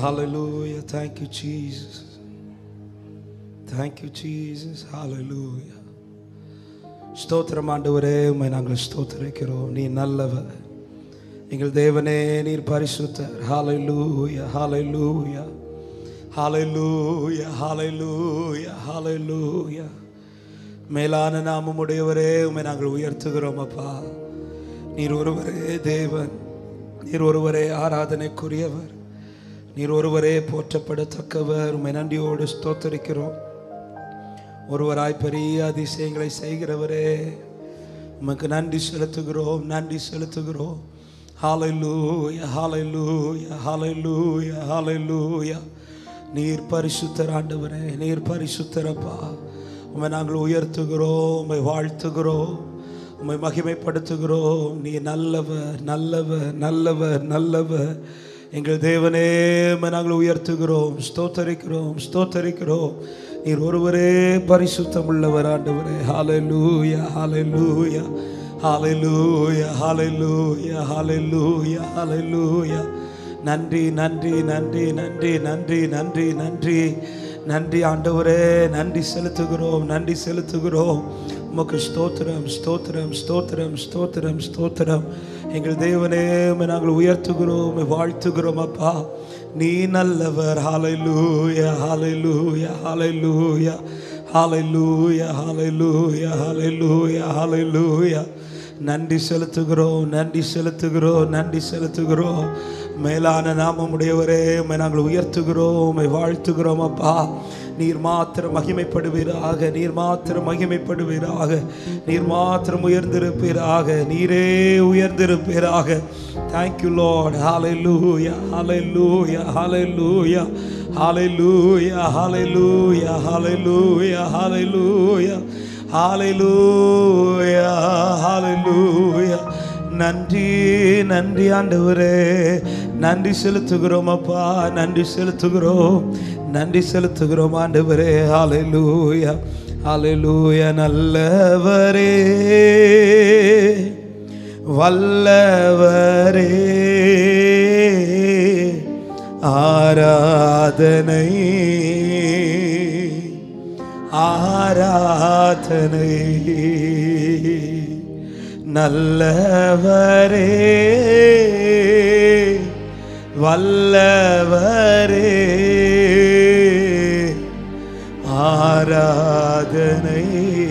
Hallelujah. Thank you, Jesus. Thank you, Jesus. Hallelujah. ஸ்தோத்திரம் ஆண்டவரே உம்மை நாங்கள் ஸ்தோத்திரிக்கிறோம் நீ நல்லவர் எங்கள் தேவனே நீர் பரிசுத்தர் ஹalleluya hallelujah hallelujah hallelujah hallelujah மேலான நாமம் உடையவரே உம்மை நாங்கள் உயர்த்துகிறோம் அப்பா நீர் ஒருவரே தேவன் நீர் ஒருவரே ஆராதனைக்குரியவர் நீர் ஒருவரே போற்றப்படத்தக்கவர் உம்மை நன்றியோடு ஸ்தோத்தரிக்கிறோம் ஒருவராய் பெரிய அதிசயங்களை செய்கிறவரே உமக்கு நன்றி செலுத்துகிறோம் நன்றி செலுத்துகிறோம் ஹalleluya hallelujah hallelujah hallelujah நீர் பரிசுத்தர் ஆண்டவரே நீர் பரிசுத்தரப்பா உம்மை நாங்கள் உயர்த்துகிறோம் உம்மை வாழ்த்துகிறோம் உம்மை மகிமைப்படுத்துகிறோம் நீ நல்லவர் நல்லவர் நல்லவர் நல்லவர் எங்கள் தேவனே உம்மை நாங்கள் உயர்த்துகிறோம் ஸ்தோத்தரிக்கிறோம் ஸ்தோத்தரிக்கிறோம் நீர் ஒருவரே பரிசுத்தம் உள்ளவர் ஆண்டவரே ஹalleluya hallelujah hallelujah hallelujah hallelujah hallelujah நன்றி நன்றி நன்றி நன்றி நன்றி நன்றி நன்றி நன்றி ஆண்டவரே நன்றி செலுத்துகிறோம் நன்றி செலுத்துகிறோம் உமக்கு ஸ்தோத்திரம் ஸ்தோத்திரம் ஸ்தோத்திரம் ஸ்தோத்திரம் ஸ்தோத்திரம் எங்கள் தேவனே உம்மை நாங்கள் உயர்த்துகிறோம் உம்மை வாழ்த்துகிறோம் அப்பா நீ நல்லவர் ஹalleluya hallelujah hallelujah hallelujah hallelujah hallelujah hallelujah நன்றி செலுத்துகிறோம் நன்றி செலுத்துகிறோம் நன்றி செலுத்துகிறோம் மேலான நாமமுடையவரே உம்மை நாங்கள் உயர்த்துகிறோம் உம்மை வாழ்த்துகிறோம் அப்பா நீர் மாத்திரம் மகிமைப்படுவீராக நீர் மாத்திரம் மகிமைப்படுவீராக நீர் மாத்திரம் உயர்ந்திருப்பீராக நீரே உயர்ந்திருப்பீராக தேங்க்யூ லார்ட் ஹalleluya hallelujah hallelujah hallelujah hallelujah hallelujah hallelujah hallelujah hallelujah நன்றி நன்றி ஆண்டவரே நன்றி செலுத்துகிறோம் அப்பா நன்றி செலுத்துகிறோம் நன்றி செலுத்துகிறோம் ஆண்டவரே ஹalleluya ஹalleluya நல்லவரே வல்லவரே ஆராதனை ஆராதனை நல்லவரே வல்லவரே ஆராதனை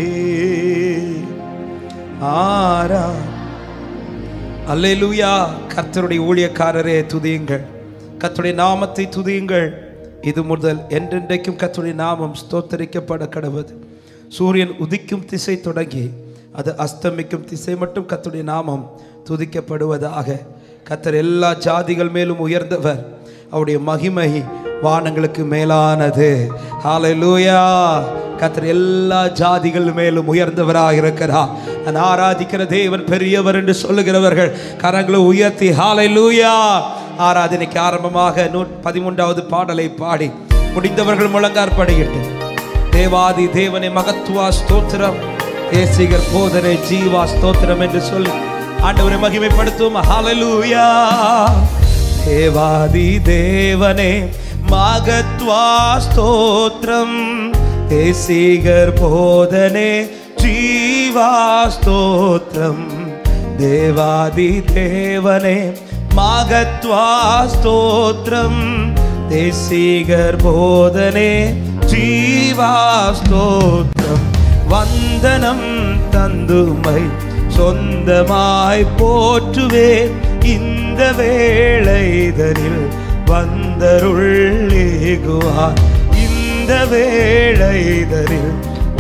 ஆரா அல்லேலூயா கர்த்தருடைய ஊழியக்காரரே துதியுங்கள் கர்த்தருடைய நாமத்தை துதியுங்கள் இது முதல் என்றென்றைக்கும் கர்த்தருடைய நாமம் ஸ்தோத்தரிக்கப்பட கடவுது சூரியன் உதிக்கும் திசை தொடங்கி அது அஸ்தமிக்கும் திசை மட்டும் கர்த்தருடைய நாமம் துதிக்கப்படுவதாக கர்த்தர் எல்லா ஜாதிகள் மேலும் உயர்ந்தவர் அவருடைய மகிமை வானங்களுக்கு மேலானது ஹalleluya கர்த்தர் எல்லா ஜாதிகள் மேலும் உயர்ந்தவராக இருக்கிறார் நான் ஆராதிக்கிற தேவன் பெரியவர் என்று சொல்லுகிறவர்கள் கரங்களை உயர்த்தி ஹalleluya ஆராதனைக்கு ஆரம்பமாக நூ பதிமூன்றாவது பாடலை பாடி முடிந்தவர்கள் முழங்கார் படியிட்டு தேவாதி தேவனை மகத்துவா ஸ்தோத்திரம் தேசிகர் போதனை ஜீவா ஸ்தோத்திரம் என்று சொல்லி ஆண்டவரை மகிமைப்படுத்தும் ஹalleluya தேவாதி தேவனே மகத்வா ஸ்தோத்திரம் தேசிகர் போதனே ஜீவா ஸ்தோத்திரம் தேவாதி தேவனே மகத்வா ஸ்தோத்திரம் தேசிகர் போதனே ஜீவா ஸ்தோத்திரம் வந்தனம் தந்துமை சொந்தமாய் போற்றுவேன் இந்த வேளைதனில் வந்தருள்ளேகுவார் இந்த வேளைதனில்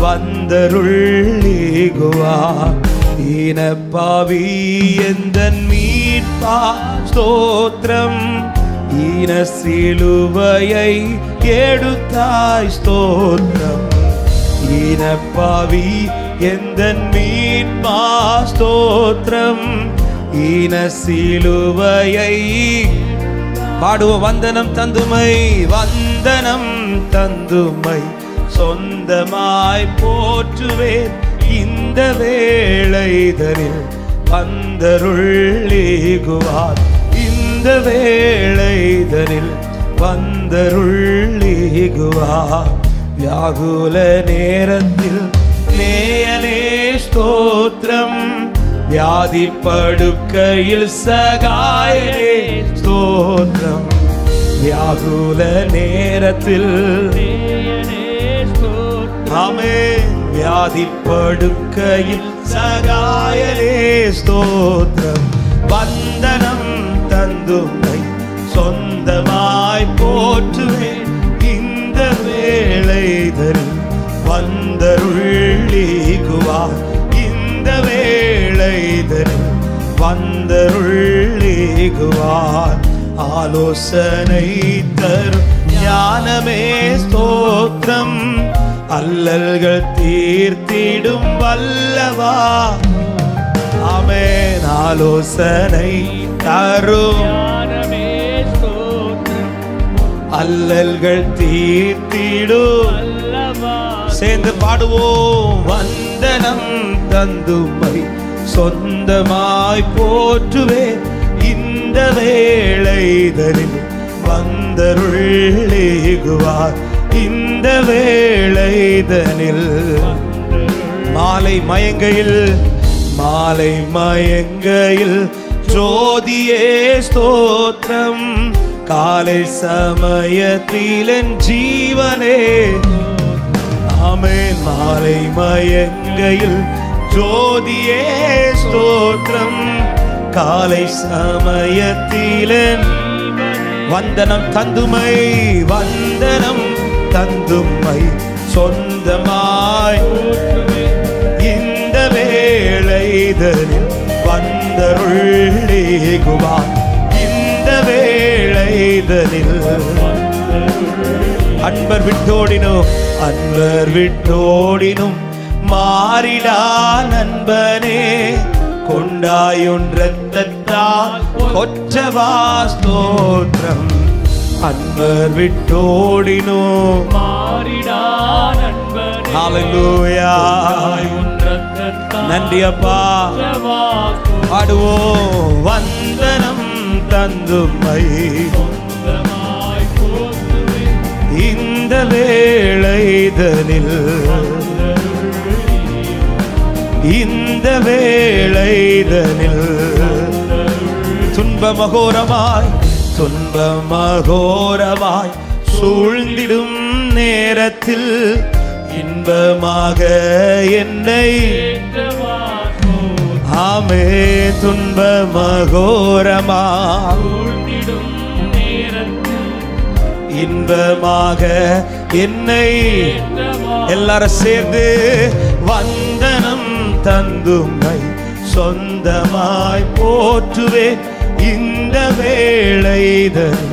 வந்தருள்ளேகுவார் ஈனப்பாவி எந்தன் மீட்பா ஸ்தோத்திரம் ஈன சிலுவையை எடுத்தாய் ஸ்தோத்திரம் ஈனப்பாவி எந்தன் மீட்பா ஸ்தோத்திரம் ஈன சிலுவையை பாடுவ வந்தனம் தந்துமை வந்தனம் தந்துமை சொந்தமாய் போற்றுவேன் இந்த வேளைதனில் வந்தருள்ளேகுவார் இந்த வேளைதனில் வந்தருள்ளீகுவா வியாகுல நேரத்தில் நேயனே ஸ்தோத்திரம் வியாதி படுக்கையில் சகாயனே ஸ்தோத்திரம் வியாகுல நேரத்தில் ஆமே வியாதி படுக்கையில் சகாயனே ஸ்தோத்திரம் வந்தனம் தந்துமை சொந்தமாய் போற்றுவேன் இந்த வேளை தரும் வந்தருள்ளீகுவா இந்த வேளை தரும் வந்தருள்ளீகுவார் ஆலோசனை தரும் ஞானமே ஸ்தோத்திரம் அல்லல்கள் தீர்த்திடும் வல்லவா ஆமென் ஆலோசனை தரும் அல்லல்கள் தீர்த்திடும் சேர்ந்து பாடுவோம் வந்தனம் தந்துமை சொந்தமாய் போற்றுவே இந்த வேளைதனில் வந்தருள்ளேகுவார் இந்த வேளைதனில் மாலை மயங்கையில் மாலை மயங்கையில் ஜோதியே ஸ்தோத்திரம் காலை சமயத்தில் என் ஜீவனே ஆமென் மாலை மயங்கையில் ஜோதியே ஸ்தோத்திரம் காலை சமயத்தில் என் வந்தனம் தந்துமை வந்தனம் தந்துமை சொந்தமாய் இந்த வேளைதனில் வந்தருள்ளேகுவா இந்த வேளைதனில் அன்பர் விட்டோடினும் அன்பர் விட்டோடினும் மாறிடா நண்பனே கொண்டாயுன்றத்தால் கொற்றவா ஸ்தோத்திரம் அன்பர் விட்டோடினும் ஹalleluya நன்றி அப்பா பாடுவோம் வந்தனம் தந்துமை இந்த வேளைதனில் இந்த வேளைதனில் துன்பமகோரமாய் துன்பமகோரமாய் சூழ்ந்திடும் நேரத்தில் இன்பமாக என்னை ஆமே துன்பமகோரமா இன்பமாக என்னை எல்லாரும் சேர்ந்து வந்தனம் தந்துமை சொந்தமாய் போற்றுவே இந்த வேளைதல்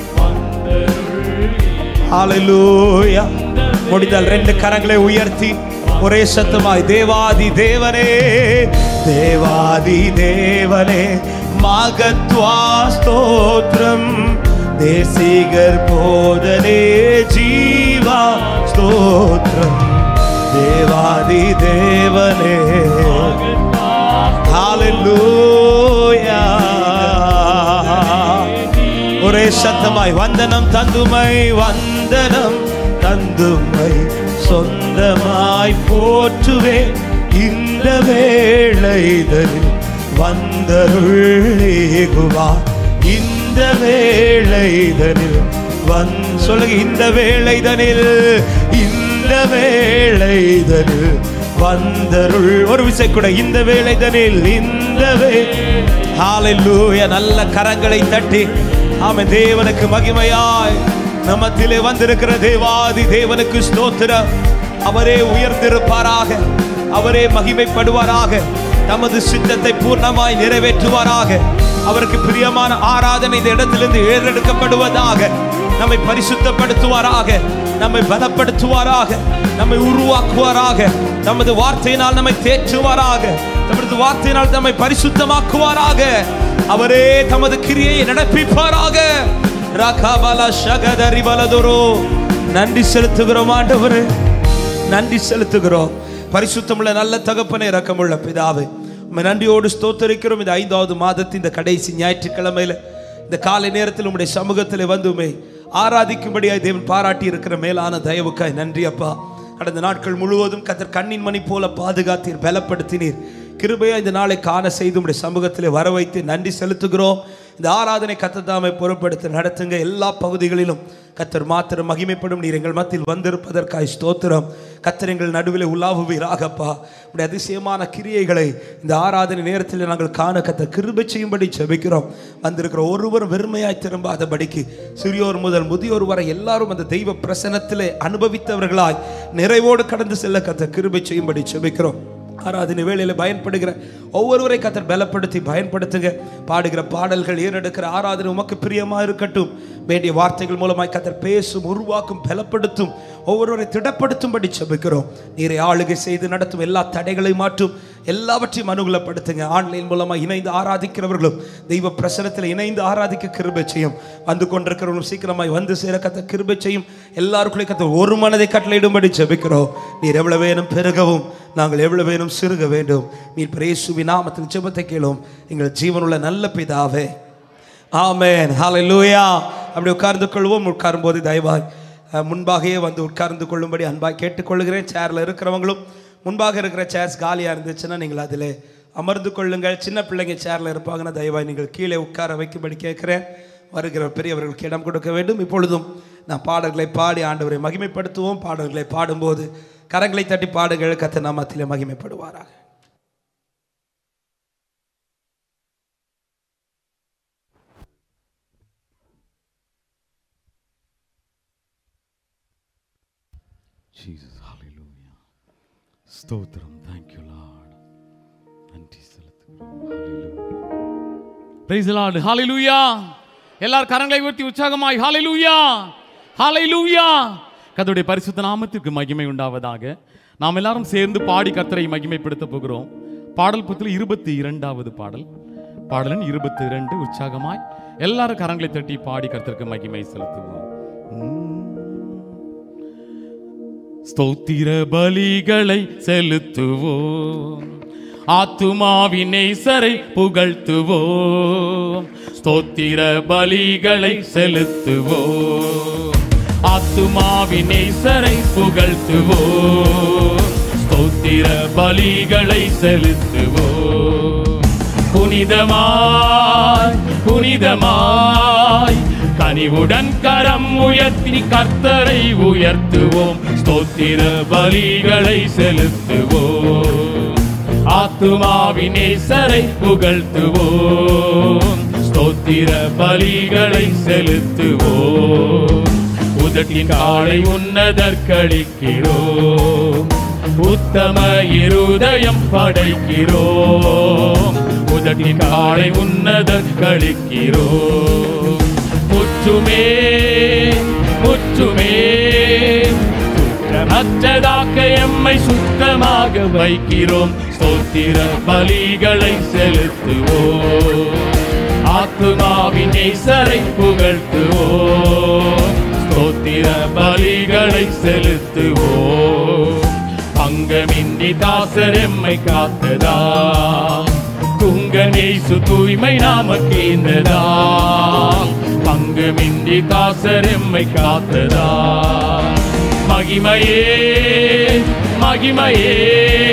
ஹalleluya முடிந்தால் ரெண்டு கரங்களை உயர்த்தி ஒரே சத்தமாய் தேவாதி தேவனே தேவாதி தேவனே மகத்வா ஸ்தோத்ரம் தேசிகர் போதனே ஜீவா ஸ்தோத்ரம் தேவாதி தேவனே ஹalleluya ஒரே சத்தமாய் வந்தனம் தந்துமை வந்தனம் தந்துமை சொந்தமாய் போற்றுவே இந்த வேளைதனில் வந்தருளேகுவா இந்த வேளைதனில் வந் சொல்லுங்க இந்த வேளைதனில் இந்த வேளைதனில் வந்தருள் ஒரு விசை கூட இந்த வேளைதனில் இந்த வே ஹalleluya நல்ல கரங்களை தட்டி ஆமென் தேவனுக்கு மகிமையாய் நமத்திலே வந்திருக்கிற தேவாதி தேவனுக்கு ஸ்தோத்திரம் அவரே உயர்ந்திருப்பாராக அவரே மகிமைப்படுவாராக தமது சித்தத்தை பூர்ணமாய் நிறைவேற்றுவாராக அவருக்கு பிரியமான ஆராதனை இந்த இடத்திலிருந்து ஏறெடுக்கப்படுவதாக நம்மை பரிசுத்தப்படுத்துவாராக நம்மை பலப்படுத்துவாராக நம்மை உருவாக்குவாராக நமது வார்த்தையினால் நம்மை தேற்றுவாராக தமது வார்த்தையினால் நம்மை பரிசுத்தமாக்குவாராக அவரே தமது கிரியை நடப்பிப்பாராக ரகபல சகதரி பலதுரோ நன்றி செலுத்துகிறோம் ஆண்டவரே நன்றி செலுத்துகிறோம் பரிசுத்தமுள்ள நல்ல தகப்பனை இரக்கமுள்ள பிதாவே உம்மை நன்றியோடு ஸ்தோத்தரிக்கிறோம் இந்த ஐந்தாவது மாதத்தின் இந்த கடைசி ஞாயிற்றுக்கிழமையில இந்த காலை நேரத்தில் உம்முடைய சமூகத்தில் வந்து உம்மை ஆராதிக்கும்படியாய் தேவன் பாராட்டி இருக்கிற மேலான தயவுக்காய் நன்றி அப்பா கடந்த நாட்கள் முழுவதும் கத்தர் கண்ணின் மணி போல பாதுகாத்தீர் பலப்படுத்தினீர் கிருபையா இந்த நாளை காண செய்து உடைய சமூகத்திலே வர வைத்து நன்றி செலுத்துகிறோம் இந்த ஆராதனை கத்தத்தாமை பொறுப்படுத்த நடத்துங்க எல்லா பகுதிகளிலும் கத்தர் மாத்திரம் மகிமைப்படும் நீர் எங்கள் மத்தியில் வந்திருப்பதற்காய் ஸ்தோத்திரம் கத்தர் எங்கள் நடுவில் உலாவுவீராகப்பா உடைய அதிசயமான கிரியைகளை இந்த ஆராதனை நேரத்தில் நாங்கள் காண கத்த கிருபை செய்யும்படி செபிக்கிறோம் வந்திருக்கிற ஒருவரும் வெறுமையாய் திரும்பாதபடிக்கு சிறியோர் முதல் முதியோர் வரை எல்லாரும் அந்த தெய்வ பிரசனத்திலே அனுபவித்தவர்களாய் நிறைவோடு கடந்து செல்ல கத்த கிருபை செய்யும்படி செபிக்கிறோம் ஆராதனை வேளையில் பயன்படுகிற ஒவ்வொருவரை கத்தர் பலப்படுத்தி பயன்படுத்துங்க பாடுகிற பாடல்கள் ஏறெடுக்கிற ஆராதனை உமக்கு பிரியமா இருக்கட்டும் வேண்டிய வார்த்தைகள் மூலமாய் கத்தர் பேசும் உருவாக்கும் பலப்படுத்தும் ஒவ்வொருவரை திடப்படுத்தும்படி செபிக்கிறோம் நீரை ஆளுகை செய்து நடத்தும் எல்லா தடைகளையும் மாற்றும் எல்லாவற்றையும் அனுகூலப்படுத்துங்க ஆன்லைன் மூலமாக இணைந்து ஆராதிக்கிறவர்களும் தெய்வ பிரசனத்தில் இணைந்து ஆராதிக்க கிருபை செய்யும் வந்து கொண்டிருக்கிறவர்களும் சீக்கிரமாய் வந்து சேர கத்த கிருபை செய்யும் எல்லாருக்குள்ளே கத்த ஒரு மனதை கட்டளையிடும்படி ஜெபிக்கிறோம் நீர் எவ்வளவு வேணும் பெருகவும் நாங்கள் எவ்வளவு வேணும் சிறுக வேண்டும் நீர் பிரேசுவி நாமத்தில் ஜெபத்தை கேளும் எங்கள் ஜீவனுள்ள நல்ல பிதாவே ஆமென் ஹalleluya அப்படி உட்கார்ந்து கொள்வோம் உட்காரும் போது தயவாய் அஹ், முன்பாகவே வந்து உட்கார்ந்து கொள்ளும்படி அன்பாய் கேட்டுக்கொள்கிறேன் சேர்ல இருக்கிறவங்களும் முன்பாக இருக்கிற சேர்ஸ் காலியாக இருந்துச்சுன்னா நீங்கள் அதில் அமர்ந்து கொள்ளுங்கள் சின்ன பிள்ளைங்க சேர்ல இருப்பாங்கன்னா தயவாய் நீங்கள் கீழே உட்கார வைக்கும்படி கேட்கிறேன் வருகிற பெரியவர்களுக்கு இடம் கொடுக்க வேண்டும் இப்பொழுதும் நான் பாடல்களை பாடி ஆண்டவரை மகிமைப்படுத்துவோம் பாடல்களை பாடும்போது கரங்களை தட்டி பாடுகள் கத்த நாமத்திலே மகிமைப்படுவாராக Jesus, hallelujah. ஸ்தோத்திரம் தேங்க்யூ லார்ட் நன்றி செலுத்துகிறோம் hallelujah. Praise the Lord, hallelujah. எல்லார் கரங்களை உயர்த்தி உற்சாகமாய் hallelujah. hallelujah. கர்த்தருடைய பரிசுத்த நாமத்திற்கு மகிமை உண்டாவதாக நாம் எல்லாரும் சேர்ந்து பாடி கர்த்தரை மகிமைப்படுத்த போகிறோம் பாடல் புத்தில் இருபத்தி இரண்டாவது பாடல் பாடலன் இருபத்தி இரண்டு உற்சாகமாய் எல்லாரும் கரங்களை தட்டி பாடி கர்த்தருக்கு மகிமை செலுத்துவோம் ஸ்தோத்திர பலிகளை செலுத்துவோம் ஆத்துமாவின் நேசரை புகழ்த்துவோம் ஸ்தோத்திர பலிகளை செலுத்துவோம் ஆத்துமாவின் நேசரை புகழ்த்துவோம் ஸ்தோத்திர பலிகளை செலுத்துவோம் புனிதமாய் புனிதமாய் கனிவுடன் கரம் உயர்த்தி கர்த்தரை உயர்த்துவோம் ஸ்தோத்திர பலிகளை செலுத்துவோம் ஆத்துமாவின் நேசரை புகழ்த்துவோம் ஸ்தோத்திர பலிகளை செலுத்துவோம் உதட்டின் காலை உன்னதற்களிக்கிறோம் உத்தம இருதயம் படைக்கிறோம் உதட்டின் காலை உன்னதற்களிக்கிறோம் முற்றுமே முற்றுமே குற்றமற்றதாக்க எம்மை சுத்தமாக வைக்கிறோம் ஸ்தோத்திர பலிகளை செலுத்துவோம் ஆத்துமாவின் நேசரை புகழ்த்துவோம் ஸ்தோத்திர பலிகளை செலுத்துவோம் பங்கமின்றி தாசர் எம்மை காத்ததா குங்கனேசு தூய்மை நாமக்கேந்ததா பங்கமின்றி தாசர் எம்மை காத்ததா மகிமையே மகிமையே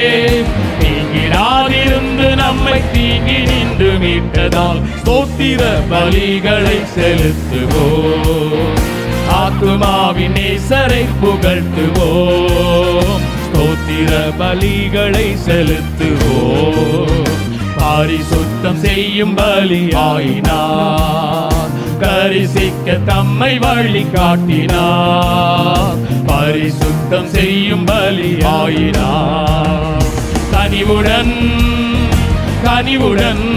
நீங்கிடாதிருந்து நம்மை தீங்கி நின்று மீட்டதால் ஸ்தோத்திர பலிகளை செலுத்துவோம் ஆத்துமாவின் நேசரை புகழ்த்துவோம் ஸ்தோத்திர பலிகளை செலுத்துவோம் பாரிசுத்தம் செய்யும் பலியாயினார் கரிசிக்க தம்மை வழி காட்டினார் பரிசுத்தம் செய்யும் பலியாயினார் கனிவுடன் கனிவுடன்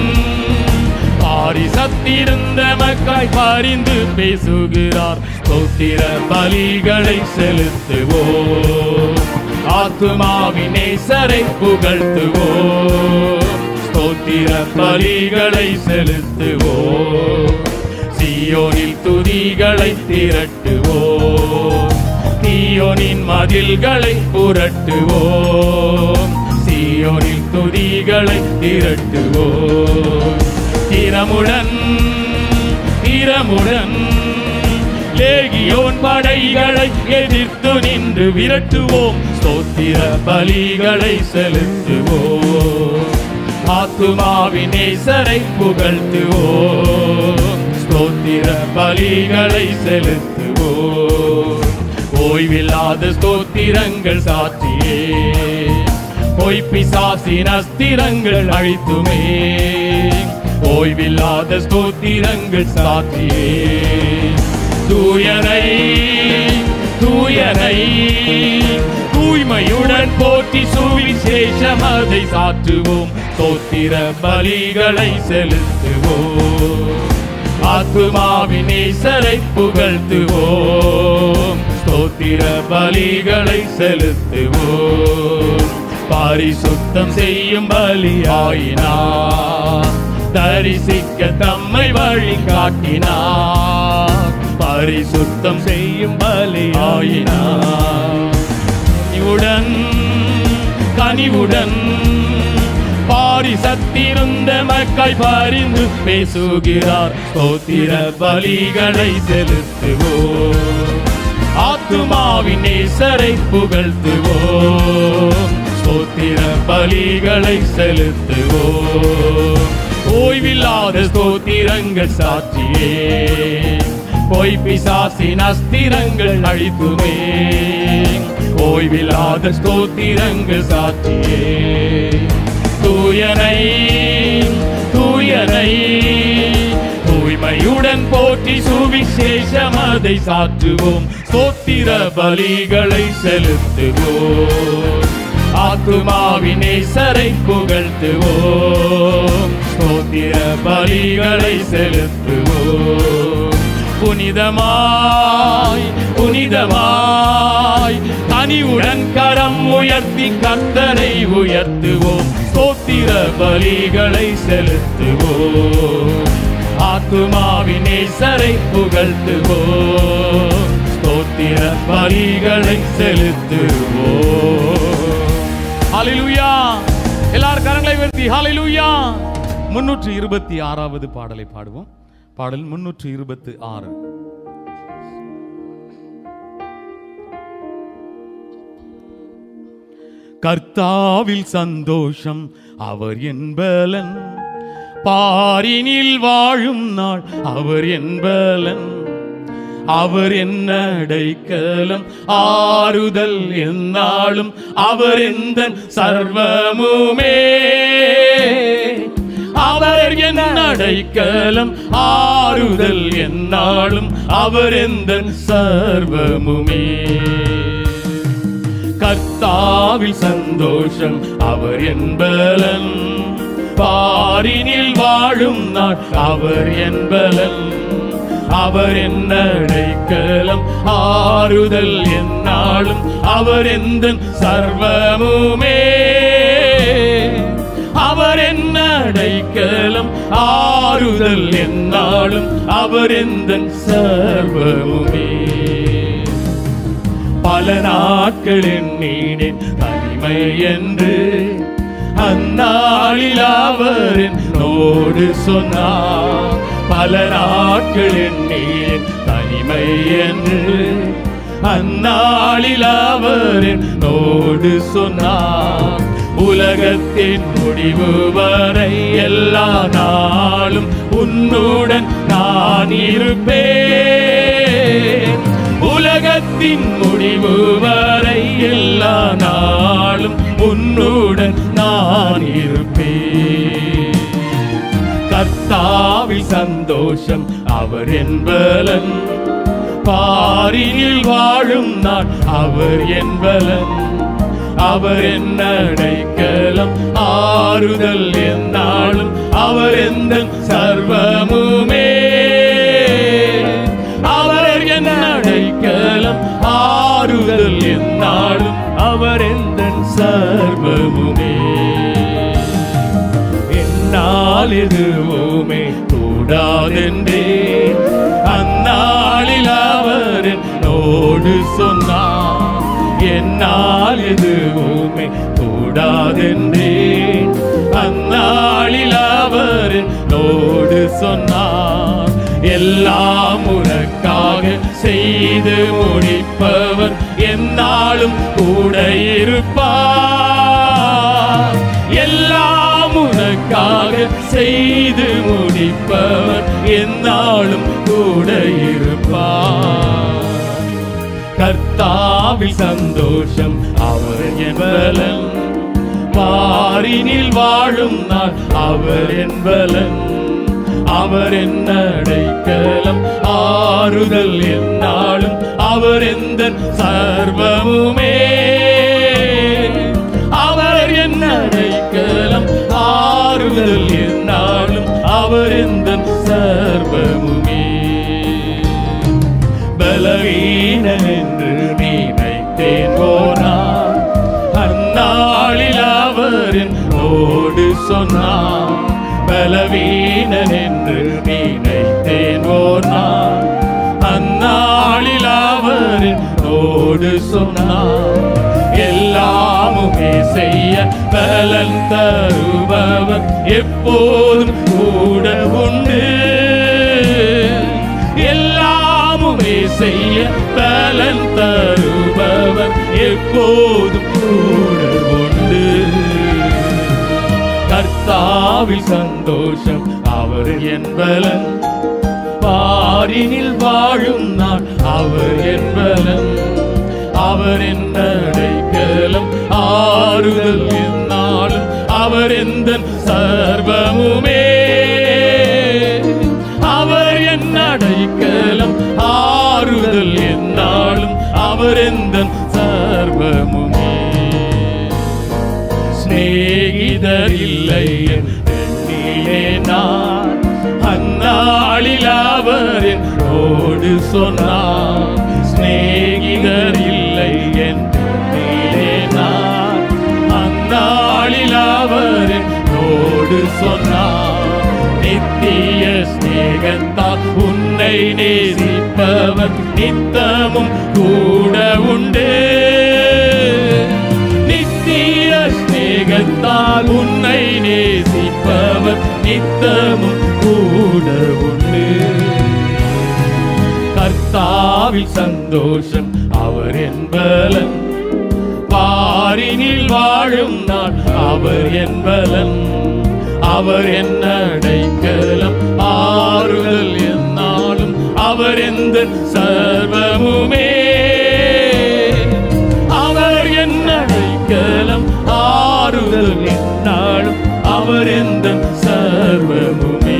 பாரிசத்திருந்த மக்காய் பரிந்து பேசுகிறார் ஸ்தோத்திர பலிகளை செலுத்துவோம் ஆத்துமாவின் நேசரை புகழ்த்துவோம் ஸ்தோத்திர பலிகளை செலுத்துவோம் சியோனில் துதிகளை திரட்டுவோம் சியோனின் மதில்களை புரட்டுவோம் சியோனில் துதிகளை திரட்டுவோம் திறமுடன் திறமுடன் லேகியோன் படைகளை எதிர்த்து நின்று விரட்டுவோம் ஸ்தோத்திர பலிகளை செலுத்துவோம் ஆத்துமாவின் நேசரை புகழ்த்துவோம் ஸ்தோத்திர பலிகளை செலுத்துவோம் ஓய்வில்லாத ஸ்தோத்திரங்கள் சாட்சியே பொய் பிசாசின் அஸ்திரங்கள் அழித்துமே ஓய்வில்லாத ஸ்தோத்திரங்கள் சாட்சியே தூயனை தூயனை தூய்மையுடன் போற்றி சுவிசேஷம் அதை சாற்றுவோம் ஸ்தோத்திர பலிகளை செலுத்துவோம் ஆத்துமாவின் நேசரை புகழ்த்துவோம் ஸ்தோத்திர பலிகளை செலுத்துவோம் பரிசுத்தம் செய்யும் பலியாயினார் தரிசிக்க தம்மை வழி காட்டினார் பரிசுத்தம் செய்யும் பலியாயினார் கனிவுடன் கனிவுடன் பாரிசத்திருந்த மக்கள் பரிந்து பேசுகிறார் ஸ்தோத்திர பலிகளை செலுத்துவோம் ஆத்துமாவின் நேசரை புகழ்த்துவோம் ஸ்தோத்திர பலிகளை செலுத்துவோம் ஓய்வில்லாத ஸ்தோத்திரங்கள் சாட்சியே பொய் பிசாசின் அஸ்திரங்கள் அழித்துமே ஓய்வில்லாத ஸ்தோத்திரங்கள் சாட்சியே தூயனை தூயனை தூய்மையுடன் போற்றி சுவிசேஷம் அதை சாற்றுவோம் ஸ்தோத்திர பலிகளை செலுத்துவோம் ஆத்துமாவின் நேசரை புகழ்த்துவோம் ஸ்தோத்திர பலிகளை செலுத்துவோம் புனிதமாய் புனிதமாய் கனிவுடன் கரம் உயர்த்தி கர்த்தரை உயர்த்துவோம் ஸ்தோத்திர பலிகளை செலுத்துவோம் ஆத்துமாவின் நேசரை புகழ்த்துவோம் ஸ்தோத்திர பலிகளை செலுத்துவோம் ஹalleluya எல்லாரும் கரங்களை உயர்த்தி ஹalleluya முன்னூற்று இருபத்தி ஆறாவது பாடலை பாடுவோம் பாடல் முன்னூற்று இருபத்தி ஆறு கர்த்தாவில் சந்தோஷம் அவர் என்பலன் பாரினில் வாழும் நாள் அவர் என்பலன் அவர் என்ன அடைக்கலம் ஆறுதல் என்னாலும் அவர் எந்த சர்வமுமே அவர் என்ன அடைக்கலம் ஆறுதல் என்னாலும் அவர் எந்த சர்வமுமே கர்த்தாவில் சந்தோஷம் அவர் என்பலன் பாரினில் வாழும் நாள் அவர் என்பலன் அவர் என்ன அடைக்கலம் ஆறுதல் என்னாலும் அவர் எந்த சர்வமுமே அவர் என்ன அடைக்கலம் ஆறுதல் என்னாலும் அவர் எந்த சர்வமுமே பல நாட்கள் எண்ணீனேன் தனிமை என்று அந்நாளில் அவர் என்னோடு சொன்னார் பல நாட்கள் எண்ணீனேன் தனிமை என்று அந்நாளில் அவர் என்னோடு சொன்னார் உலகத்தின் முடிவு வரை எல்லா நாளும் உன்னுடன் நான் இருப்பேன் உலகத்தின் முடிவு வரை எல்லா நாளும் உன்னுடன் நான் இருப்பேன் கர்த்தாவில் சந்தோஷம் அவர் என்பலன் பாரினில் வாழும் நான் அவர் என்பலன் அவர் என்ன அடைக்கலம் ஆறுதல் என்னாலும் அவர் எந்த சர்வமுமே அவர் என்ன அடைக்கலம் ஆறுதல் என்னாலும் அவர் எந்த சர்வமுமே என்னால் எதுவுமே கூடாதென்றே அந்நாளில் அவர் என்னோடு சொன்னார் என்னால் எதுவுமே கூடாதென்றே அந்நாளில் அவர் என்னோடு சொன்னார் எல்லாம் உனக்காக செய்து முடிப்பவர் என்னாலும் கூட இருப்பார் எல்லாம் உனக்காக செய்து முடிப்பவர் என்னாலும் கூட இருப்பார் கர்த்தாவில் சந்தோஷம் அவர் என்பலன் பாரினில் வாழும் நாள் அவர் என்பலன் அவர் என்ன அடைக்கலம் ஆறுதல் என்னாலும் அவர் எந்த சர்வமுமே அவர் என்ன அடைக்கலம் ஆறுதல் என்னாலும் அவர் எந்த சர்வமுமே பலவீனன் என்று நினைத்தேன் போனார் அந்நாளில் அவரின் ஓடு சொன்னார் பலவீனன் என்று நினைத்தேன் போனார் அந்நாளில் அவரின் ஓடு சொன்னார் எல்லாமுமே செய்ய பலன் தருபவர் எப்போதும் கூட உண்டு எல்லாமுமே செய்ய பலன் தருபவர் எப்போதும் கூட உண்டு கர்த்தாவில் சந்தோஷம் அவர் என்பலன் பாரினில் வாழும் நான் அவர் என்பலன் அவர் என்ன அடைக்கலம் ஆறுதல் என்னாலும் அவர் எந்த சர்வமுமே அவர் என்ன அடைக்கலம் ஆறுதல் என்னாலும் அவர் எந்த சர்வமுமே சிநேகிதர் இல்லை எண்ணியே நான் அந்நாளில் அவரின் ஓடு சொன்னார் சிநேகிதர் இல்லை எண்ணியே நான் அந்நாளில் அவரின் ஓடு சொன்னார் நித்திய ஸ்நேகத்தால் உன்னை நேசிப்பவர் நித்தமும் கூட உண்டு நித்திய ஸ்நேகத்தால் உன்னை நேசிப்பவர் நித்தமும் கூட உண்டு கர்த்தாவில் சந்தோஷம் அவர் என்பலன் பாரினில் வாழும் நாள் அவர் என்பலன் அவர் என்ன அடைக்கலம் ஆறுதல் என்னாலும் அவர் எந்த சர்வமுமே அவர் என்ன அடைக்கலம் ஆறுதல் என்னாலும் அவர் எந்த சர்வமுமே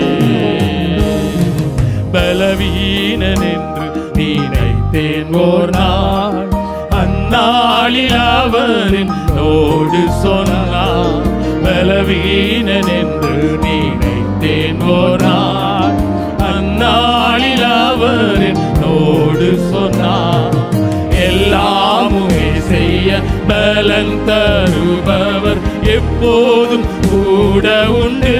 பலவீனன் என்று நினைத்தேன் ஓர் நாள் அந்நாளில் அவரின் நோடு சொன்னார் பலவீனன் என்று நினைத்தேன் ஓர் நாள் அந்நாளில் அவரின் நோடு சொன்னார் எல்லாமுமே செய்ய பலன் தருபவர் எப்போதும் கூட உண்டு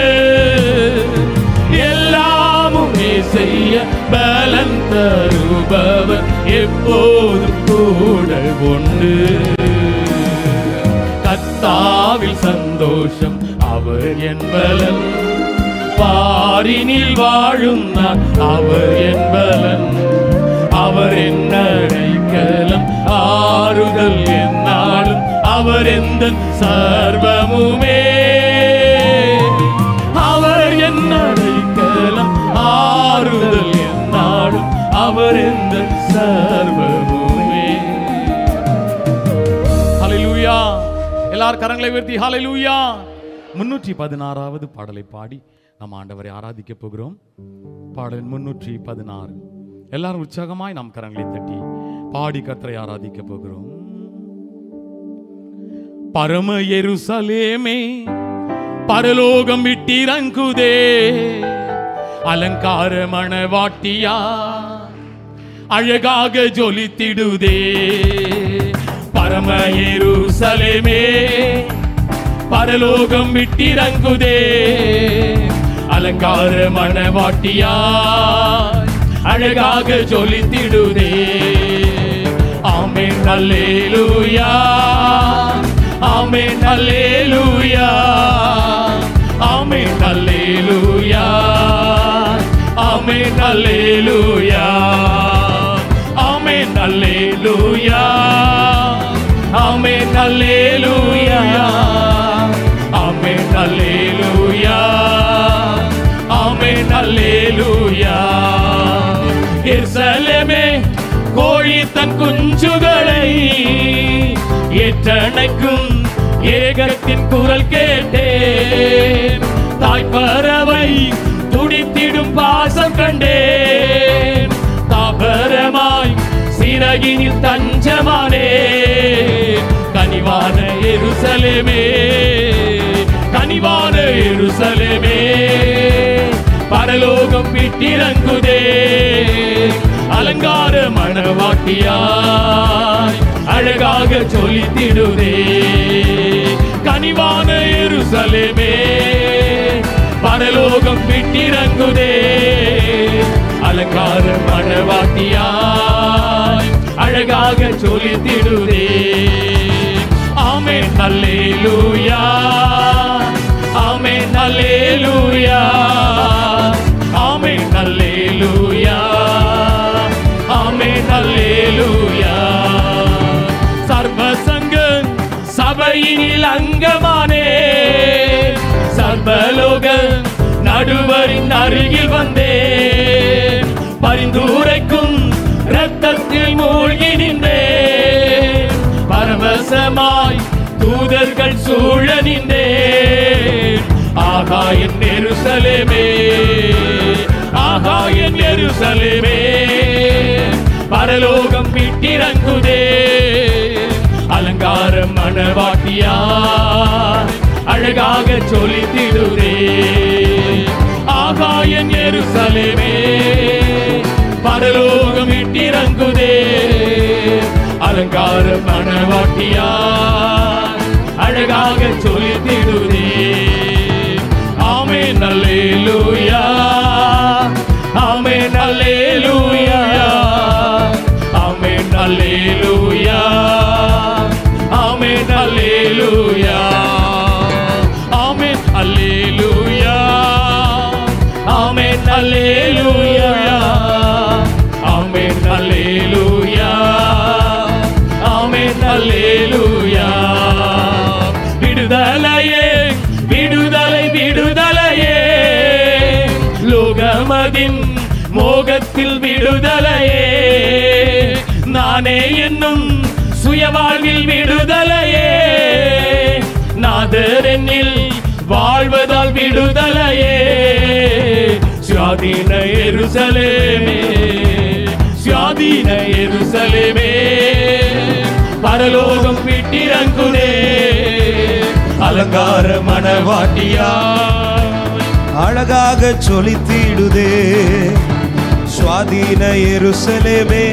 எல்லாமுமே செய்ய பலன் தருபவர் எப்போதும் கூட உண்டு கத்தாவில் சந்தோஷம் அவர் என்பலன் பாரினில் வாழும் நான் அவர் என்பலன் அவர் என்ன அடைக்கலம் ஆறுதல் என்னாலும் அவர் எந்த சர்வமுமே அவர் என்ன அடைக்கலம் ஆறுதல் என்னாலும் அவர் எந்த சர்வமுமே ஹalleluya எல்லார் கரங்களை உயர்த்தி ஹalleluya முன்னூற்றி பதினாறாவது பாடலை பாடி நாம் ஆண்டவரை ஆராதிக்க போகிறோம் பாடல் முன்னூற்றி பதினாறு எல்லாரும் உற்சாகமாய் நாம் கரங்களை தட்டி பாடி கர்த்தரை ஆராதிக்க போகிறோம் பரம எருசலேமே பரலோகம் விட்டிறங்குதே அலங்கார மணவாட்டியா அழகாக ஜொலித்திடுதே பரம எருசலேமே பரலோகம் விட்டிறங்குதே அலங்கார மணவாட்டியா அழகாக ஜொலித்திடுதே ஆமென் அல்லேலூயா ஆமென் அல்லேலூயா ஆமென் அல்லேலூயா ஆமென் ஆமென் அல்லேலூயா ஆமென் அல்லேலூயா ஆமென் அல்லேலூயா ஆமென் அல்லேலூயா ஆமென் அல்லேலூயா எருசலேமே கோழி தன் குஞ்சுகளை ஏற்றணைக்கும் ஏகத்தின் குரல் கேட்டேன் தாய் பறவை துடித்திடும் பாசம் கண்டேன் தாபரமாய் சிறகினில் தஞ்சமானே கனிவான எருசலேமே கனிவான எருசலேமே பரலோகம் விட்டிறங்குதே அலங்கார மணவாட்டியாய் அழகாக சொல்லித்திடுதே கனிவான எருசலேமே பரலோகம் விட்டிறங்குதே அலங்கார மணவாட்டியாய் அழகாக சொல்லித்திடுதே ஆமென் அல்லேலூயா ஆமென் அல்லேலூயா ஆமென் அல்லேலூயா ஆமென் அல்லேலூயா சர்வசங்க சபையினில் அங்கமானே சர்வலோக நடுவரின் அருகில் வந்தேன் பரிந்துரைக்கும் இரத்தத்தில் மூழ்கி நின்றேன் பரவசமாய் தூதர்கள் சூழ நின்றேன் ஆகாயன் எருசலேமே ஆகாயன் எருசலேமே பரலோகம் விட்டிறங்குதே அலங்கார மணவாட்டியா அழகாக சொல்லித்திடுதே ஆகாயன் எருசலேமே பரலோகம் விட்டிறங்குதே அலங்கார மணவாட்டியா அழகாக சொல்லித்திடுதே ஆமே நல்லேலூயா ஆமே நல்லேலூயா ஆமே நல்லேலூயா ஆமே நல்லேலூயா ஆமே அல்லேலூயா ஆமே அல்லேலூயா ஆமே அல்லேலூயா ஆமே அல்லேலூயா விடுதலையே விடுதலை விடுதலையே லோகமதின் மோகத்தில் விடுதலையே நானே என்னும் சுயவாழ்வில் விடுதலையே நாதர் என்னில் வாழ்வதால் விடுதலையே சுவாதீன எருசலேமே சுவாதீன எருசலேமே பரலோகம் விட்டிறங்குதே அலங்கார மணவாட்டியா அழகாக சொலித்திடுதே சுவாதீன எருசலேமே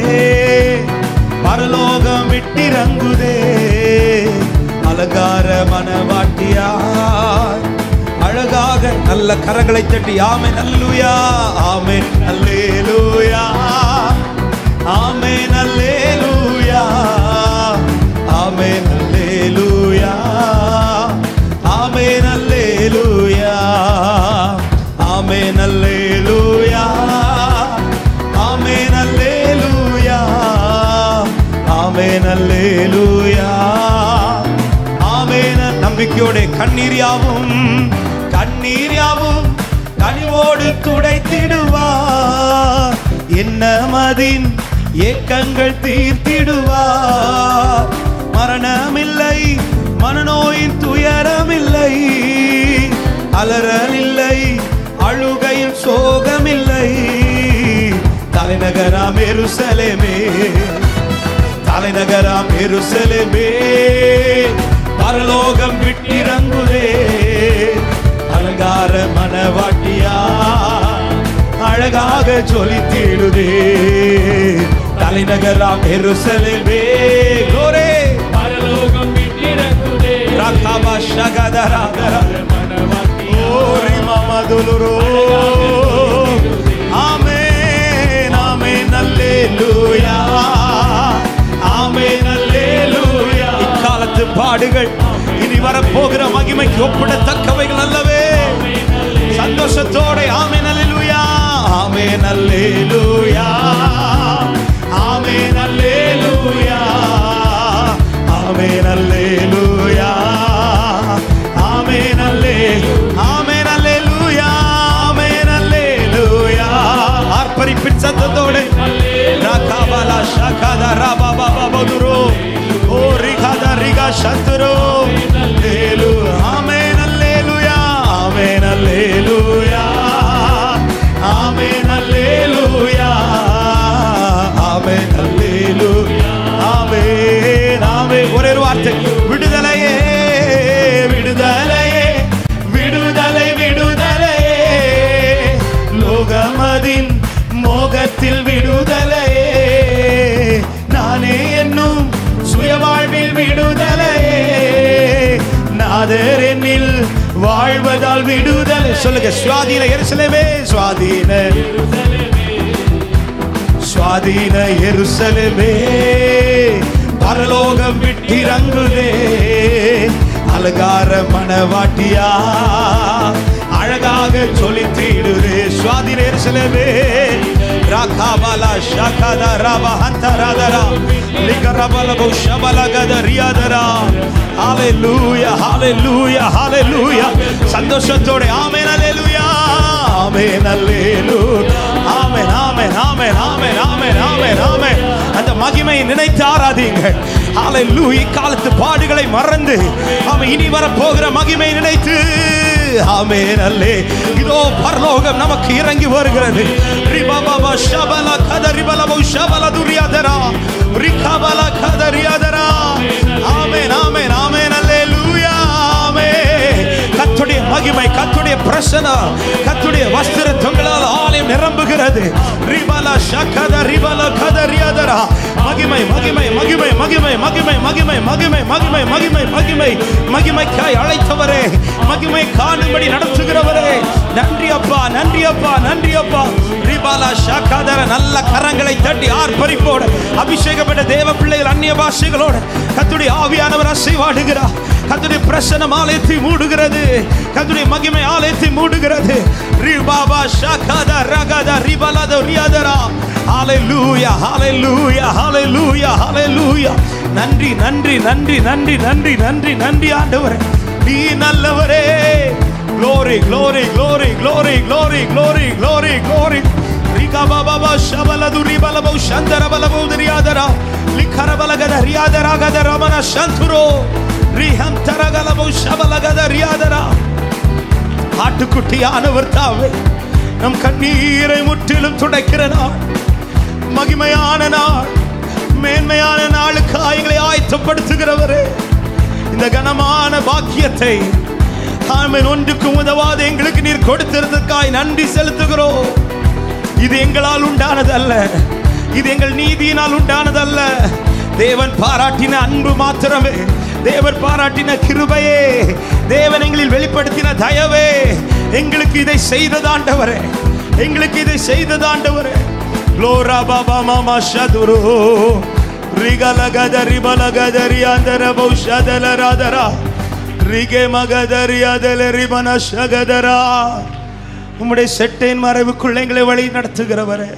பரலோகம் விட்டிறங்குதே அலங்கார மனவாட்டியாய் அழகாக நல்ல கரங்களை தட்டி ஆமே நல்லுயா ஆமே அல்லேலூயா ஆமே நல்லேலூயா ஆமே நல்லேலூயா ஆமே நல்லேலூயா ஆமே நல்லேலூயா ஆமே நல்லேலூயா ஆமே நல்லேலூயா ஆமே நம்பிக்கையோட கண்ணீர் யாவும் கண்ணீர் யாவும் கனிவோடு துடைத்திடுவார் என்ன மதின் ஏக்கங்கள் தீர்த்திடுவார் மரணமில்லை மனநோயின் துயரமில்லை அலறல் இல்லை அழுகையில் சோகமில்லை தலைநகராம் எருசலேமே தலைநகராம் எருசலேமே பரலோகம் விட்டிறங்குதே அலங்கார மனவாட்டியா அழகாக சொலித்திடுதே தலைநகராம் எருசலேமே கோரே பரலோகம் விட்டிறங்குதே ரகாபா ஷகதராதரா மணவாட்டியா ஓரி மமதுலுரோ ஆமென் ஆமென் அல்லேலூயா ஆமென் அல்லேலூயா இக்காலத்து பாடுகள் இனி வரப்போகிற மகிமைக்கு ஒப்பிடத்தக்கவைகள் அல்லவே சந்தோஷத்தோட ஆமென் அல்லேலூயா ஆமென் ஆமென் அல்லேலூயா ஆமென் அல்லேலூயா ஆமென் அல்லேலூயா ஆமென் அல்லே ஆமென் அல்லேலூயா ஆமென் அல்லேலூயா ஆர்ப்பரிப்பின் சத்தத்தோடு ரகாபலா ஷகத ரபபபபதுரோ ஓ ரிகத ரிக சத்துரோ லேலு ஆமென் அல்லேலூயா ஆமென் அல்லேலூயா ஆமென் அல்லேலூயா ஆமென் அல்லேலூயா ஆமென் ஆமென் ஒரே ஒரு வார்த்தை விடுதலையே விடுதலையே விடுதலை விடுதலையே லோகமதின் மோகத்தில் விடுதலையே நானே என்னும் சுயவாழ்வில் விடுதலையே நாதர் என்னில் வாழ்வதால் விடுதலை சொல்லுங்க சுவாதீன எருசலேமே சுவாதீன சுவாதீன எருசலேமே பரலோகம் விட்டிறங்குதே அலங்கார மணவாட்டியா அழகாக சொலித்திடுதே சுவாதீன எருசலேமே ராகாபாலா ஷகத ரப ஹந்தரதரா லிகரபலபு ஷபலகத ரியாதரா ஹalleluya ஹalleluya ஹalleluya சந்தோஷத்தோட ஆமென் அல்லேலூயா ஆமென் அல்லேலூயா ஆமென் ஆமென் ஆமென் ஆமென் ஆமென் ஆமென் ஆமென் அந்த மகிமையை நினைத்து ஆராதிங்கள் ஹalleluya காலத்து பாடுகளை மறந்து ஆமென் இனி வர போகிற மகிமை நினைத்து ஆமென் அல்லே இதோ பரலோகம் நமக்கு இறங்கி வருகிறது ரிபபப ஷபல கதரிபலபு ஷபல துரியாதரா ரிகபல கதரியாதரா ஆமென் ஆமென் ஆமென் அல்லேலூயா ஆமென் கத்துடைய மகிமை கத்துடைய பிரசனம் கத்துடைய வஸ்திர தொங்கலால் ஆலயம் நிரம்புகிறது ரிபல ஷகத ரிபல கதரியாதரா மகிமை மகிமை மகிமை மகிமை மகிமை மகிமை மகிமை மகிமை மகிமை மகிமை மகிமைக்காய் அழைத்தவரே மகிமை காணும்படி நடத்துகிறவரே நன்றி அப்பா நன்றி அப்பா நன்றி அப்பா ரிபாலா ஷாக்காதர நல்ல கரங்களை தட்டி ஆர்ப்பரிப்போடு அபிஷேகப்பட்ட தேவ பிள்ளைகள் அந்நிய பாஷைகளோடு கத்துடைய ஆவியானவர் அசைவாடுகிறார் கத்துடைய பிரசனம் ஆலயத்தை மூடுகிறது கத்துடைய மகிமை ஆலயத்தை மூடுகிறது ரிபாபா ஷாகாத ரகத ரிபலத ரியாதரா ஹalleluya ஹalleluya ஹalleluya ஹalleluya நன்றி நன்றி நன்றி நன்றி நன்றி நன்றி நன்றி ஆண்டவரே நீ நல்லவரே glory glory glory glory glory glory glory glory ரிகபபப ஷபலது ரிபலபௌ சந்தரபலபௌ ரியாதரா லிகரபலகத ரியாதராகத Ramana சந்துரோ ரிஹம் தரகலபௌ ஷபலகத ரியாதரா ஆட்டுக்குட்டியானவர் தாவே நம் கண்ணீரை முற்றிலும் துடைக்கிற நாள் மகிமையான நாள் மேன்மையான நாளுக்கு எங்களை ஆயத்தப்படுத்துகிறவரே இந்த கனமான பாக்கியத்தை ஆமென் ஒன்றுக்கும் உதவாத எங்களுக்கு நீர் கொடுத்திருந்ததுக்காய் நன்றி செலுத்துகிறோம் இது எங்களால் உண்டானது அல்ல இது எங்கள் நீதியினால் உண்டானது அல்ல தேவன் பாராட்டின அன்பு மாத்திரமே தேவன் பாராட்டின கிருபையே தேவன் எங்களில் வெளிப்படுத்தின தயவே எங்களுக்கு இதை செய்ததாண்டவரே எங்களுக்கு இதை செய்ததாண்டவரே லோரா பாபா மாமா ஷதுரு ரிகலகத ரிபலகத ரியாந்தர பௌஷதல ராதரா ரிகே மகதரி அதல ரிபன ஷகதரா உம்முடைய செட்டையின் மறைவுக்குள்ள எங்களை வழி நடத்துகிறவரே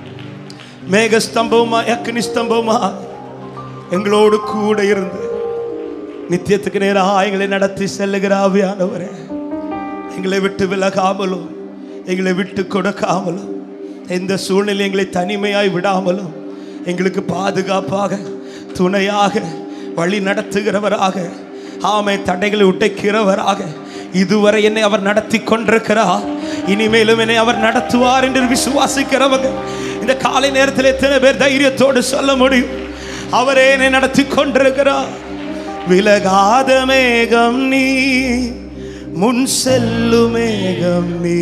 மேகஸ்தம்பமா அக்னி ஸ்தம்பமா எங்களோடு கூட இருந்து நித்தியத்துக்கு நேராக எங்களை நடத்தி செல்லுகிற ஆவியானவரே எங்களை விட்டு விலகாமலும் எங்களை விட்டு கொடுக்காமலும் எந்த சூழ்நிலை எங்களை தனிமையாய் விடாமலும் எங்களுக்கு பாதுகாப்பாக துணையாக வழி நடத்துகிறவராக ஆமை தடைகளை உடைக்கிறவராக இதுவரை என்னை அவர் நடத்தி கொண்டிருக்கிறார் இனிமேலும் என்னை அவர் நடத்துவார் என்று விசுவாசிக்கிறவங்க இந்த காலை நேரத்தில் எத்தனை பேர் தைரியத்தோடு சொல்ல முடியும் அவரே என்னை நடத்தி கொண்டிருக்கிறார் விலகாத மேகம் நீ முன் செல்லு மேகம் நீ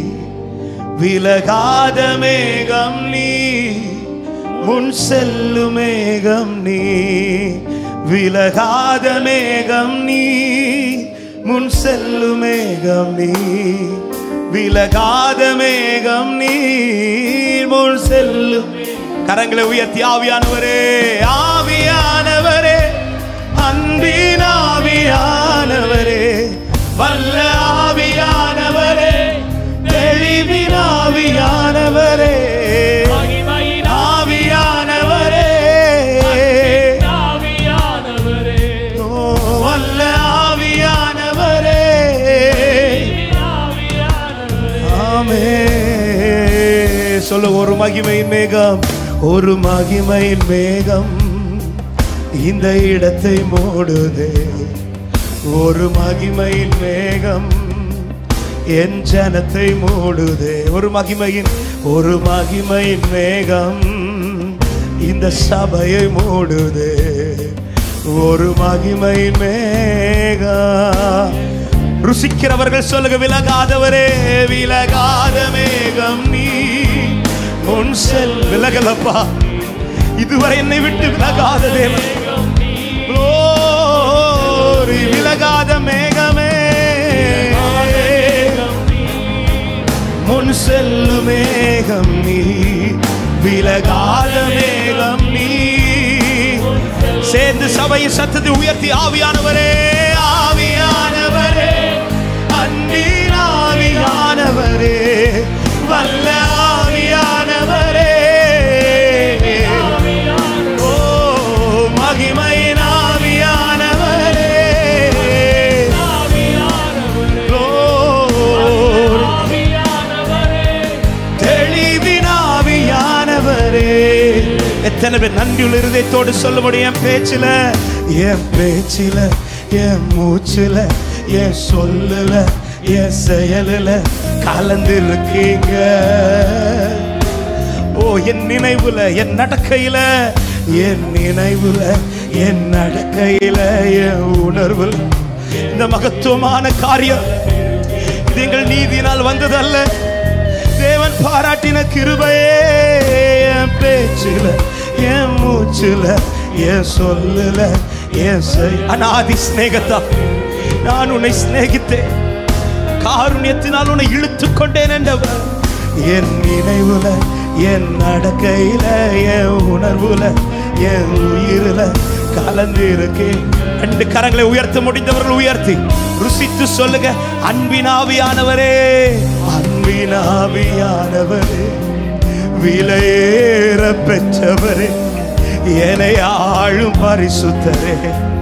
விலகாத மேகம் நீ முன் செல்லு மேகம் நீ விலகாத மேகம் நீ முன் செல்லு மேகம் நீ விலகாத மேகம் நீ முன் செல்லு கரங்களை உயர்த்தி ஆவியானவரே ஆவியானவரே அன்பின் ஆவியானவரே வல்ல ஆவியானவரே தெளிவின் ஆவியானவரே வல்ல ஆவியானவரே ஆமே சொல்ல ஒரு மகிமையின் மேகம் ஒரு மகிமையின் மேகம் இந்த இடத்தை மூடுதே ஒரு மகிமையின் மேகம் என் ஜனத்தை மூடுதே ஒரு மகிமையின் ஒரு மகிமையின் மேகம் இந்த சபையை மூடுதே ஒரு மகிமையின் மேகம் ருசிக்கிறவர்கள் சொல்லுங்க விலகாதவரே விலகாத மேகம் நீ முன் செல் விலகலப்பா இதுவரை என்னை விட்டு விலகாத தேவன் Glory, விலகாத மேகமே முன் செல்லும் மேகம் நீ விலகாத மேகம் நீ சேர்ந்து சபையின் சத்தத்தை உயர்த்தி ஆவியானவரே ஆவியானவரே அன்பின் ஆவியானவரே வல்ல ஆவியானவரே ஓ மகிமையின் ஆவியானவரே Glory. தெளிவின் ஆவியானவரே எத்தனை பேர் நன்றியுள்ள இருதயத்தோடு சொல்ல முடியும் என் பேச்சில என் பேச்சில என் மூச்சுல என் சொல்லுல என் செயலுல கலந்து இருக்கீங்க ஓ என் நினைவுல என் நடக்கையில என் நினைவுல என் நடக்கையில என் உணர்வுல இந்த மகத்துவமான காரியம் இது எங்கள் நீதியினால் வந்ததல்ல தேவன் பாராட்டின கிருபையே என் பேச்சுல என் மூச்சுல என் சொல்லுல என் செய் அநாதி சிநேகத்தா நான் உன்னை சிநேகித்தேன் காருண்யத்தினால் உன்னை இழுத்துக் கொண்டேன் என்றவர் என் நினைவுல என் நடக்கையில என் உணர்வுல என் உயிரில கலந்து இருக்கேன் ரெண்டு கரங்களை உயர்த்த முடிந்தவர்கள் உயர்த்தி ருசித்து சொல்லுங்க அன்பினாவியானவரே அன்பினாவியானவரே விலையேற பெற்றவரே என்னை ஆளும் பரிசுத்தரே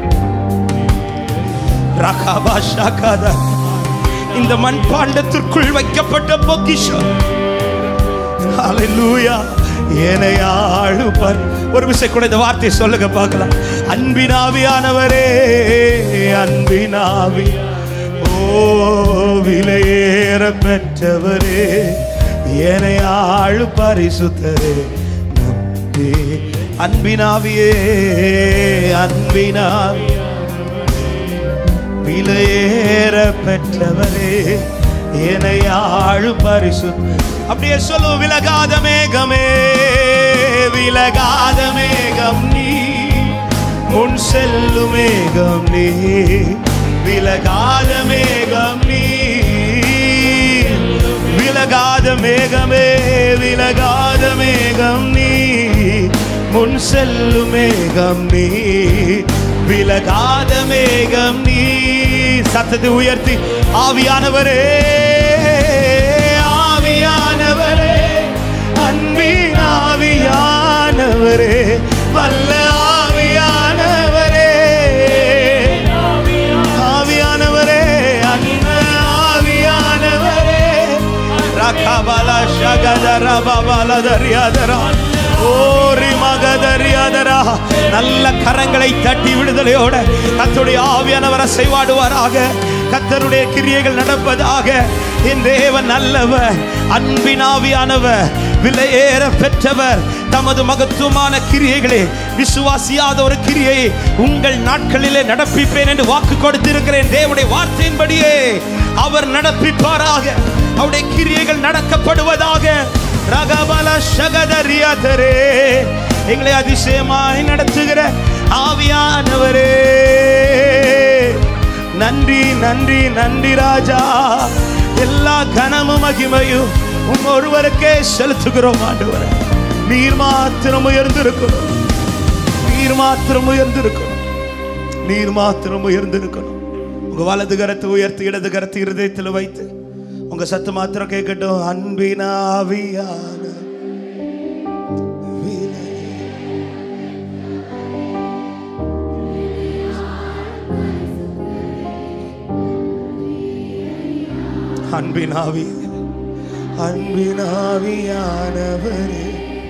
ரகாபா ஷாகாதா இந்த மண்பாண்டத்திற்குள் வைக்கப்பட்ட பொக்கிஷம் ஹalleluya என்னை ஆளுபர் ஒரு விஷயம் கூட இந்த வார்த்தையை சொல்லுங்க பார்க்கலாம் அன்பினாவியானவரே அன்பினாவி ஓ விலையேற பெற்றவரே என்னை ஆளு பரிசுத்தரே நம்பி அன்பினாவியே அன்பினாவி விலையேற பெற்றவரே என்னை ஆளு பரிசு அப்படியே சொல்லு விலகாத மேகமே விலகாத மேகம் நீ முன் செல்லு மேகம் நீ விலகாத மேகம் நீ விலகாத மேகமே விலகாத மேகம் நீ முன் செல்லு மேகம் நீ விலகாத மேகம் நீ சத்தத்தை உயர்த்தி ஆவியானவரே ஆவியானவரே அன்பின் ஆவியானவரே வல்ல ஆவியானவரே ஆவியானவரே அன்ன ஆவியானவரே ரகபல ஷகதர பபல தரியாதரா ஓரி மகதரியாதரா நல்ல கரங்களை தட்டி விடுதலையோட கத்தருடைய ஆவியானவரை செய்வாடுவாராக கத்தருடைய கிரியைகள் நடப்பதாக என் தேவன் நல்லவர் அன்பின் ஆவியானவர் விலையேற பெற்றவர் தமது மகத்துவமான கிரியைகளே விசுவாசியாத ஒரு கிரியை உங்கள் நாட்களிலே நடப்பிப்பேன் என்று வாக்கு கொடுத்திருக்கிறேன் தேவனுடைய வார்த்தையின்படியே அவர் நடப்பிப்பாராக அவருடைய கிரியைகள் நடக்கப்படுவதாக ரகபல சகதரியாதரே எங்களை அதிசயமாய் நடத்துகிற ஆவியானவரே நன்றி நன்றி நன்றி ராஜா எல்லா கனமும் மகிமையும் உம் ஒருவருக்கே செலுத்துகிறோம் ஆண்டவரே நீர் மாத்திரம் உயர்ந்திருக்கணும் நீர் மாத்திரம் உயர்ந்திருக்கணும் நீர் மாத்திரம் உயர்ந்திருக்கணும் உங்க வலது கரத்தை உயர்த்தி இடது கரத்தை இருதயத்தில் வைத்து உங்க சத்து மாத்திரம் கேட்கட்டும் அன்பினாவியான அன்பினாவி அன்பினாவியானவரே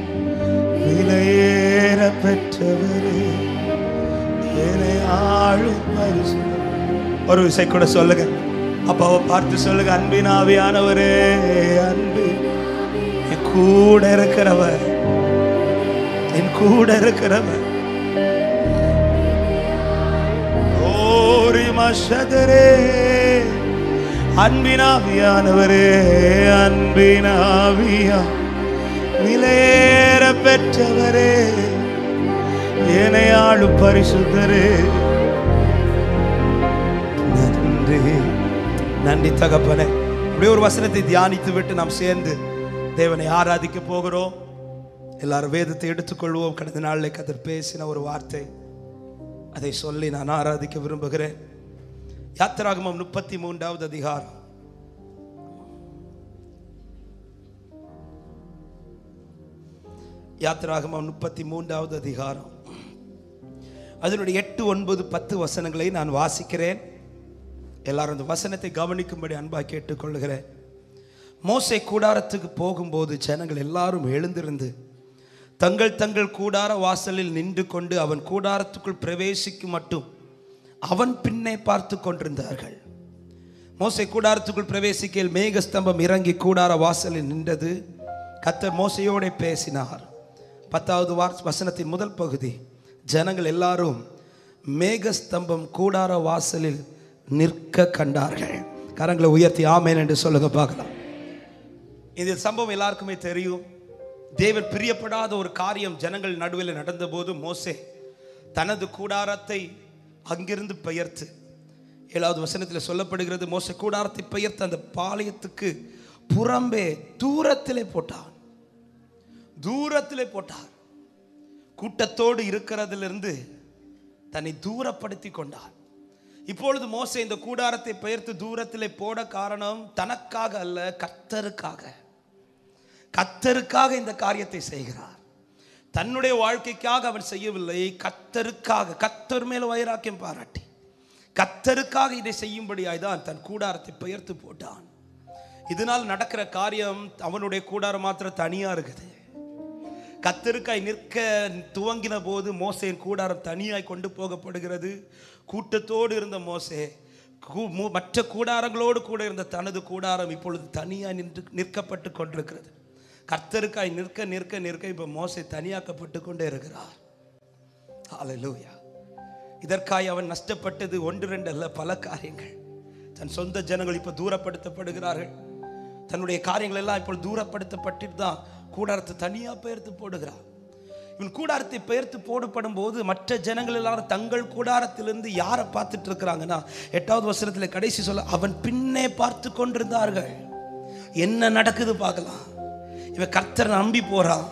விலையேற பெற்றவரே என்னை ஆளும் பரிசு ஒரு விசை கூட சொல்லுங்க அப்பாவை பார்த்து சொல்லுங்க அன்பினாவியானவரே அன்பு என் கூட இருக்கிறவர் என் கூட இருக்கிறவர் ஓரி மஷதரே அன்பினாவியானவரே அன்பினாவியா விலையேற பெற்றவரே என்னை ஆளும் பரிசுத்தரே நன்றி நன்றி தகப்பனே அப்படியே ஒரு வசனத்தை தியானித்து விட்டு நாம் சேர்ந்து தேவனை ஆராதிக்க போகிறோம் எல்லாரும் வேதத்தை எடுத்துக்கொள்வோம் கடந்த நாளில் கதர் பேசின ஒரு வார்த்தை அதை சொல்லி நான் ஆராதிக்க விரும்புகிறேன் யாத்திராகமம் முப்பத்தி மூன்றாவது அதிகாரம் யாத்திராகமம் முப்பத்தி மூன்றாவது அதிகாரம் அதனுடைய எட்டு ஒன்பது பத்து வசனங்களை நான் வாசிக்கிறேன் எல்லாரும் அந்த வசனத்தை கவனிக்கும்படி அன்பாக கேட்டுக்கொள்கிறேன் மோசே கூடாரத்துக்கு போகும்போது ஜனங்கள் எல்லாரும் எழுந்திருந்து தங்கள் தங்கள் கூடார வாசலில் நின்று கொண்டு அவன் கூடாரத்துக்குள் பிரவேசிக்கும் மட்டும் அவன் பின்னே பார்த்து கொண்டிருந்தார்கள் மோசே கூடாரத்துக்குள் பிரவேசிக்கையில் மேகஸ்தம்பம் இறங்கி கூடார வாசலில் நின்றது கத்தர் மோசையோட பேசினார் பத்தாவது வார் வசனத்தின் முதல் பகுதி ஜனங்கள் எல்லாரும் மேகஸ்தம்பம் கூடார வாசலில் நிற்க கண்டார்கள் கரங்களை உயர்த்தி ஆமேன் என்று சொல்லுங்க பார்க்கலாம் இந்த சம்பவம் எல்லாருக்குமே தெரியும் தேவன் பிரியப்படாத ஒரு காரியம் ஜனங்கள் நடுவில் நடந்தபோது மோசே தனது கூடாரத்தை அங்கிருந்து பெயர்த்து ஏழாவது வசனத்தில் சொல்லப்படுகிறது மோசே கூடாரத்தை பெயர்த்து அந்த பாளையத்துக்கு புறம்பே தூரத்திலே போட்டான் தூரத்திலே போட்டார் கூட்டத்தோடு இருக்கிறதிலிருந்து தன்னை தூரப்படுத்தி கொண்டார் இப்பொழுது மோசே இந்த கூடாரத்தை பெயர்த்து தூரத்திலே போட காரணம் தனக்காக அல்ல கர்த்தருக்காக கர்த்தருக்காக இந்த காரியத்தை செய்கிறார் தன்னுடைய வாழ்க்கைக்காக அவன் செய்யவில்லை கர்த்தருக்காக கர்த்தர் மேல் வைராக்கியம் பாராட்டி கர்த்தருக்காக இதை செய்யும்படியாய் தான் தன் கூடாரத்தை பெயர்த்து போட்டான் இதனால் நடக்கிற காரியம் அவனுடைய கூடாரம் மாத்திரம் தனியா இருக்குது கத்தருக்காய் நிற்க துவங்கின போது மோசேன் கூடாரம் தனியாய் கொண்டு போகப்படுகிறது கூட்டத்தோடு இருந்த மோசே கூ- மு- மற்ற கூடாரங்களோடு கூட இருந்த தனது கூடாரம் இப்பொழுது தனியாய் நின்று நிற்கப்பட்டு கொண்டிருக்கிறது கர்த்தருக்காய் நிற்க நிற்க நிற்க இப்போ மோசே தனியாக்கப்பட்டு கொண்டே இருக்கிறார் ஹalleluya இதற்காய் அவன் நஷ்டப்பட்டது ஒன்று ரெண்டு அல்ல பல காரியங்கள் தன் சொந்த ஜனங்கள் இப்போ தூரப்படுத்தப்படுகிறார்கள் தன்னுடைய காரியங்கள் எல்லாம் இப்போ தூரப்படுத்தப்பட்டு தான் கூடாரத்தை தனியாக பெயர்த்து போடுகிறான் இவன் கூடாரத்தை பெயர்த்து போடப்படும் போது மற்ற ஜனங்கள் எல்லாரும் தங்கள் கூடாரத்திலிருந்து யாரை பார்த்துட்டு இருக்கிறாங்கன்னா எட்டாவது வசனத்தில் கடைசி சொல்ல அவன் பின்னே பார்த்து கொண்டிருந்தார்கள் என்ன நடக்குது பார்க்கலாம் இவன் கர்த்தரை நம்பி போறான்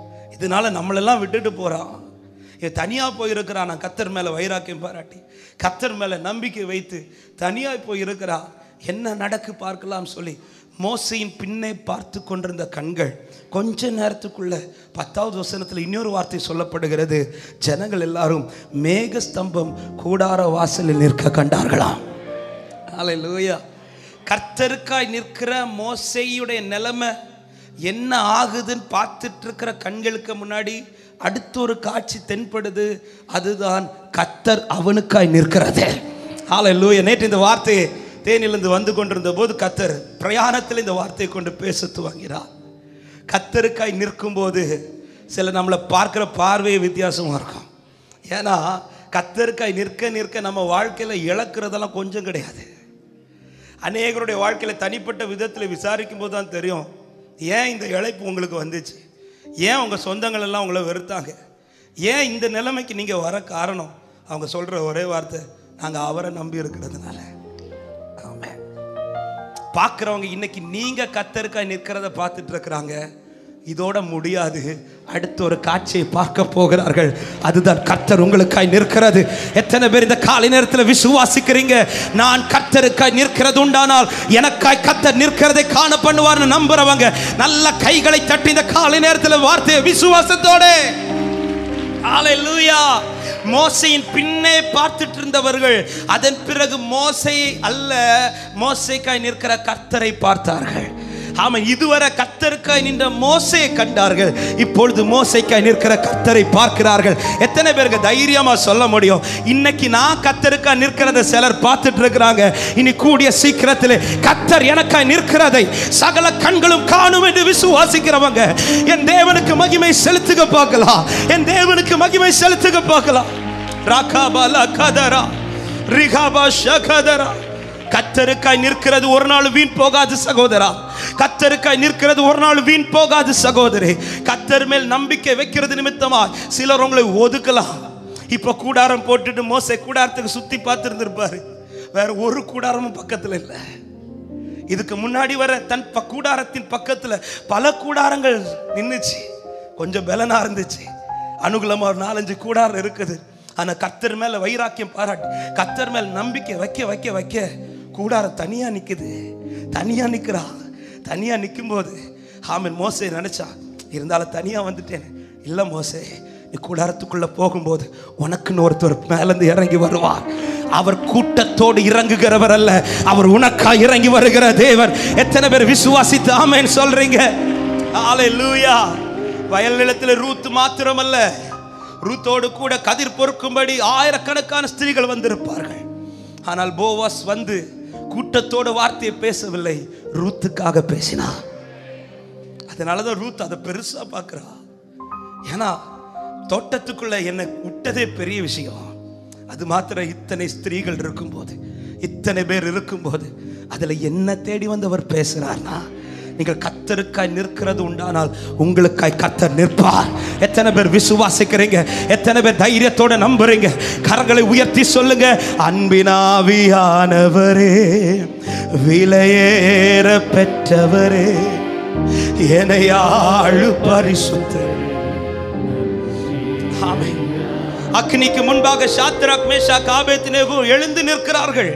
இதனால நம்மளெல்லாம் விட்டுட்டு போறான் இவன் தனியாக போயிருக்கிறான் நான் கத்தர் மேலே வைராக்கியம் பாராட்டி கத்தர் மேலே நம்பிக்கை வைத்து தனியாக போயிருக்கிறான் என்ன நடக்கு பார்க்கலாம் சொல்லி மோசையின் பின்னே பார்த்து கொண்டிருந்த கண்கள் கொஞ்ச நேரத்துக்குள்ள பத்தாவது வசனத்தில் இன்னொரு வார்த்தை சொல்லப்படுகிறது ஜனங்கள் எல்லாரும் மேகஸ்தம்பம் கூடார வாசலில் நிற்க கண்டார்களாம் ஹalleluya கர்த்தருக்காய் நிற்கிற மோசையுடைய நிலைமை என்ன ஆகுதுன்னு பார்த்துட்டு இருக்கிற கண்களுக்கு முன்னாடி அடுத்த ஒரு காட்சி தென்படுது அதுதான் கர்த்தர் அவனுக்காய் நிற்கிறது ஹalleluya நேற்று இந்த வார்த்தையை தேனிலிருந்து வந்து கொண்டிருந்த போது கத்தர் பிரயாணத்தில் இந்த வார்த்தையை கொண்டு பேச துவங்கினார் கத்தருக்காய் நிற்கும்போது சில நம்மளை பார்க்குற பார்வையே வித்தியாசமாக இருக்கும் ஏன்னா கத்தருக்காய் நிற்க நிற்க நம்ம வாழ்க்கையில் இழக்கிறதெல்லாம் கொஞ்சம் கிடையாது அநேகருடைய வாழ்க்கையில் தனிப்பட்ட விதத்தில் விசாரிக்கும் போது தான் தெரியும் ஏன் இந்த இழைப்பு உங்களுக்கு வந்துச்சு ஏன் உங்கள் சொந்தங்கள் எல்லாம் உங்களை வெறுத்தாங்க ஏன் இந்த நிலைமைக்கு நீங்கள் வர காரணம் அவங்க சொல்கிற ஒரே வார்த்தை நாங்கள் அவரை நம்பி இருக்கிறதுனால ஆமென் பார்க்குறவங்க இன்னைக்கு நீங்கள் கத்தருக்காய் நிற்கிறத பார்த்துட்டு இருக்கிறாங்க இதோட முடியாது அடுத்த ஒரு காட்சியை பார்க்க போகிறார்கள் அதுதான் கர்த்தர் உங்களுக்காய் நிற்கிறது எத்தனை பேர் இந்த காலை நேரத்தில் விசுவாசிக்கிறீங்க நான் கர்த்தருக்காய் நிற்கிறது உண்டானால் எனக்காய் கர்த்தர் நிற்கிறதை காண பண்ணுவார்னு நம்புறவங்க நல்ல கைகளை தட்டி இந்த காலை நேரத்தில் வார்த்தையை விசுவாசத்தோட ஹalleluya மோசையின் பின்னே பார்த்துட்டு இருந்த இருந்தவர்கள் அதன் பிறகு மோசையை அல்ல மோசைக்காய் நிற்கிற கர்த்தரை பார்த்தார்கள் ஆமா இதுவரை கத்தருக்காய் நின்ற மோசையை கண்டார்கள் இப்பொழுது மோசைக்காய் நிற்கிற கத்தரை பார்க்கிறார்கள் எத்தனை பேருக்கு தைரியமா சொல்ல முடியும் இன்னைக்கு நான் கத்தருக்காய் நிற்கிறத சிலர் பார்த்துட்டு இருக்கிறாங்க இனி கூடிய சீக்கிரத்தில் கத்தர் எனக்காய் நிற்கிறதை சகல கண்களும் காணும் என்று விசுவாசிக்கிறவங்க என் தேவனுக்கு மகிமை செலுத்துக பார்க்கலாம் என் தேவனுக்கு மகிமை செலுத்துக பார்க்கலாம் ராகாபாலா கதரா ரிகாபா ஷகதரா கத்தருக்காய் நிற்கிறது ஒரு நாள் வீண் போகாது சகோதரா கத்தருக்காய் நிற்கிறது ஒரு நாள் வீண் போகாது சகோதரி கத்தர் மேல் நம்பிக்கை வைக்கிறது நிமித்தமா சிலர் உங்களை ஒதுக்கலாம் இப்ப கூடாரம் போட்டுட்டு மோசை கூடாரத்துக்கு சுத்தி பார்த்துருந்துருப்பாரு வேற ஒரு கூடாரமும் பக்கத்துல இல்லை இதுக்கு முன்னாடி வர தன் ப- கூடாரத்தின் பக்கத்துல பல கூடாரங்கள் நின்னுச்சு கொஞ்சம் பலனா இருந்துச்சு அனுகூலமா ஒரு நாலஞ்சு கூடாரம் இருக்குது ஆனா கத்தர் மேல வைராக்கியம் பாராட்டி கத்தர் மேல் நம்பிக்கை வைக்க வைக்க வைக்க கூடாரம் தனியா நிக்குது தனியா நிக்கிறா தனியா நிக்கும்போது ஆமன் மோசே நினைச்சா இருந்தாலும் தனியா வந்துட்டேன் இல்ல மோசே நீ கூடாரத்துக்குள்ள போகும்போது உனக்குன்னு ஒருத்தர் மேலேருந்து இறங்கி வருவார் அவர் கூட்டத்தோடு இறங்குகிறவர் அல்ல அவர் உனக்கா இறங்கி வருகிற தேவர் எத்தனை பேர் விசுவாசித்து ஆமென் சொல்றீங்க ஹalleluya வயல் நிலத்தில் ரூத் மாத்திரமல்ல ரூத்தோடு கூட கதிர் பொறுக்கும்படி ஆயிரக்கணக்கான ஸ்திரீகள் வந்திருப்பார்கள் ஆனால் போவாஸ் வந்து கூட்டத்தோடு வார்த்தையை பேசவில்லை ரூத்துக்காக பேசினார் அதனால தான் ரூத் அதை பெருசா பார்க்கிறா ஏன்னா தோட்டத்துக்குள்ள என்னை விட்டதே பெரிய விஷயம் அது மாத்திரம் இத்தனை ஸ்திரீகள் இருக்கும்போது இத்தனை பேர் இருக்கும்போது அதுல என்ன தேடி வந்தவர் பேசுறார்னா நீங்கள் கத்தருக்காய் நிற்கிறது உண்டானால் உங்களுக்காய் கத்தர் நிற்பார் எத்தனை பேர் விசுவாசிக்கிறீங்க எத்தனை பேர் தைரியத்தோட நம்புறீங்க கரங்களை உயர்த்தி சொல்லுங்க அன்பினாவியானவரே விலையேற பெற்றவரே எனையாழு பரிசுத்தர் ஆமென். அக்னிக்கு முன்பாக சாத்ராக் மேஷாக் ஆபேத்நேகோ எழுந்து நிற்கிறார்கள்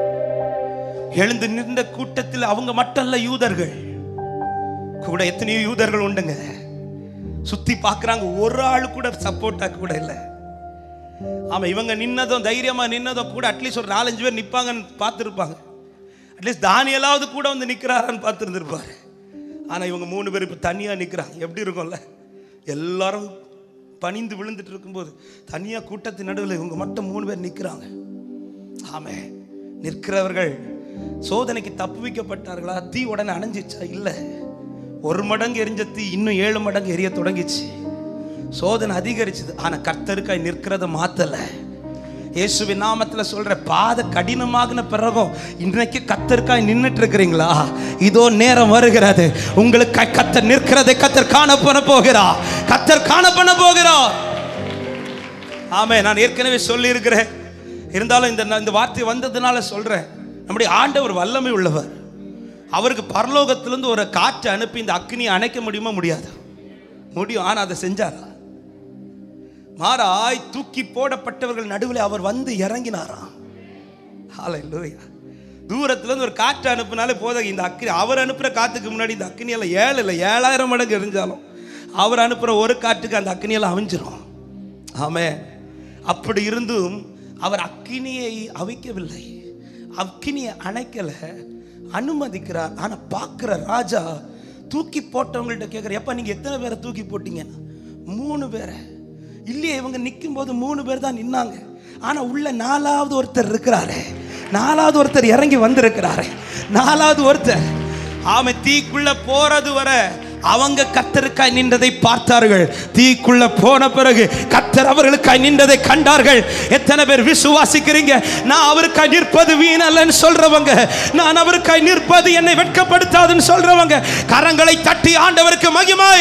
எழுந்து நின்ற கூட்டத்தில் அவங்க மட்டும் அல்ல யூதர்கள் கூட எத்தனையோ யூதர்கள் உண்டுங்க சுத்தி பார்க்கறாங்க ஒரு ஆள் கூட சப்போர்ட்டா கூட இல்லை ஆமா இவங்க நின்னதும் தைரியமா நின்னதும் கூட அட்லீஸ்ட் ஒரு நாலஞ்சு பேர் நிப்பாங்கன்னு பார்த்துருப்பாங்க அட்லீஸ்ட் தானியலாவது கூட வந்து நிக்கிறாரான்னு பார்த்துருந்துருப்பாரு ஆனா இவங்க மூணு பேர் இப்போ தனியா நிக்கிறாங்க எப்படி இருக்கும்ல எல்லாரும் பணிந்து விழுந்துட்டு இருக்கும்போது தனியா கூட்டத்தின் நடுவில் இவங்க மட்டும் மூணு பேர் நிக்கிறாங்க ஆமே நிற்கிறவர்கள் சோதனைக்கு தப்புவிக்கப்பட்டார்களா தீ உடனே அணைஞ்சிச்சா இல்லை ஒரு மடங்கு எரிஞ்ச தீ இன்னும் ஏழு மடங்கு எரிய தொடங்கிச்சு சோதனை அதிகரிச்சது ஆனா கர்த்தருக்காய் நிற்கிறத மாத்தல இயேசுவின் நாமத்துல சொல்ற பாத கடினமாகின பிறகும் இன்னைக்கு கத்தருக்காய் நின்னுட்டு இருக்கிறீங்களா இதோ நேரம் வருகிறது உங்களுக்கு கத்தர் நிற்கிறதை கத்தர் காண பண்ண போகிறா கத்தர் காண பண்ண போகிறா ஆமே நான் ஏற்கனவே சொல்லி இருக்கிறேன் இருந்தாலும் இந்த இந்த வார்த்தை வந்ததுனால சொல்றேன் நம்முடைய ஆண்டவர் வல்லமை உள்ளவர் அவருக்கு பரலோகத்திலிருந்து ஒரு காற்றை அனுப்பி இந்த அக்னியை அணைக்க முடியுமா முடியாது முடியும் ஆனா அதை செஞ்சாரா மாறாய் தூக்கி போடப்பட்டவர்கள் நடுவில் அவர் வந்து இறங்கினாராம் ஹalleluya தூரத்துல இருந்து ஒரு காற்று அனுப்புனாலே போதும் இந்த அக்னி அவர் அனுப்புற காத்துக்கு முன்னாடி இந்த அக்னியெல்லாம் ஏழு இல்லை ஏழாயிரம் மடங்கு எரிஞ்சாலும் அவர் அனுப்புற ஒரு காற்றுக்கு அந்த அக்னியெல்லாம் அவிஞ்சிரும் ஆமே அப்படி இருந்தும் அவர் அக்கினியை அவிக்கவில்லை அக்கினியை அணைக்கல அனுமதிக்கிறார் ஆனா பார்க்கிற ராஜா தூக்கி போட்டவங்கள்ட்ட கேட்குற எப்ப நீங்க எத்தனை பேரை தூக்கி போட்டீங்கன்னா மூணு பேரை இல்லையே இவங்க நிற்கும் போது மூணு பேர் தான் நின்னாங்க ஆனா உள்ள நாலாவது ஒருத்தர் இருக்கிறாரு நாலாவது ஒருத்தர் இறங்கி வந்திருக்கிறாரு நாலாவது ஒருத்தர் ஆமை தீக்குள்ள போறது வரை அவங்க கத்தருக்காய் நின்றதை பார்த்தார்கள் தீக்குள்ள போன பிறகு கத்தர் அவர்களுக்காய் நின்றதை கண்டார்கள் எத்தனை பேர் விசுவாசிக்கிறீங்க நான் அவருக்காய் நிற்பது வீணல்லன்னு சொல்றவங்க நான் அவருக்காய் நிற்பது என்னை வெட்கப்படுத்தாதுன்னு சொல்றவங்க கரங்களை தட்டி ஆண்டவருக்கு மகிமாய்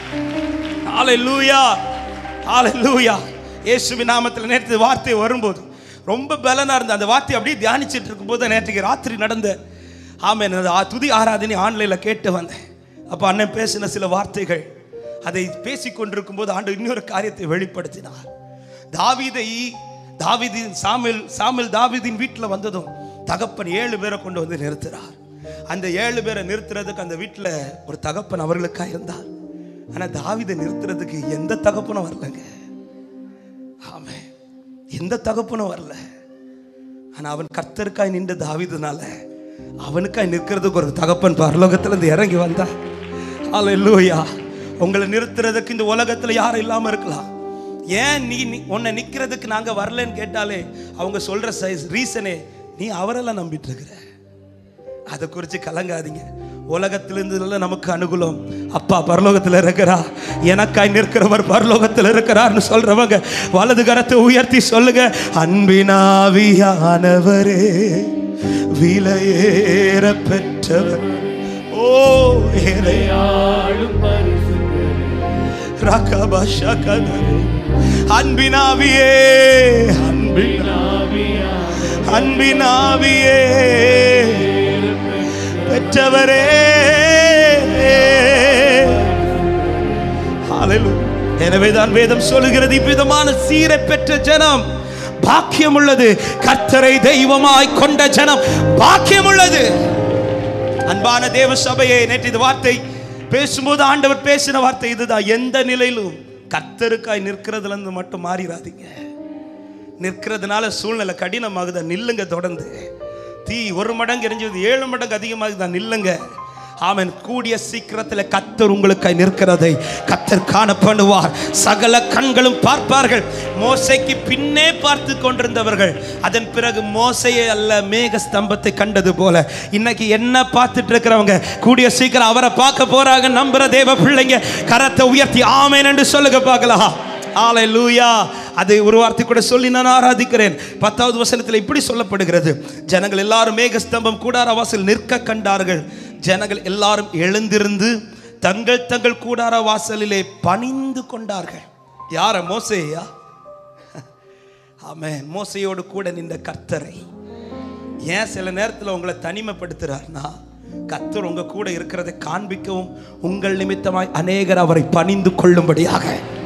ஹalleluya ஹalleluya இயேசுவின் நாமத்தில் நேற்று வார்த்தை வரும்போது ரொம்ப பலனா இருந்த அந்த வார்த்தை அப்படியே தியானிச்சிட்டு இருக்கும்போது நேற்றுக்கு ராத்திரி நடந்த ஆமென் அந்த ஆ- துதி ஆராதனை ஆன்லைனில் கேட்டு வந்தேன் அப்போ அண்ணன் பேசின சில வார்த்தைகள் அதை பேசிக் கொண்டிருக்கும் போது ஆண்டு இன்னொரு காரியத்தை வெளிப்படுத்தினார் தாவீதை தாவீதின் சாமில் சாமில் தாவீதின் வீட்டில் வந்ததும் தகப்பன் ஏழு பேரை கொண்டு வந்து நிறுத்துறார் அந்த ஏழு பேரை நிறுத்துறதுக்கு அந்த வீட்டில் ஒரு தகப்பன் அவர்களுக்காக இருந்தார் ஆனா தாவீதை நிறுத்துறதுக்கு எந்த தகப்பனும் வரலங்க ஆமே எந்த தகப்பனும் வரல ஆனா அவன் கர்த்தருக்காய் நின்ற தாவிதனால அவனுக்காய் நிற்கிறதுக்கு ஒரு தகப்பன் பரலோகத்துல இருந்து இறங்கி வந்தா அல்லேலூயா உங்களை நிறுத்துறதுக்கு இந்த உலகத்துல யாரும் இல்லாம இருக்கலாம் ஏன் நீ நீ- உன்னை நிக்கிறதுக்கு நாங்க வரலன்னு கேட்டாலே அவங்க சொல்ற சைஸ் ரீசனே நீ அவரெல்லாம் நம்பிட்டு இருக்கிற அதை குறித்து கலங்காதீங்க உலகத்திலிருந்து நமக்கு அனுகூலம் அப்பா பரலோகத்தில் இருக்கிறா எனக்காய் நிற்கிறவர் பரலோகத்தில் இருக்கிறார்னு சொல்றவங்க வலது கரத்தை உயர்த்தி சொல்லுங்க அன்பினாவியானவரே விலையேற பெற்றவர் ஓ ஏனை ரகபஷகதரே. அன்பினாவியே அன்பினாவியே அன்பினாவியே பெற்றவரே ஹalleluya. எனவேதான் வேதம் சொல்லுகிறது இவ்விதமான சீரை பெற்ற ஜனம் பாக்கியம் உள்ளது கர்த்தரை தெய்வமாய் கொண்ட ஜனம் பாக்கியம் உள்ளது அன்பான தேவ சபையே நேற்று இந்த வார்த்தை பேசும்போது ஆண்டவர் பேசின வார்த்தை இதுதான் எந்த நிலையிலும் கர்த்தருக்காய் நிற்கிறதுல இருந்து மட்டும் மாறிடாதீங்க நிற்கிறதுனால சூழ்நிலை கடினமாகுதா நில்லுங்க தொடர்ந்து தீ ஒரு மடங்கு எரிஞ்சது ஏழு மடங்கு அதிகமாகுதா நில்லுங்க ஆமென் கூடிய சீக்கிரத்தில் கத்தர் உங்களுக்காய் நிற்கிறதை கத்தர் காண பண்ணுவார் சகல கண்களும் பார்ப்பார்கள் மோசைக்கு பின்னே பார்த்து கொண்டிருந்தவர்கள் அதன் பிறகு மோசையை அல்ல மேக ஸ்தம்பத்தை கண்டது போல இன்னைக்கு என்ன பார்த்துட்டு இருக்கிறவங்க கூடிய சீக்கிரம் அவரை பார்க்க போறாங்க நம்புற தேவ பிள்ளைங்க கரத்தை உயர்த்தி ஆமேன் என்று சொல்லுங்க பார்க்கலாம் ஆலை லூயா அதை ஒரு வார்த்தை கூட சொல்லி நான் ஆராதிக்கிறேன் பத்தாவது வசனத்தில் இப்படி சொல்லப்படுகிறது ஜனங்கள் எல்லாரும் மேகஸ்தம்பம் கூடார வாசல் நிற்க கண்டார்கள் ஜனங்கள் எல்லாரும் எழுந்திருந்து தங்கள் தங்கள் கூடார வாசலிலே பணிந்து கொண்டார்கள் யார மோசேயா ஆமென் மோசையோடு கூட நின்ற கர்த்தரை ஏன் சில நேரத்தில் உங்களை தனிமைப்படுத்துறார்னா கர்த்தர் உங்க கூட இருக்கிறதை காண்பிக்கவும் உங்கள் நிமித்தமாய் அநேகர் அவரை பணிந்து கொள்ளும்படியாக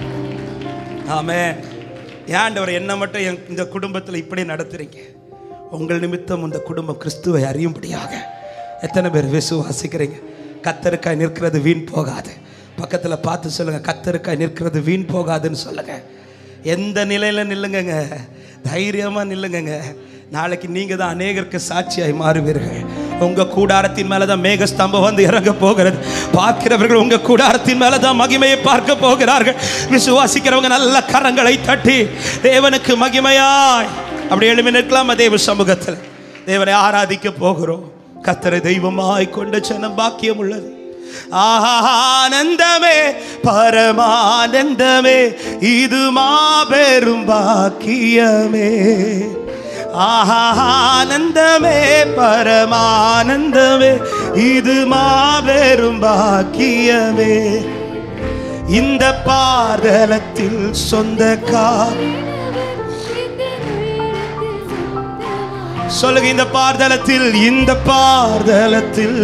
ஆமென் ஏன்டவர் என்ன மட்டும் என் இந்த குடும்பத்தில் இப்படி நடத்துறீங்க உங்கள் நிமித்தம் இந்த குடும்பம் கிறிஸ்துவை அறியும்படியாக எத்தனை பேர் விசுவாசிக்கிறீங்க கத்தருக்காய் நிற்கிறது வீண் போகாது பக்கத்தில் பார்த்து சொல்லுங்க கத்தருக்காய் நிற்கிறது வீண் போகாதுன்னு சொல்லுங்க எந்த நிலையில் நில்லுங்கங்க தைரியமாக நில்லுங்கங்க நாளைக்கு நீங்கள் தான் அநேகருக்கு சாட்சியாய் மாறுவீர்கள் உங்க கூடாரத்தின் மேல தான் மேக ஸ்தம்பம் வந்து இறங்க போகிறது பார்க்கிறவர்கள் உங்க கூடாரத்தின் மேல தான் மகிமையை பார்க்க போகிறார்கள் விசுவாசிக்கிறவங்க நல்ல கரங்களை தட்டி தேவனுக்கு மகிமையாய் அப்படி எழுமி நிற்கலாமா தேவ சமூகத்தில் தேவனை ஆராதிக்க போகிறோம் கத்தரை தெய்வமாய் கொண்ட ஜனம் பாக்கியம் உள்ளது ஆனந்தமே பரமானந்தமே இது மாபெரும் பாக்கியமே ஆனந்தமே பரமானந்தமே இது மாபெரும் பாக்கியமே இந்த பாதலத்தில் சொந்த கா சொல்லுங்க இந்த பார்தலத்தில் இந்த பார்தலத்தில்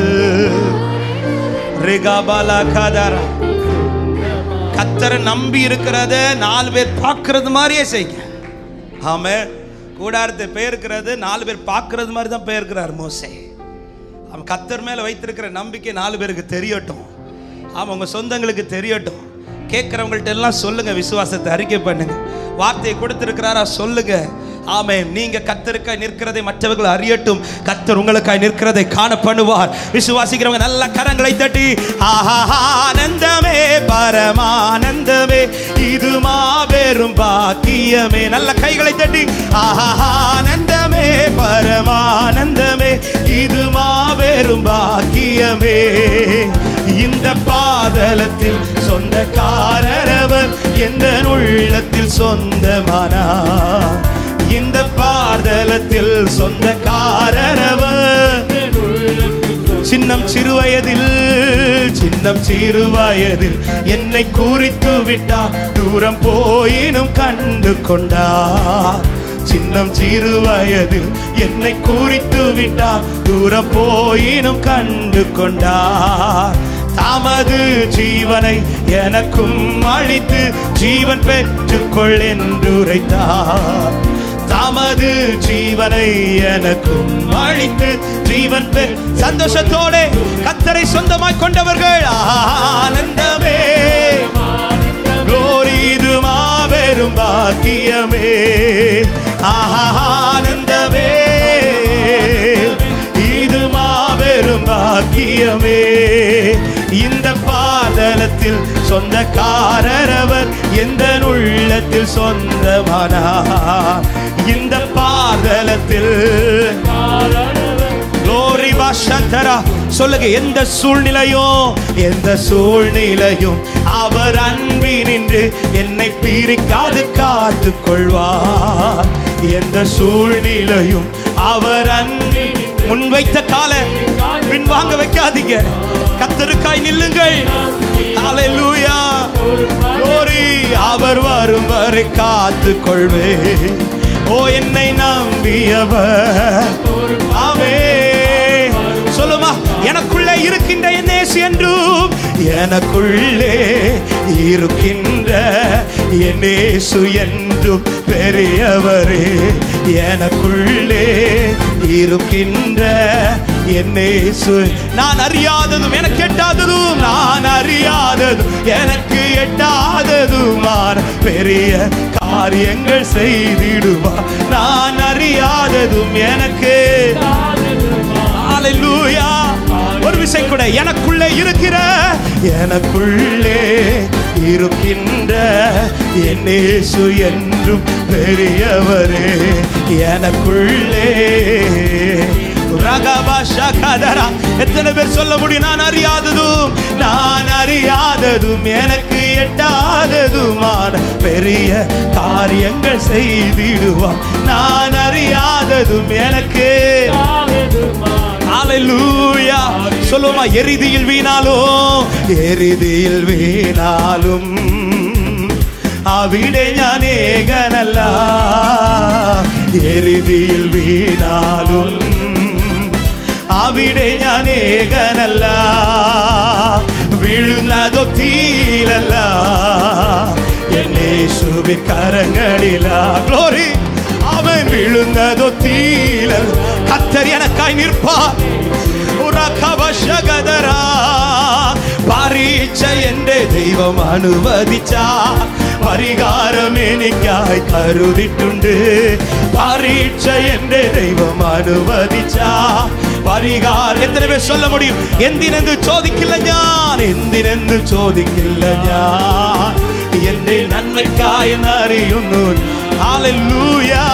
ரிகாபாலா காதாரா கத்தரை நம்பி இருக்கிறத நாலு பேர் பார்க்கறது மாதிரியே செய்யுங்க ஆமே கூடாரத்தை பெயர்க்கிறது நாலு பேர் பார்க்கறது மாதிரி தான் பெயர்க்கிறார் மோசே அவன் கத்தர் மேல வைத்திருக்கிற நம்பிக்கை நாலு பேருக்கு தெரியட்டும் ஆமாம் உங்க சொந்தங்களுக்கு தெரியட்டும் கேட்குறவங்கள்ட்ட எல்லாம் சொல்லுங்க விசுவாசத்தை அறிக்கை பண்ணுங்க வார்த்தையை கொடுத்திருக்கிறாரா சொல்லுங்க ஆமே நீங்க கத்தருக்காய் நிற்கிறதை மற்றவர்கள் அறியட்டும் கத்தர் உங்களுக்காய் நிற்கிறதை காண பண்ணுவார் விசுவாசிக்கிறவங்க நல்ல கரங்களை தட்டி ஆஹா ஆனந்தமே பரமானந்தமே இது மாபெரும் பாக்கியமே நல்ல கைகளை தட்டி ஆஹா ஆனந்தமே பரமானந்தமே இது மாபெரும் பாக்கியமே இந்த பாதலத்தில் சொந்தக்காரரவர் எந்த உள்ளத்தில் சொந்தமானார் இந்த பாதலத்தில் சொந்தக்காரரவர் சின்னம் சிறுவயதில் சின்னம் சிறுவயதில் என்னை குறித்து விட்டார் தூரம் போயினும் கண்டு கொண்டார் சின்னம் சிறுவயதில் என்னை குறித்து விட்டார் தூரம் போயினும் கண்டு கொண்டார் தமது ஜீவனை எனக்கும் அளித்து ஜீவன் பெற்றுக்கொள் என்று உரைத்தார் தமது ஜீவனை எனக்கும் அளித்து ஜீவன் பெ சந்தோஷத்தோட கத்தரை சொந்தமாய் கொண்டவர்கள் ஆனந்தமே கோரி இது மாபெரும் பாக்கியமே ஆனந்தமே சொந்தக்காரர் அவர் எந்த உள்ளத்தில் சொந்தமானார் இந்த பாதலத்தில் Glory Vashandara. சொல்லுங்க எந்த சூழ்நிலையும் எந்த சூழ்நிலையும் அவர் அன்பினின்று என்னை பிரிக்காது காத்து கொள்வார் எந்த சூழ்நிலையும் அவர் அன்பின் முன்வைத்த கால பின்வாங்க வைக்காதீங்க கத்தருக்காய் நில்லுங்கள் ஹalleluya glory அவர் வரும் வரை காத்து கொள்வே ஓ என்னை நம்பியவர் ஆமே சொல்லுமா எனக்குள்ளே இருக்கின்ற என் நேசி என்றும் எனக்குள்ளே இருக்கின்ற என் நேசு என்றும் பெரியவரே எனக்குள்ளே இருக்கின்ற என் நேசு நான் அறியாததும் எனக்கு எட்டாததும் நான் அறியாததும் எனக்கு எட்டாததுமான பெரிய காரியங்கள் செய்திடுவார் நான் அறியாததும் எனக்கு ஹalleluya ஒரு விசை கூட எனக்குள்ளே இருக்கிற எனக்குள்ளே இருக்கின்ற என் இயேசு என்றும் பெரியவரே எனக்குள்ளே ரகபா ஷகதரா. எத்தனை பேர் சொல்ல முடியும் நான் அறியாததும் நான் அறியாததும் எனக்கு எட்டாததுமான பெரிய காரியங்கள் செய்திடுவார் நான் அறியாததும் எனக்கு ஹalleluya சொல்லுமா எரிதியில் வீணாலும் எரிதியில் வீணாலும் അവിടെ ഞാൻ ഏകനല്ല എരുതിയിൽ വീണാലും അവിടെ ഞാൻ ഏകനല്ല വീഴുന്നതോ തീരല്ല എന്നേശുവിൻ കരങ്ങളില ഗ്ലോറി അവൻ വീഴുന്നതോ തീരൽ കത്തരി എനക്കായി നിற்பார் ഉറക്കവശകതരാ പരീക്ഷ എന്റെ ദൈവം അനുവദിച്ച പരിഹാരം എനിക്കായി കരുതിട്ടുണ്ട് പരീക്ഷ എന്റെ ദൈവം അനുവദിച്ച പരിഹാരം എത്ര പേർ சொல்ல முடியும் എന്തിനെന്ന് ചോദിക്കില്ല ഞാൻ എന്തിനെന്ന് ചോദിക്കില്ല ഞാൻ എന്റെ നന്മയ്ക്കായി എന്നറിയുന്നു Hallelujah.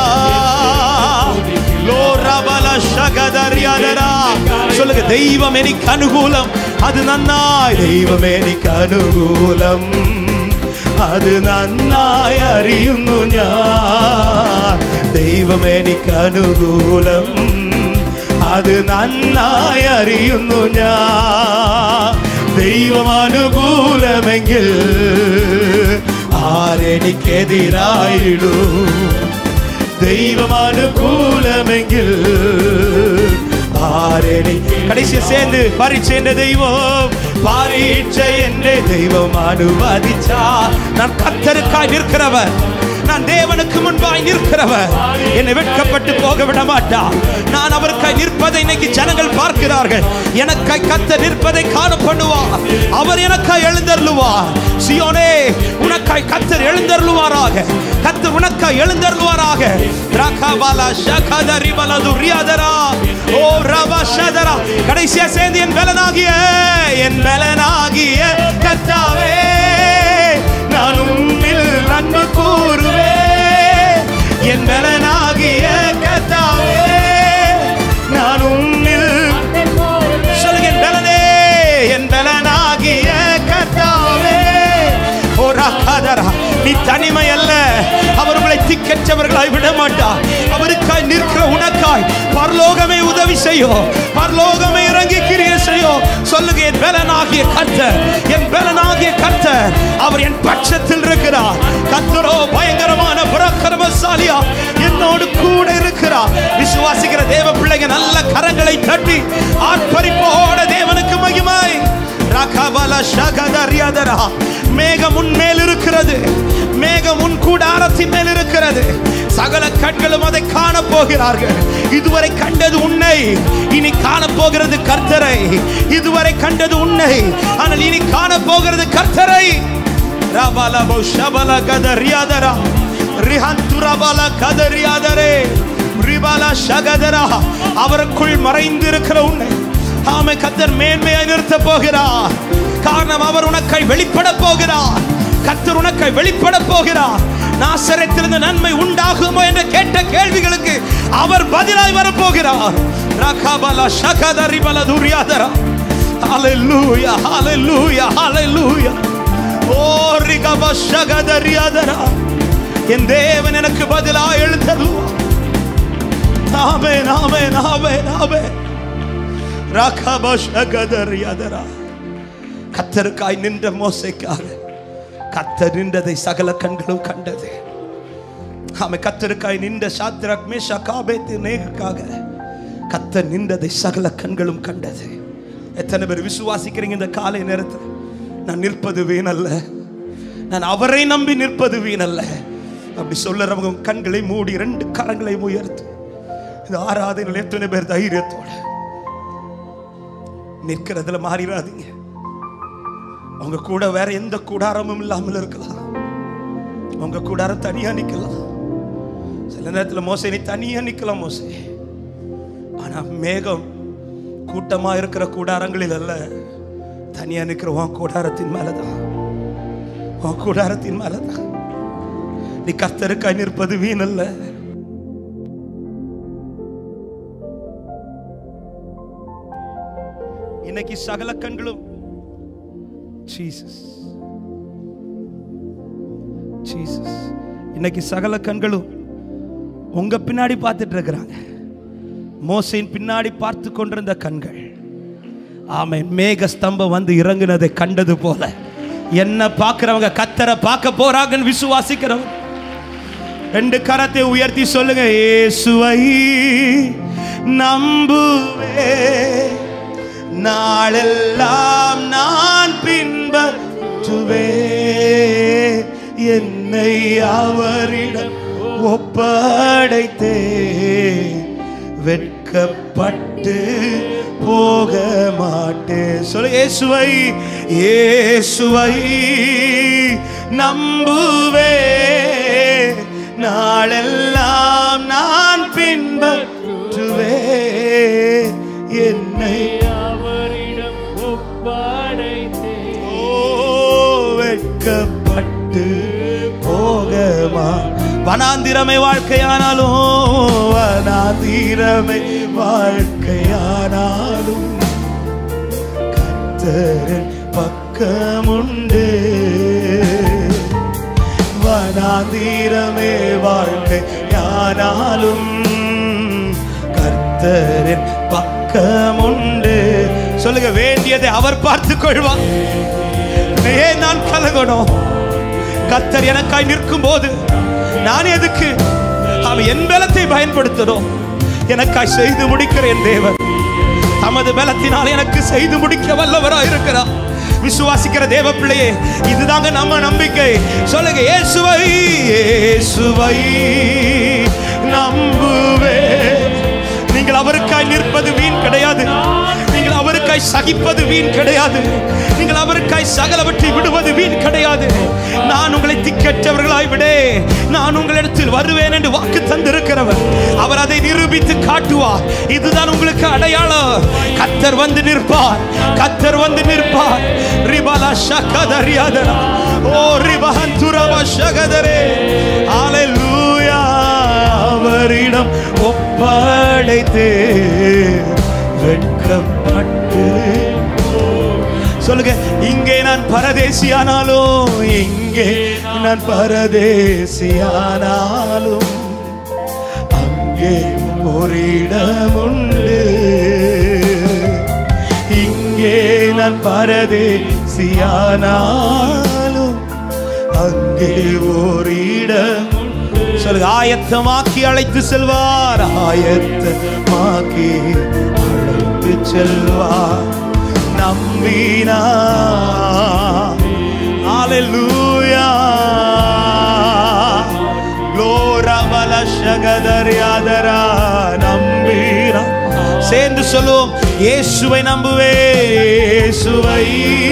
ലോറബല ശകദരിയദര. சொல்லுங்க தெய்வம் எனக்கு அனுகூலம் அது நன்னாய் தெய்வம் എനിക്ക് അനുകൂലം അത് നന്നായി അറിയുന്നു ഞാൻ ദൈവം എനിക്ക് അനുകൂലം അത് നന്നായി അറിയുന്നു ഞാൻ ദൈവം അനുകൂലമെങ്കിൽ ആരെനിക്കെതിരായിടും தெய்வம் அனுகூலமெங்கில் ஆரணி கடைசி சேர்ந்து பரீட்சை என்ற தெய்வம் பரீட்சை என்ற தெய்வம் அனுமதிச்சா நான் கத்தருக்காய் நிற்கிறவர் நான் தேவனுக்கு முன்பாய் நிற்கிறவர் என்னை வெட்கப்பட்டு போக விட மாட்டார் நான் அவருக்காய் நிற்பதை இன்னைக்கு ஜனங்கள் பார்க்கிறார்கள் எனக்காய் கத்த நிற்பதை காண பண்ணுவார் அவர் எனக்காய் எழுந்தருளுவார் சியோனே உனக்காய் கத்தர் எழுந்தருளுவாராக கத்தர் உனக்காய் எழுந்தருளுவாராக ரகபல ஷகதரி பலது ரியாதரா ஓ ரவ ஷதரா கடைசியா சேர்ந்து என் பலனாகிய என் பலனாகிய கத்தாவே நான் உம்மில் அன்பு கூறுவே என் பலனாகிய கத்தாவே நான் உம்மில் சொல்லுங்க என் பலனே என் பலனாகிய கர்த்தாவே ஓ ரகதரா நீ தனிமை அல்ல அவர் உங்களை திக்கற்றவர்களாய் விட மாட்டார் அவருக்காய் நிற்கிற உனக்காய் பரலோகமே உதவி செய்யும் பரலோகமே இறங்கி கிரியை செய்யும் சொல்லுங்க என் பலனாகிய கர்த்தர் என் பலனாகிய கர்த்தர் அவர் என் பட்சத்தில் இருக்கிறார் கர்த்தரோ பயங்கரமான பராக்கிரமசாலியா என்னோடு கூட இருக்கிறார் விசுவாசிக்கிற தேவ பிள்ளைங்க நல்ல கரங்களை தட்டி ஆர்ப்பரிப்போட தேவனுக்கு மகிமை ரகபல ஷகதரியதரா மேகம் உன் மேல் இருக்கிறது மேகம் உன் கூடாரத்தின் மேல் இருக்கிறது சகல கண்களும் அதை காண போகிறார்கள் இதுவரை கண்டது உன்னை இனி காண போகிறது கர்த்தரை இதுவரை கண்டது உன்னை ஆனால் இனி காண போகிறது கர்த்தரை ரபலபோ ஷபல கதரியாதரா ரிஹந்துரபல கதரியாதரே ரிபல ஷகதரா அவருக்குள் மறைந்திருக்கிற உன்னை ஆமை கத்தர் மேன்மையாய் நிறுத்த போகிறார் காரணம் அவர் உனக்கை வெளிப்பட போகிறார் கத்தர் உனக்கை வெளிப்பட போகிறார் நாசரத்திலிருந்து நன்மை உண்டாகுமோ என்று கேட்ட கேள்விகளுக்கு அவர் பதிலாய் வரப்போகிறார் ரகபல ஷகதரி பல துரியாதரா ஹalleluya ஹalleluya ஹalleluya ஓ ரிகப ஷகதரியாதரா என் தேவன் எனக்கு பதிலாய் எழுந்தருளுவார் ஆமென் ஆமென் ஆமென் ஆமென் ரகப ஷகதரியாதரா கத்தருக்காய் நின்ற மோசைக்காக கத்தர் நின்றதை சகல கண்களும் கண்டது ஆமை கத்தருக்காய் நின்ற சாத்திரக் மேஷா காபேத்து நேகுக்காக கத்தர் நின்றதை சகல கண்களும் கண்டது எத்தனை பேர் விசுவாசிக்கிறீங்க இந்த காலை நேரத்தில் நான் நிற்பது வீணல்ல நான் அவரை நம்பி நிற்பது வீணல்ல அப்படி சொல்லுறவங்க உங்க கண்களை மூடி ரெண்டு கரங்களை உயர்த்து இந்த ஆராதனையில் எத்தனை பேர் தைரியத்தோட நிற்கிறதுல மாறிடாதீங்க அவங்க கூட வேற எந்த கூடாரமும் இல்லாமல் இருக்கலாம் உங்க கூடாரம் தனியா நிக்கலாம் சில நேரத்தில் மோசை நீ தனியா நிக்கலாம் மோசே ஆனா மேகம் கூட்டமா இருக்கிற கூடாரங்களில் அல்ல தனியா நிக்கிற உன் கூடாரத்தின் மேலதான் உன் கூடாரத்தின் மேலதான் நீ கர்த்தருக்காய் நிற்பது வீணல்ல இன்னைக்கு சகல கண்களும் ஜீசஸ் ஜீசஸ் இன்னைக்கு சகல கண்களும் உங்க பின்னாடி பார்த்துட்டு இருக்கிறாங்க மோசையின் பின்னாடி பார்த்து கொண்டிருந்த கண்கள் ஆமென் மேக ஸ்தம்பம் வந்து இறங்குனதை கண்டது போல என்ன பார்க்கிறவங்க கத்தரை பார்க்க போறாங்கன்னு விசுவாசிக்கிறவங்க ரெண்டு கரத்தை உயர்த்தி சொல்லுங்க இயேசுவை நம்புவே நாளெல்லாம் நான் பின்பற்றுவே என்னை அவரிடம் ஒப்படைத்தே வெட்கப்பட்டு போக மாட்டேன் சொல்ல இயேசுவை இயேசுவை நம்புவே நாளெல்லாம் நான் பின்பற்றுவே என்னை அவரிடம் ஒப்படைத்தேன் ஓ வெட்கப்பட்டு போகமா வனாந்திரமை வாழ்க்கையானாலும் வனாந்திரமை வாழ்க்கையானாலும் கத்தரின் பக்கமுண்டு வனாந்திரமே வாழ்க்கையானாலும் கர்த்தரின் பக்கமுண்டு சொல்லுங்க வேண்டியதை அவர் பார்த்துக் கொள்வார் ஏன் நான் கலகணும் கர்த்தர் எனக்காய் நிற்கும் போது நான் எதுக்கு அவன் என் பலத்தை பயன்படுத்தணும் எனக்காய் செய்து முடிக்கிற என் தேவன் தமது பலத்தினால் எனக்கு செய்து முடிக்க வல்லவராய் இருக்கிறார் விசுவாசிக்கிற தேவ பிள்ளையே இதுதாங்க நம்ம நம்பிக்கை சொல்லுங்க இயேசுவை இயேசுவை நம்புவே நீங்கள் அவருக்காய் நிற்பது வீண் கிடையாது நீங்கள் அவருக்காய் சகிப்பது வீண் கிடையாது நீங்கள் அவருக்காய் சகலவற்றை விடுவது வீண் கிடையாது நான் உங்களை திக்கற்றவர்களாய் விடே நான் உங்களிடத்தில் வருவேன் என்று வாக்கு தந்திருக்கிறவர் அவர் அதை நிரூபித்து காட்டுவார் இதுதான் உங்களுக்கு அடையாளம் கத்தர் வந்து நிற்பார் கத்தர் வந்து நிற்பார் ரிபலா ஷகதரியாதரா ஓ ரிபஹன் துரவ ஷகதரே ஹalleluya அவரிடம் ஒப்படைத்தே வெட்கப்பட்டு சொல்லுங்க இங்கே நான் பரதேசியானாலும் இங்கே நான் பரதேசியானாலும் அங்கே ஒரு இடம் உண்டு இங்கே நான் பரதேசியானாலும் அங்கே ஒரு இடம் உண்டு சொல்லுங்க ஆயத்தமாக்கி அழைத்து செல்வார் ஆயத்தமாக்கி அழைத்து செல்வார் நம்பினா Hallelujah. Gloramala shagadariyadara நம்பினா சேர்ந்து சொல்லுவோம் இயேசுவை நம்புவே இயேசுவை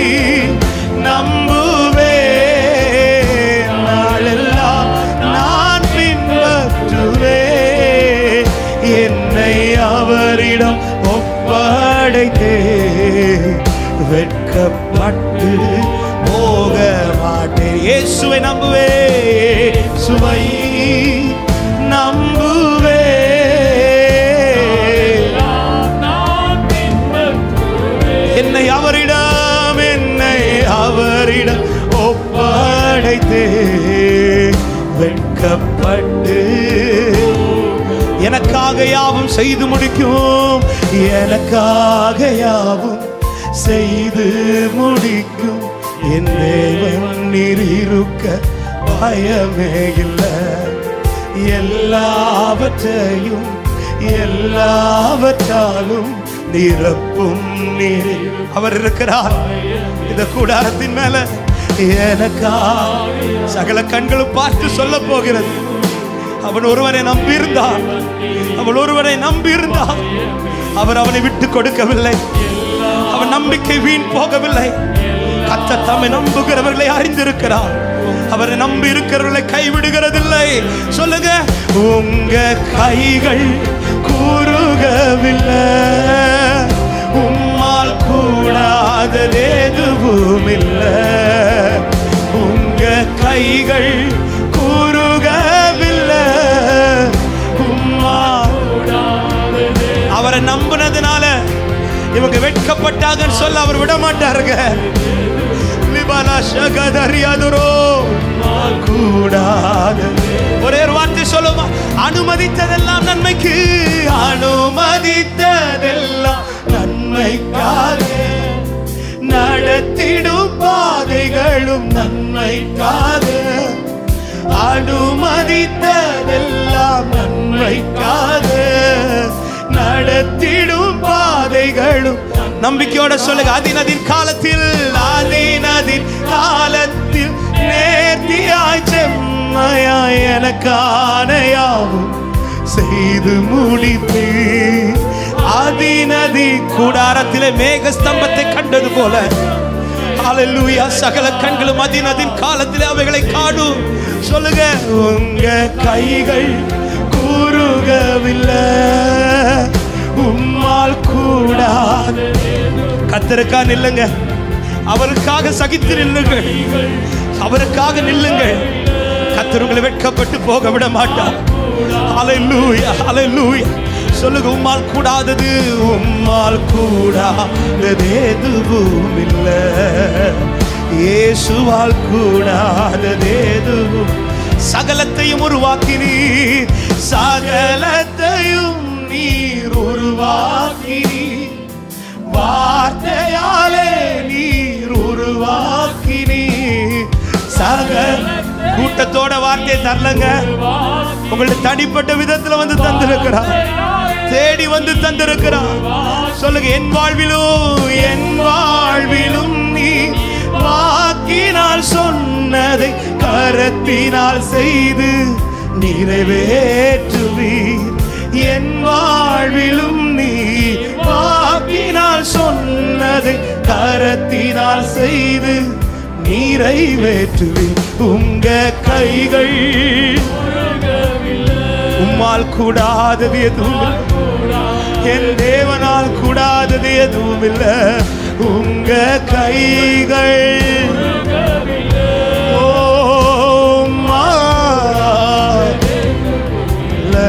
நம்புவே நாளெல்லாம் நான் பின்பற்றுவே என்னை அவரிடம் ஒப்படைத்தே வெட்கப்பட்டு போக மாட்டேன் இயேசுவை நம்புவே சுவை நம்புவே நான் பின்பற்றுவேன் என்னை அவரிடம் என்னை அவரிடம் ஒப்படைத்தே வெட்கப்பட்டு எனக்காக யாவும் செய்து முடிக்கும் எனக்காக யாவும் செய்து முடிக்கும் என் தேவன் நீர் இருக்க பயமே இல்லை எல்லாவற்றையும் எல்லாவற்றாலும் நிரப்பும் நீர் அவர் இருக்கிறார் இந்த கூடாரத்தின் மேல எனக்கா சகல கண்களும் பார்த்து சொல்ல போகிறது அவன் ஒருவனை நம்பியிருந்தான் அவன் ஒருவனை நம்பியிருந்தான் அவர் அவனை விட்டு கொடுக்கவில்லை அவன் நம்பிக்கை வீண் போகவில்லை கத்த தம்மை நம்புகிறவர்களை அறிந்திருக்கிறார் அவரை நம்பி இருக்கிறவர்களை கைவிடுகிறதில்லை சொல்லுங்க உங்க கைகள் கூறுகவில்லை உம்மால் கூடாதது எதுவும் இல்லை உங்க கைகள் கூறுகவில்லை உம்மால் அவரை நம்பினதுனால இவங்க வெட்கப்பட்டாங்கன்னு சொல்ல அவர் விட மாட்டாருங்க லிபாலா ஷகதரியாதுரோ கூடாது ஒரே ஒரு வார்த்தை சொல்லுமா அனுமதித்ததெல்லாம் நன்மைக்கு அனுமதித்ததெல்லாம் நன்மைக்காக நடத்திடும் பாதைகளும் நன்மைக்காக அனுமதித்ததெல்லாம் நன்மைக்காக நடத்திடும் பாதைகளும் நம்பிக்கையோட சொல்லுங்க அதினதின் காலத்தில் அதினதின் காலத்தில் நேர்த்தியாய் செம்மையாய் எனக்கான யாவும் செய்து முடித்து அதினதி கூடாரத்திலே மேக ஸ்தம்பத்தை கண்டது போல ஹalleluya சகல கண்களும் அதினதின் காலத்திலே அவைகளை காணும் சொல்லுங்க உங்க கைகள் கூறுகவில்லை உம்மால் கூடாது கத்தருக்கா நில்லுங்க அவருக்காக சகித்து நில்லுங்கள் அவருக்காக நில்லுங்கள் கத்தர் உங்களை வெட்கப்பட்டு போக விட மாட்டார் ஹalleluya ஹalleluya சொல்லுங்க உம்மால் கூடாதது உம்மால் கூடாதது எதுவும் இல்லை இயேசுவால் கூடாதது எதுவும் சகலத்தையும் உருவாக்கினீர் சகலத்தையும் நீர் உருவாக்கினீர் வார்த்தையாலே நீர் உருவாக்கினீர் சகல கூட்டத்தோட வார்த்தையை தரலங்க உங்களுடைய தனிப்பட்ட விதத்துல வந்து தந்திருக்கிறார் தேடி வந்து தந்திருக்கிறார் சொல்லுங்க என் வாழ்விலும் என் வாழ்விலும் நீ வாக்கினால் சொன்னதை கரத்தினால் செய்து நிறைவேற்றுவீர் என் வாழ்விலும் நீ வாக்கினால் சொன்னதை கரத்தினால் செய்து நிறைவேற்றுவீர் உங்க கைகள் உம்மால் கூடாதது எதுவும் இல்லை. என் தேவனால் கூடாதது எதுவும் இல்லை உங்க கைகள் ஓ, உம்மால் இல்லை.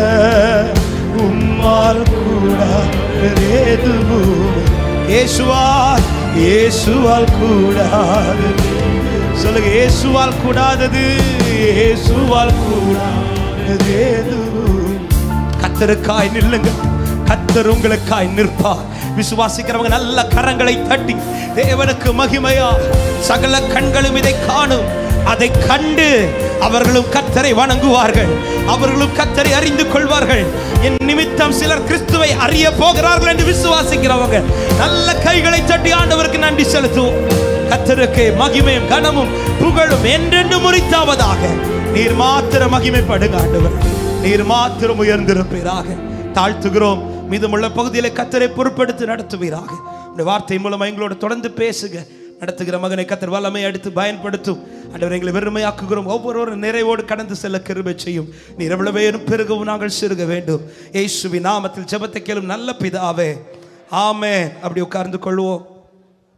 உம்மால் கூடாதது எதுவும் இயேசுவால் இயேசுவால் கூடாதது சொல்லுங்க இயேசுவால் கூடாதது இயேசுவால் கூடாதது எதுவும் கத்தருக்காய் நில்லுங்க கத்தர் உங்களுக்காய் நிற்பார் விசுவாசிக்கிறவங்க நல்ல கரங்களை தட்டி தேவனுக்கு மகிமையா சகல கண்களும் இதை காணும் அதை கண்டு அவர்களும் கத்தரை வணங்குவார்கள் அவர்களும் கத்தரை அறிந்து கொள்வார்கள் என் நிமித்தம் சிலர் கிறிஸ்துவை அறிய போகிறார்கள் என்று விசுவாசிக்கிறவங்க நல்ல கைகளை தட்டி ஆண்டவருக்கு நன்றி செலுத்துவோம் கத்தருக்கு மகிமையும் கனமும் புகழும் என்றென்று முறித்தாவதாக நீர் மாத்திரம் மகிமைப்படுங்க ஆண்டவர் நீர் மாத்திரம் உயர்ந்திருப்பீராக தாழ்த்துகிறோம் மீதமுள்ள பகுதியில கத்தரை பொறுப்பெடுத்து நடத்துவீராக இந்த வார்த்தை மூலமா எங்களோட தொடர்ந்து பேசுங்க நடத்துகிற மகனை கத்தர் வல்லமை எடுத்து பயன்படுத்தும் ஆண்டவர் எங்களை வெறுமையாக்குகிறோம் ஒவ்வொருவரும் நிறைவோடு கடந்து செல்ல கிருபை செய்யும் நீர் எவ்வளவு பேரும் பெருகவும் நாங்கள் சிறுக வேண்டும் இயேசுவின் நாமத்தில் ஜெபத்தை கேளும் நல்ல பிதாவே ஆமே அப்படி உட்கார்ந்து கொள்வோம்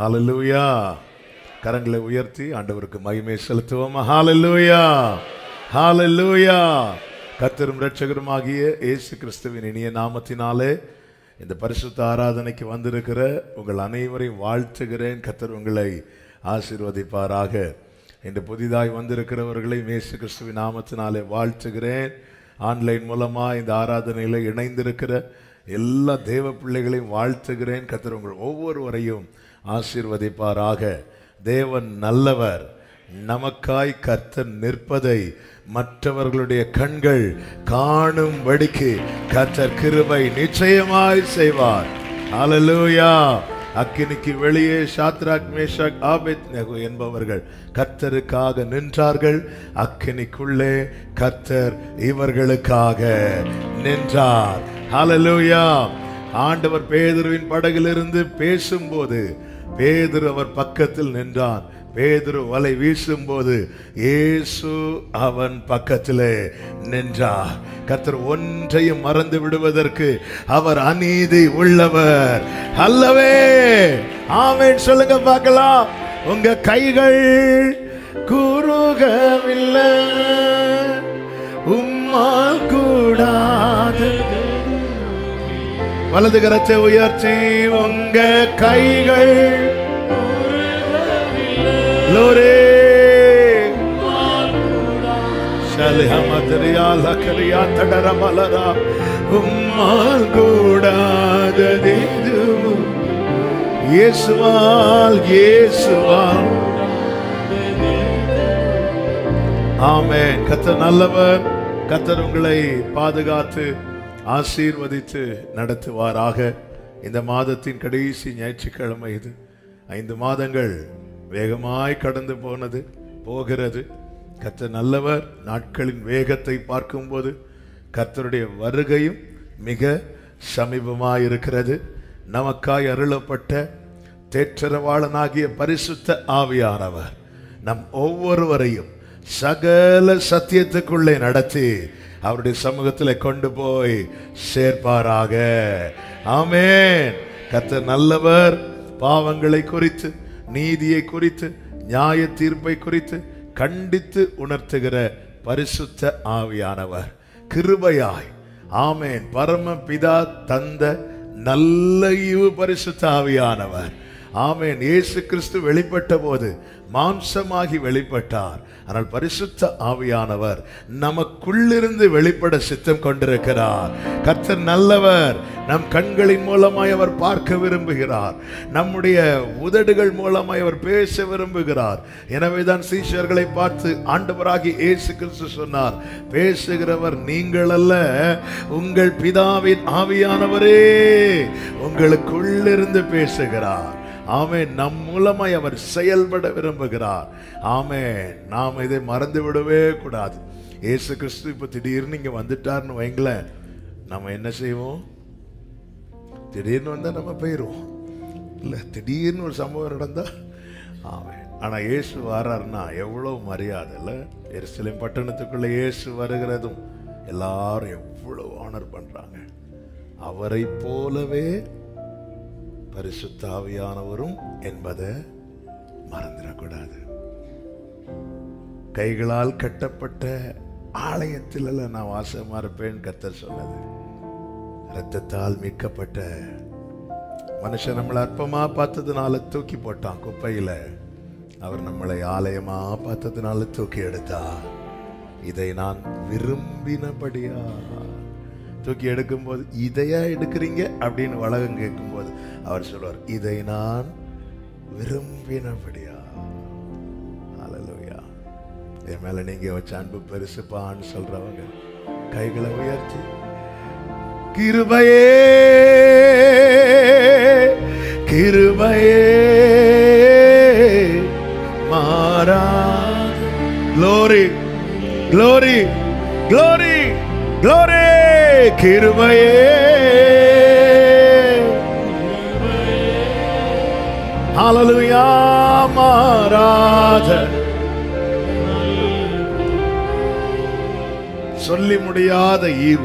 ஹalleluya கரங்களை உயர்த்தி ஆண்டவருக்கு மகிமை செலுத்துவோம் ஹalleluya ஹalleluya கர்த்தரும் இரட்சகருமாகிய இயேசு கிறிஸ்துவின் இனிய நாமத்தினாலே இந்த பரிசுத்த ஆராதனைக்கு வந்திருக்கிற உங்கள் அனைவரையும் வாழ்த்துகிறேன் கர்த்தர் உங்களை ஆசீர்வதிப்பாராக இன்று புதிதாய் வந்திருக்கிறவர்களை இயேசு கிறிஸ்துவின் நாமத்தினாலே வாழ்த்துகிறேன் ஆன்லைன் மூலமா இந்த ஆராதனையில் இணைந்திருக்கிற எல்லா தேவ பிள்ளைகளையும் வாழ்த்துகிறேன் கர்த்தர் உங்கள் ஒவ்வொருவரையும் ஆசீர்வதிப்பாராக தேவன் நல்லவர் நமக்காய் கர்த்தர் நிற்பதை மற்றவர்களுடைய கண்கள் காணும்படிக்கு கர்த்தர் கிருபை நிச்சயமாய் செய்வார் ஹalleluya அக்கினிக்கு வெளியே ஷாத்ராக் மேஷாக் ஆபேத் நெகோ என்பவர்கள் கர்த்தருக்காக நின்றார்கள் அக்கினிக்குள்ளே கர்த்தர் இவர்களுக்காக நின்றார் ஹalleluya ஆண்டவர் பேதுருவின் படகிலிருந்து பேசும்போது பேதுரு அவர் பக்கத்தில் நின்றான் பேதுரு வலை வீசும்போது இயேசு அவன் பக்கத்திலே நின்றார் கர்த்தர் ஒன்றையும் மறந்து விடுவதற்கு அவர் அநீதி உள்ளவர் அல்லவே ஆமென் சொல்லுங்க பார்க்கலாம் உங்க கைகள் குறுகவில்லை உம்மால் கூடாது வலது கரத்தை உயர்த்தி உங்க கைகள் லோரே ಶಲಿಹಮದರಿಯಾ ಲಕರಿಯಾ ತಡರ ಮಲರ உம்மால் கூடாததேது இயேசுவால் இயேசுவால் ஆமென் கர்த்தர் நல்லவர் கர்த்தர் உங்களை பாதுகாத்து ஆசீர்வதித்து நடத்துவாராக இந்த மாதத்தின் கடைசி ஞாயிற்றுக்கிழமை இது ஐந்து மாதங்கள் வேகமாய் கடந்து போனது போகிறது கர்த்தர் நல்லவர் நாட்களின் வேகத்தை பார்க்கும்போது கர்த்தருடைய வருகையும் மிக சமீபமாயிருக்கிறது நமக்காய் அருளப்பட்ட தேற்றரவாளனாகிய பரிசுத்த ஆவியானவர் நம் ஒவ்வொருவரையும் சகல சத்தியத்துக்குள்ளே நடத்தி அவருடைய சமூகத்தில் கொண்டு போய் சேர்ப்பாராக ஆமென் கர்த்தர் நல்லவர் பாவங்களை குறித்து நீதியை குறித்து நியாய தீர்ப்பை குறித்து கண்டித்து உணர்த்துகிற பரிசுத்த ஆவியானவர் கிருபையாய் ஆமென் பரம பிதா தந்த நல்ல ஈவு பரிசுத்த ஆவியானவர் ஆமென் இயேசு கிறிஸ்து வெளிப்பட்ட போது மாம்சமாகி வெளிப்பட்டார் ஆனால் பரிசுத்த ஆவியானவர் நமக்குள்ளிருந்து வெளிப்பட சித்தம் கொண்டிருக்கிறார் கர்த்தர் நல்லவர் நம் கண்களின் மூலமாய் அவர் பார்க்க விரும்புகிறார் நம்முடைய உதடுகள் மூலமாய் அவர் பேச விரும்புகிறார் எனவேதான் சீஷர்களை பார்த்து ஆண்டவராகி இயேசு கிறிஸ்து சொன்னார் பேசுகிறவர் நீங்கள் அல்ல உங்கள் பிதாவின் ஆவியானவரே உங்களுக்குள்ளிருந்து பேசுகிறார் ஆமென் நம் மூலமாய் அவர் செயல்பட விரும்புகிறார் ஆமென் நாம் இதை மறந்து விடவே கூடாது இயேசு கிறிஸ்து இப்ப திடீர்னு இங்க வந்துட்டார்னு வைங்களேன் நம்ம என்ன செய்வோம் திடீர்னு வந்தா நம்ம போயிடுவோம் இல்ல திடீர்னு ஒரு சம்பவம் நடந்தா ஆமென் ஆனா இயேசு வர்றாருன்னா எவ்வளவு மரியாதை இல்ல எருசலேம் பட்டணத்துக்குள்ள இயேசு வருகிறதும் எல்லாரும் எவ்வளவு ஆனர் பண்றாங்க அவரை போலவே பரிசுத்தாவியானவரும் என்பதை மறந்துடக்கூடாது கைகளால் கட்டப்பட்ட ஆலயத்தில் அல்ல நான் வாசமா இருப்பேன் கத்தர் சொன்னது ரத்தத்தால் மீட்கப்பட்ட மனுஷன் நம்மளை அற்பமா பார்த்ததுனால தூக்கி போட்டான் குப்பையில அவர் நம்மளை ஆலயமா பார்த்ததுனால தூக்கி எடுத்தார் இதை நான் விரும்பினபடியா தூக்கி எடுக்கும்போது இதையா எடுக்கிறீங்க அப்படின்னு வழகம் கேட்கும்போது அவர் சொல்வார் இதை நான் விரும்பினபடியா ஹalleluya என் மேல நீங்க வச்ச அன்பு பெருசுப்பான்னு சொல்றவங்க கைகளை உயர்த்தி கிருபையே கிருபையே மாறா glory glory glory glory கிருபையே ஹalleluya மாறாத சொல்லி முடியாத ஈவு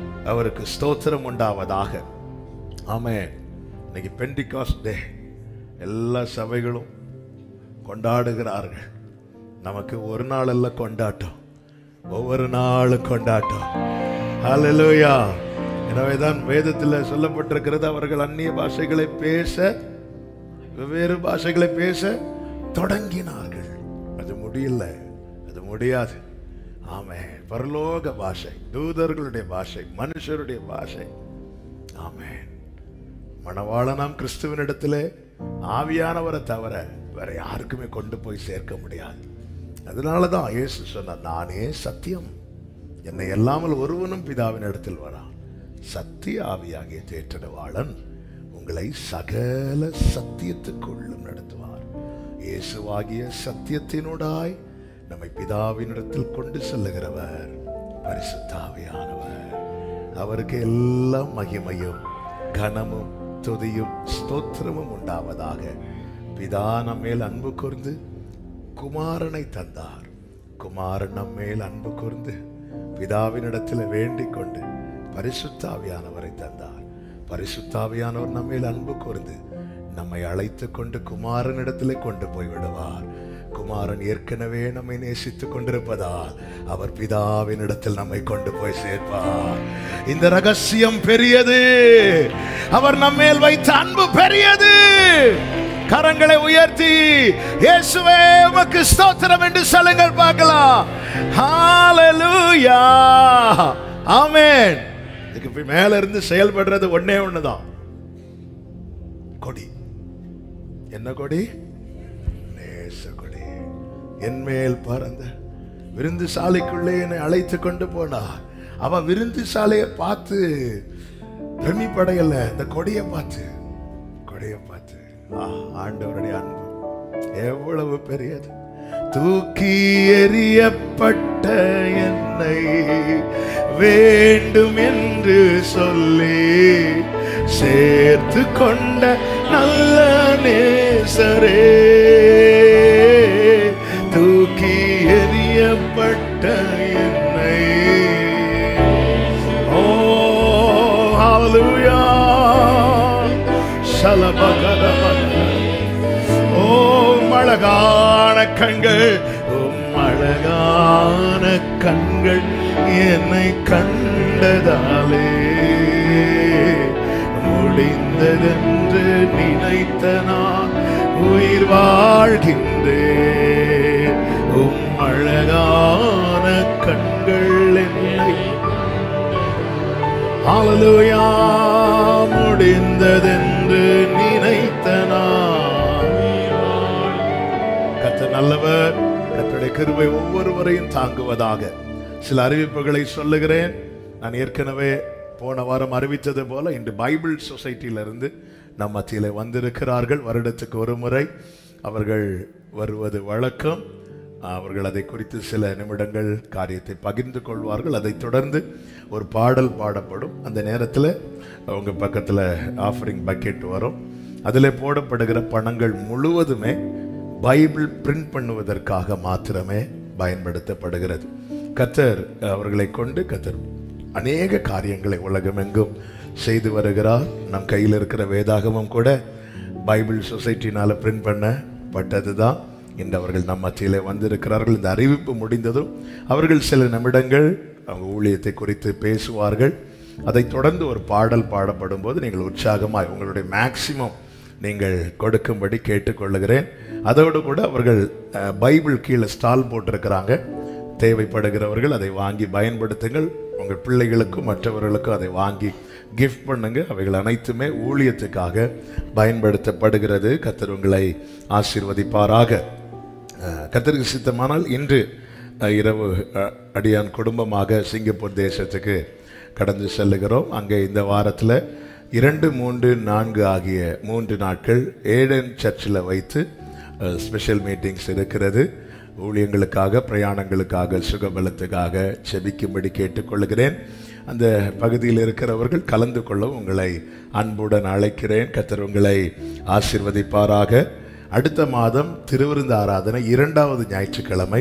அவருக்கு ஸ்தோத்திரம் உண்டாவதாக ஆமென் இன்னைக்கு பெண்டிகாஸ்ட் டே எல்லா சபைகளும் கொண்டாடுகிறார்கள் நமக்கு ஒரு நாள் அல்ல கொண்டாட்டம் ஒவ்வொரு நாளும் கொண்டாட்டம் ஹalleluya எனவேதான் வேதத்தில் சொல்லப்பட்டிருக்கிறது அவர்கள் அந்நிய பாஷைகளை பேச வெவ்வேறு பாஷைகளை பேச தொடங்கினார்கள் அது முடியல அது முடியாது ஆமே பரலோக பாஷை தூதர்களுடைய பாஷை மனுஷருடைய பாஷை ஆமென் மணவாளனாம் கிறிஸ்துவனிடத்திலே ஆவியானவரை தவிர வேற யாருக்குமே கொண்டு போய் சேர்க்க முடியாது அதனால தான் இயேசு சொன்னார் நானே சத்தியம் என்னை எல்லாமல் ஒருவனும் பிதாவின் இடத்தில் வரான் சத்திய ஆவியாகிய தேற்றவாளன் உங்களை சகல சத்தியத்துக்குள்ளும் நடத்துவார் இயேசுவாகிய சத்தியத்தினூடாய் நம்மை பிதாவினிடத்தில் கொண்டு செல்லுகிறவர் பரிசுத்த ஆவியானவர் அவருக்கு எல்லாம் மகிமையும் கனமும் துதியும் ஸ்தோத்திரமும் உண்டாவதாக பிதா நம்மேல் அன்பு கூர்ந்து குமாரனை தந்தார் குமாரன் நம்மேல் அன்பு கூர்ந்து பிதாவினிடத்தில் வேண்டிக் கொண்டு பரிசுத்தாவியானவரை தந்தார் பரிசுத்தாவியானவர் நம்மேல் அன்பு கூர்ந்து நம்மை அழைத்து கொண்டு குமாரனிடத்திலே கொண்டு போய் விடுவார் குமாரன் ஏற்கனவே நம்மை நேசித்துக் கொண்டிருப்பதால் அவர் பிதாவின் இடத்தில் நம்மை கொண்டு போய் சேர்ப்பார் இந்த ரகசியம் பெரியது அவர் நம்மேல் வைத்த அன்பு பெரியது கரங்களை உயர்த்தி இயேசுவே உமக்கு ஸ்தோத்திரம் என்று சொல்லுங்கள் பார்க்கலாம் ஹalleluya ஆமென் இதுக்கு போய் மேல இருந்து செயல்படுறது ஒண்ணே ஒண்ணுதான் கொடி என்ன கொடி நேச கொடி என் மேல் பறந்த விருந்து சாலைக்குள்ளே என்னை அழைத்து கொண்டு போனார் அவன் விருந்து சாலையை பார்த்து பிரமிப்படையல இந்த கொடியை பார்த்து கொடியை பார்த்து ஆ, ஆண்டவருடைய அன்பு எவ்வளவு பெரியது தூக்கி எறியப்பட்ட என்னை வேண்டும் என்று சொல்லி சேர்த்து கொண்ட நல்ல நேசரே தூக்கி எறியப்பட்ட என்னை ஓ ஹalleluya சலபகரபக ஓ அழகான கண்கள் உம் அழகான கண்கள் என்னை கண்டதாலே முடிந்ததென்று நினைத்த நான் உயிர் வாழ்கின்றேன் உம் அழகான கண்கள் என்னை ஹalleluya முடிந்ததென்று நினைத்த நான் கர்த்தர் நல்லவர் கர்த்தருடைய கிருபை ஒவ்வொருவரையும் தாங்குவதாக சில அறிவிப்புகளை சொல்லுகிறேன் நான் ஏற்கனவே போன வாரம் அறிவித்தது போல இன்று பைபிள் சொசைட்டியிலிருந்து நம் மத்தியிலே வந்திருக்கிறார்கள் வருடத்துக்கு ஒரு முறை அவர்கள் வருவது வழக்கம் அவர்கள் அதை குறித்து சில நிமிடங்கள் காரியத்தை பகிர்ந்து கொள்வார்கள் அதைத் தொடர்ந்து ஒரு பாடல் பாடப்படும் அந்த நேரத்தில் அவங்க பக்கத்தில் ஆஃபரிங் பக்கெட் வரும் அதில் போடப்படுகிற பணங்கள் முழுவதுமே பைபிள் பிரிண்ட் பண்ணுவதற்காக மாத்திரமே பயன்படுத்தப்படுகிறது கத்தர் அவர்களை கொண்டு கத்தர் அநேக காரியங்களை உலகமெங்கும் செய்து வருகிறார் நம் கையில் இருக்கிற வேதாகமும் கூட பைபிள் சொசைட்டினால பிரிண்ட் பண்ணப்பட்டது தான் இன்று அவர்கள் நம் மத்தியிலே வந்திருக்கிறார்கள் இந்த அறிவிப்பு முடிந்ததும் அவர்கள் சில நிமிடங்கள் அவங்க ஊழியத்தை குறித்து பேசுவார்கள் அதைத் தொடர்ந்து ஒரு பாடல் பாடப்படும் போது நீங்கள் உற்சாகமாய் உங்களுடைய மேக்சிமம் நீங்கள் கொடுக்கும்படி கேட்டுக்கொள்ளுகிறேன் அதோடு கூட அவர்கள் அஹ், பைபிள் கீழே ஸ்டால் போட்டிருக்கிறாங்க தேவைப்படுகிறவர்கள் அதை வாங்கி பயன்படுத்துங்கள் உங்கள் பிள்ளைகளுக்கும் மற்றவர்களுக்கும் அதை வாங்கி கிஃப்ட் பண்ணுங்க அவைகள் அனைத்துமே ஊழியத்துக்காக பயன்படுத்தப்படுகிறது கத்தர் உங்களை ஆசீர்வதிப்பாராக அஹ், கத்தருக்கு சித்தமானால் இன்று அஹ், இரவு அஹ், அடியான் குடும்பமாக சிங்கப்பூர் தேசத்துக்கு கடந்து செல்லுகிறோம் அங்கே இந்த வாரத்தில் இரண்டு மூன்று நான்கு ஆகிய மூன்று நாட்கள் ஏடன் சர்ச்சில் வைத்து ஸ்பெஷல் மீட்டிங்ஸ் இருக்கிறது ஊழியங்களுக்காக பிரயாணங்களுக்காக சுகபலத்துக்காக செபிக்கும்படி கேட்டுக்கொள்கிறேன் அந்த பகுதியில் இருக்கிறவர்கள் கலந்து கொள்ள உங்களை அன்புடன் அழைக்கிறேன் கத்தர் உங்களை ஆசிர்வதிப்பாராக அடுத்த மாதம் திருவிருந்து ஆராதனை இரண்டாவது ஞாயிற்றுக்கிழமை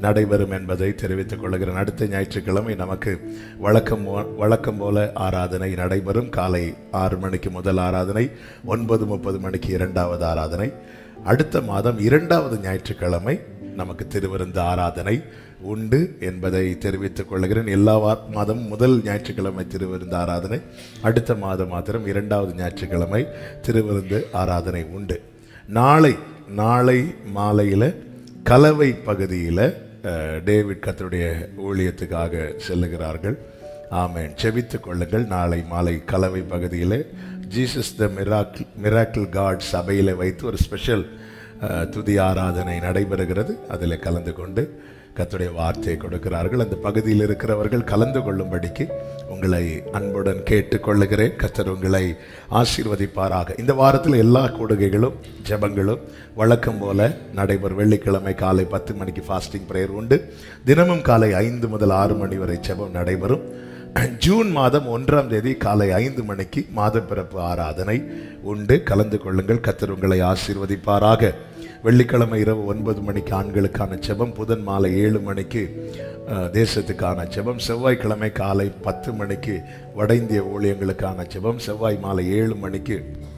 நடைபெறும் என்பதை தெரிவித்துக் கொள்கிறேன் அடுத்த ஞாயிற்றுக்கிழமை நமக்கு வழக்கம் போ- வழக்கம் போல ஆராதனை நடைபெறும் காலை ஆறு மணிக்கு முதல் ஆராதனை ஒன்பது முப்பது மணிக்கு இரண்டாவது ஆராதனை அடுத்த மாதம் இரண்டாவது ஞாயிற்றுக்கிழமை நமக்கு திருவிருந்து ஆராதனை உண்டு என்பதை தெரிவித்துக் கொள்கிறேன் எல்லா வா- மாதம் முதல் ஞாயிற்றுக்கிழமை திருவிருந்து ஆராதனை அடுத்த மாதம் மாத்திரம் இரண்டாவது ஞாயிற்றுக்கிழமை திருவிருந்து ஆராதனை உண்டு நாளை நாளை மாலையில் கலவை பகுதியில் டேவிட் கத்தருடைய ஊழியத்துக்காக செல்லுகிறார்கள் ஆமென் செபித்துக் கொள்ளுங்கள் நாளை மாலை கலவை பகுதியில் Jesus the miracle miracle God சபையில் வைத்து ஒரு ஸ்பெஷல் துதி ஆராதனை நடைபெறுகிறது அதில் கலந்து கொண்டு கர்த்தருடைய வார்த்தையை கொடுக்கிறார்கள் அந்த பகுதியில் இருக்கிறவர்கள் கலந்து கொள்ளும்படிக்கு உங்களை அன்புடன் கேட்டுக்கொள்ளுகிறேன் கர்த்தர் உங்களை ஆசீர்வதிப்பாராக இந்த வாரத்தில் எல்லா கூடுகைகளும் ஜெபங்களும் வழக்கம் போல நடைபெறும் வெள்ளிக்கிழமை காலை பத்து மணிக்கு ஃபாஸ்டிங் பிரேயர் உண்டு தினமும் காலை ஐந்து முதல் ஆறு மணி வரை ஜெபம் நடைபெறும் ஜூன் மாதம் ஒன்றாம் தேதி காலை ஐந்து மணிக்கு மாதப்பிறப்பு ஆராதனை உண்டு கலந்து கொள்ளுங்கள் கர்த்தர் உங்களை ஆசீர்வதிப்பாராக வெள்ளிக்கிழமை இரவு ஒன்பது மணிக்கு ஆண்களுக்கான ஜெபம் புதன் மாலை ஏழு மணிக்கு அஹ், தேசத்துக்கான ஜெபம் செவ்வாய்க்கிழமை காலை பத்து மணிக்கு வட இந்திய ஊழியங்களுக்கான ஜெபம் செவ்வாய் மாலை ஏழு மணிக்கு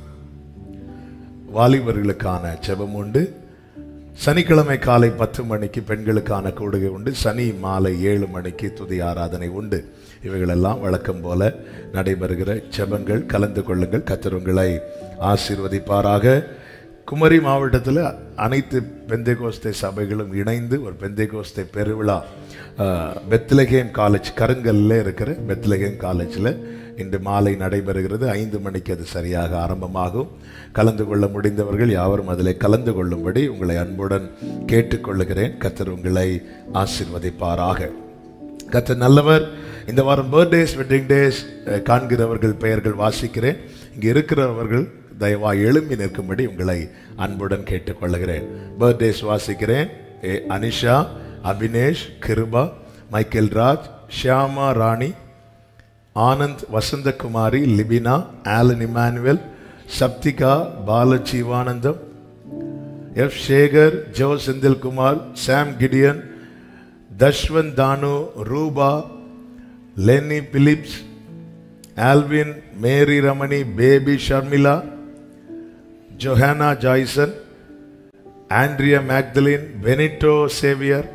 வாலிபர்களுக்கான ஜெபம் உண்டு சனிக்கிழமை காலை பத்து மணிக்கு பெண்களுக்கான கூடுகை உண்டு சனி மாலை ஏழு மணிக்கு துதி ஆராதனை உண்டு இவைகளெல்லாம் வழக்கம் போல நடைபெறுகிற ஜெபங்கள் கலந்து கொள்ளுங்கள் கர்த்தர் உங்களை ஆசீர்வதிப்பாராக குமரி மாவட்டத்தில் அனைத்து பெந்தைகோஸ்தை சபைகளும் இணைந்து ஒரு பெந்தைகோஸ்தை பெருவிழா அஹ், பெத்லகேம் காலேஜ் கருங்கல்ல இருக்கிற பெத்லகேம் காலேஜில் இன்று மாலை நடைபெறுகிறது ஐந்து மணிக்கு அது சரியாக ஆரம்பமாகும் கலந்து கொள்ள முடிந்தவர்கள் யாவரும் அதில் கலந்து கொள்ளும்படி உங்களை அன்புடன் கேட்டுக்கொள்ளுகிறேன் கர்த்தர் உங்களை ஆசீர்வதிப்பாராக கர்த்தர் நல்லவர் இந்த வாரம் பர்த்டேஸ் வெட்டிங் டேஸ் காண்கிறவர்கள் பெயர்கள் வாசிக்கிறேன் இங்கே இருக்கிறவர்கள் தயவா எழும்பி நிற்கும்படி உங்களை அன்புடன் கேட்டுக்கொள்ளுகிறேன் பர்த்டேஸ் வாசிக்கிறேன் A, Anisha Abinesh Kiruba Michael Raj Shyama Rani Anand Vasanthakumari Libina Alan Emmanuel Sapthika Balajeevanandam F Sekar Joe Senthilkumar Sam Gideon Dhashwanth Dhanu Rupa Leni Philips Alvin Mary Ramani Baby Sharmila Johanna Joyson Andrea Magdalene Benito Xavier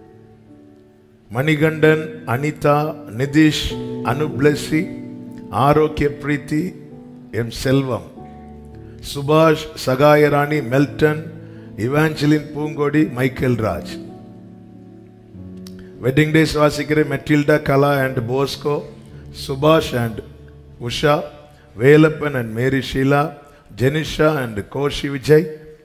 Manikandan Anitha Nithish Anublessy Arokiya Preethi M Selvam Subash Sagayarani Melton Evangeline Poongodi Michael Raj wedding days வாசிக்கிற Matilda Kala and Bosco Subash and Usha Velappan and Mary Sheila Jenisha and Koshy Vijay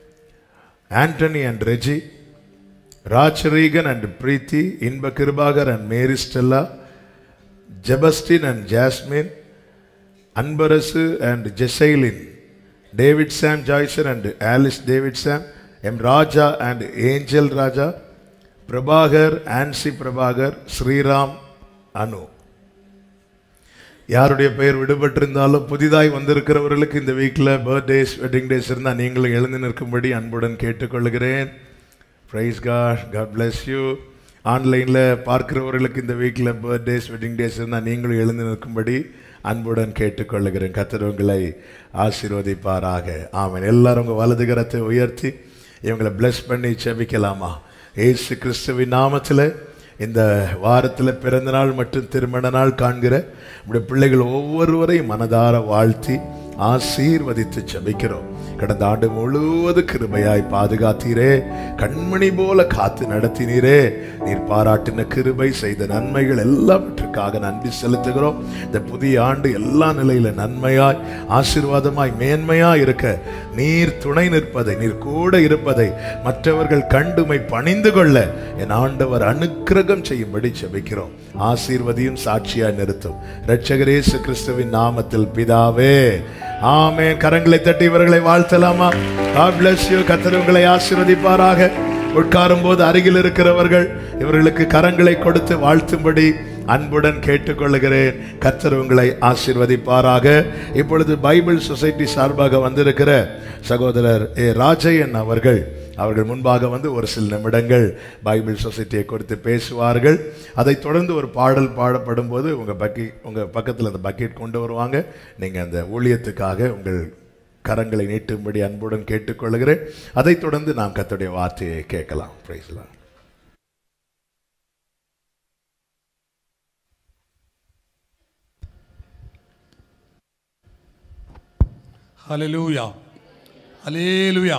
Antony and Reji Rajareegan and Preethi Inba Kirubakar and Mary Stella Jebastin and Jasmine Anbarasu and Jeselin David Sam Joyson and Alice David Sam M Raja and Angel Raja Prabhakar Ancy Prabhakar Sriram Anu யாருடைய பெயர் விடுபட்டிருந்தாலும் புதிதாய் வந்திருக்கிறவர்களுக்கு இந்த வீக்கில் birthdays wedding days இருந்தால் நீங்களும் எழுந்து நிற்கும்படி அன்புடன் கேட்டுக்கொள்கிறேன் praise God God bless you ஆன்லைனில் பார்க்கிறவர்களுக்கு இந்த வீக்கில் பர்த்டேஸ் வெட்டிங் டேஸ் இருந்தால் நீங்களும் எழுந்து நிற்கும்படி அன்புடன் கேட்டுக்கொள்ளுகிறேன் கர்த்தர் உங்களை ஆசீர்வதிப்பாராக ஆமென் எல்லாரும் உங்கள் வலது கரத்தை உயர்த்தி இவங்களை bless பண்ணி செபிக்கலாமா ஏசு கிறிஸ்துவின் நாமத்தில் இந்த வாரத்தில் பிறந்த நாள் மற்றும் திருமண நாள் காண்கிற நம்முடைய பிள்ளைகள் ஒவ்வொருவரையும் மனதார வாழ்த்தி ஆசீர்வதித்து ஜெபிக்கிறோம் கடந்த ஆண்டு முழுவது கிருபையாய் பாதுகாத்தீரே கண்மணி போல காத்து நடத்தினீரே நீர் பாராட்டின கிருபை செய்த நன்மைகள் எல்லாவற்றுக்காக நன்றி செலுத்துகிறோம் இந்த புதிய ஆண்டு எல்லா நிலையில நன்மையாய் ஆசீர்வாதமாய் மேன்மையாய் இருக்க நீர் துணை நிற்பதை நீர் கூட இருப்பதை மற்றவர்கள் கண்டுமை பணிந்து கொள்ள என் ஆண்டவர் அனுக்கிரகம் செய்யும்படி ஜெபிக்கிறோம் ஆசீர்வதியும் சாட்சியாய் நிறுத்தும் இரட்சகரேசு கிறிஸ்துவின் நாமத்தில் பிதாவே ஆமென் கரங்களை தட்டி இவர்களை வாழ்த்தலாமா God bless you கர்த்தர் உங்களை ஆசீர்வதிப்பாராக உட்காரும் போது அருகில் இருக்கிறவர்கள் இவர்களுக்கு கரங்களை கொடுத்து வாழ்த்தும்படி அன்புடன் கேட்டுக்கொள்கிறேன் கர்த்தர் உங்களை ஆசீர்வதிப்பாராக இப்பொழுது பைபிள் சொசைட்டி சார்பாக வந்திருக்கிற சகோதரர் ஏ ராஜையன் அவர்கள் அவர்கள் முன்பாக வந்து ஒரு சில நிமிடங்கள் பைபிள் சொசைட்டியை குறித்து பேசுவார்கள் அதைத் தொடர்ந்து ஒரு பாடல் பாடப்படும் போது உங்கள் பக்கெட் உங்கள் பக்கத்தில் அந்த பக்கெட் கொண்டு வருவாங்க நீங்கள் அந்த ஊழியத்துக்காக உங்கள் கரங்களை நீட்டும்படி அன்புடன் கேட்டுக்கொள்கிறேன் அதைத் தொடர்ந்து நாம் கர்த்தருடைய வார்த்தையை கேட்கலாம் பிரைஸ்லாம் ஹalleluya ஹalleluya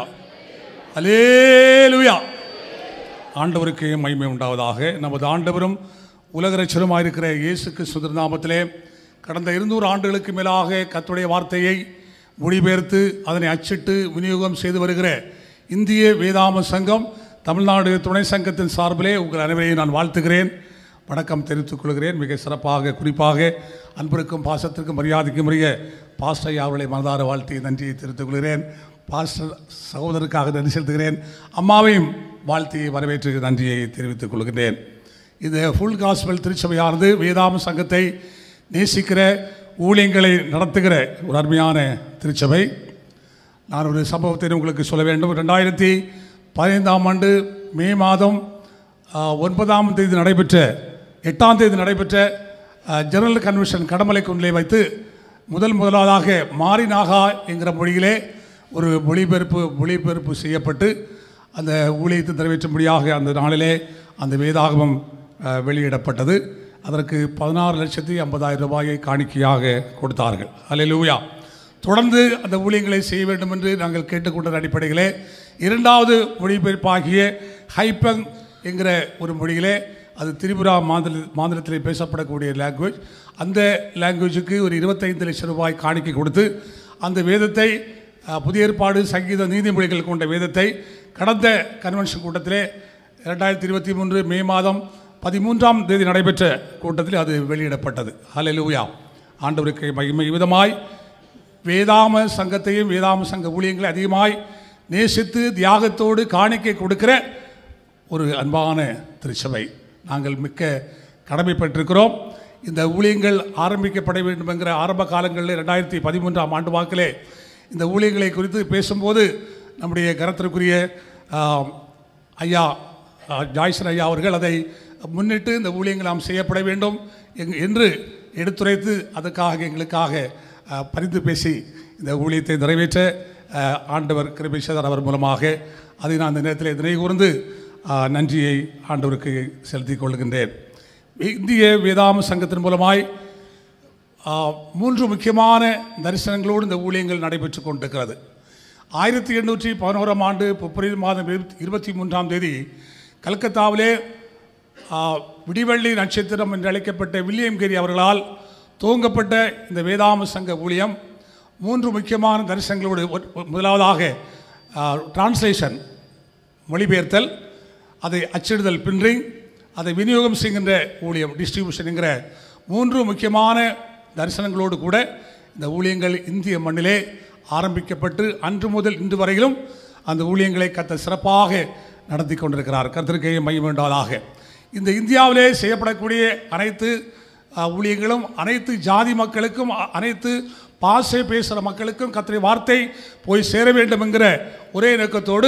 ஹalleluya ஆண்டவருக்கு மகிமை உண்டாவதாக நமது ஆண்டவரும் உலக ரட்சகருமாயிருக்கிற இயேசு கிறிஸ்து நாமத்திலே கடந்த இருநூறு ஆண்டுகளுக்கு மேலாக கர்த்தருடைய வார்த்தையை மொழிபெயர்த்து அதனை அச்சிட்டு விநியோகம் செய்து வருகிற இந்திய வேதாம சங்கம் தமிழ்நாடு துணை சங்கத்தின் சார்பிலே உங்கள் அனைவரையும் நான் வாழ்த்துகிறேன் வணக்கம் தெரிவித்துக் கொள்கிறேன் மிக சிறப்பாக குறிப்பாக அன்பிற்கும் பாசத்திற்கும் மரியாதைக்கும் உரிய பாஸ்டர் ஐயா அவர்களை மனதார வாழ்த்தி நன்றியை தெரிவித்துக் கொள்கிறேன் பாஸ்டர் சகோதரருக்காக நன்றி செலுத்துகிறேன் அம்மாவையும் வாழ்த்தி வரவேற்று நன்றியை தெரிவித்துக் கொள்கிறேன் இது ஃபுல் காஸ்பல் திருச்சபையானது வேதாம சங்கத்தை நேசிக்கிற ஊழியங்களை நடத்துகிற ஒரு அருமையான திருச்சபை நான் ஒரு சம்பவத்தை உங்களுக்கு சொல்ல வேண்டும் ரெண்டாயிரத்தி பதினைந்தாம் ஆண்டு மே மாதம் ஆ, ஒன்பதாம் தேதி நடைபெற்ற எட்டாம் தேதி நடைபெற்ற ஆ, ஜெனரல் கன்வென்ஷன் கடமலை குன்றிலே வைத்து முதல் முதலாவதாக மாரிநாகா என்கிற மொழியிலே ஒரு மொழிபெயர்ப்பு மொழிபெயர்ப்பு செய்யப்பட்டு அந்த ஊழியத்தை நிறைவேற்றும்படியாக அந்த நாளிலே அந்த வேதாகமம் ஆ, வெளியிடப்பட்டது அதற்கு பதினாறு லட்சத்தி ஐம்பதாயிரம் ரூபாயை காணிக்கையாக கொடுத்தார்கள் அல்லேலூயா தொடர்ந்து அந்த ஊழியங்களை செய்ய வேண்டும் என்று நாங்கள் கேட்டுக்கொண்ட அடிப்படையிலே இரண்டாவது மொழிபெயர்ப்பாகிய ஹைப்பங் என்கிற ஒரு மொழியிலே அது திரிபுரா மாநில மாநிலத்திலே பேசப்படக்கூடிய லாங்குவேஜ் அந்த லாங்குவேஜுக்கு ஒரு இருபத்தைந்து லட்சம் ரூபாய் காணிக்கை கொடுத்து அந்த வேதத்தை அஹ், புதிய ஏற்பாடு சங்கீத நீதிமொழிகள் கொண்ட வேதத்தை கடந்த கன்வென்ஷன் கூட்டத்திலே இரண்டாயிரத்தி இருபத்தி மூன்று மே மாதம் பதிமூன்றாம் தேதி நடைபெற்ற கூட்டத்தில் அது வெளியிடப்பட்டது ஹalleluya ஆண்டவருக்கு மகிமை விதமாய் வேதாம சங்கத்தையும் வேதாம சங்க ஊழியங்களை அதிகமாய் நேசித்து தியாகத்தோடு காணிக்கை கொடுக்கிற ஒரு அன்பான திருச்சபை நாங்கள் மிக்க கடமைப்பட்டிருக்கிறோம் இந்த ஊழியங்கள் ஆரம்பிக்கப்பட வேண்டும் என்கிற ஆரம்ப காலங்களில் ரெண்டாயிரத்தி பதிமூன்றாம் ஆண்டு வாக்கிலே இந்த ஊழியங்களை குறித்து பேசும்போது நம்முடைய கரத்திற்குரிய ஆம், ஐயா ஆ, ஜாய்சன் ஐயா அவர்கள் அதை முன்னிட்டு இந்த ஊழியங்கள் நாம் செய்யப்பட வேண்டும் எங்- என்று எடுத்துரைத்து அதுக்காக எங்களுக்காக ஆ, பரிந்து பேசி இந்த ஊழியத்தை நிறைவேற்ற ஆ, ஆண்டவர் கிருபிஷதர் அவர் மூலமாக அதை நான் இந்த நேரத்தில் நினைவு கூர்ந்து ஆ, நன்றியை ஆண்டவருக்கு செலுத்திக் கொள்கின்றேன் இந்திய வேதாம சங்கத்தின் மூலமாய் ஆ, மூன்று முக்கியமான தரிசனங்களோடு இந்த ஊழியங்கள் நடைபெற்று கொண்டிருக்கிறது ஆயிரத்தி எண்ணூற்றி பதினோராம் ஆண்டு பிப்ரவரி மாதம் இருபத்தி- இருபத்தி மூன்றாம் தேதி கல்கத்தாவிலே ஆ, விடிவெள்ளி நட்சத்திரம் என்று அழைக்கப்பட்ட வில்லியம் கேரி அவர்களால் துவங்கப்பட்ட இந்த வேதாம சங்க ஊழியம் மூன்று முக்கியமான தரிசனங்களோடு ஒரு- ஒரு- முதலாவதாக டிரான்ஸ்லேஷன் மொழிபெயர்த்தல் அதை அச்சிடுதல் பின்ரிங் அதை விநியோகம் செய்கின்ற ஊழியம் டிஸ்ட்ரிபியூஷன் என்கிற மூன்று முக்கியமான தரிசனங்களோடு கூட இந்த ஊழியங்கள் இந்திய மண்ணிலே ஆரம்பிக்கப்பட்டு அன்று முதல் இன்று வரையிலும் அந்த ஊழியங்களை கத்த சிறப்பாக நடத்தி கொண்டிருக்கிறார் கர்த்தருக்கே மையம் வேண்டாதாக இந்த இந்தியாவிலே செய்யப்படக்கூடிய அனைத்து அஹ், ஊழியங்களும் அனைத்து ஜாதி மக்களுக்கும் அ- அனைத்து பாசை பேசுகிற மக்களுக்கும் கத்திரை வார்த்தை போய் சேர வேண்டும் என்கிற ஒரே நோக்கத்தோடு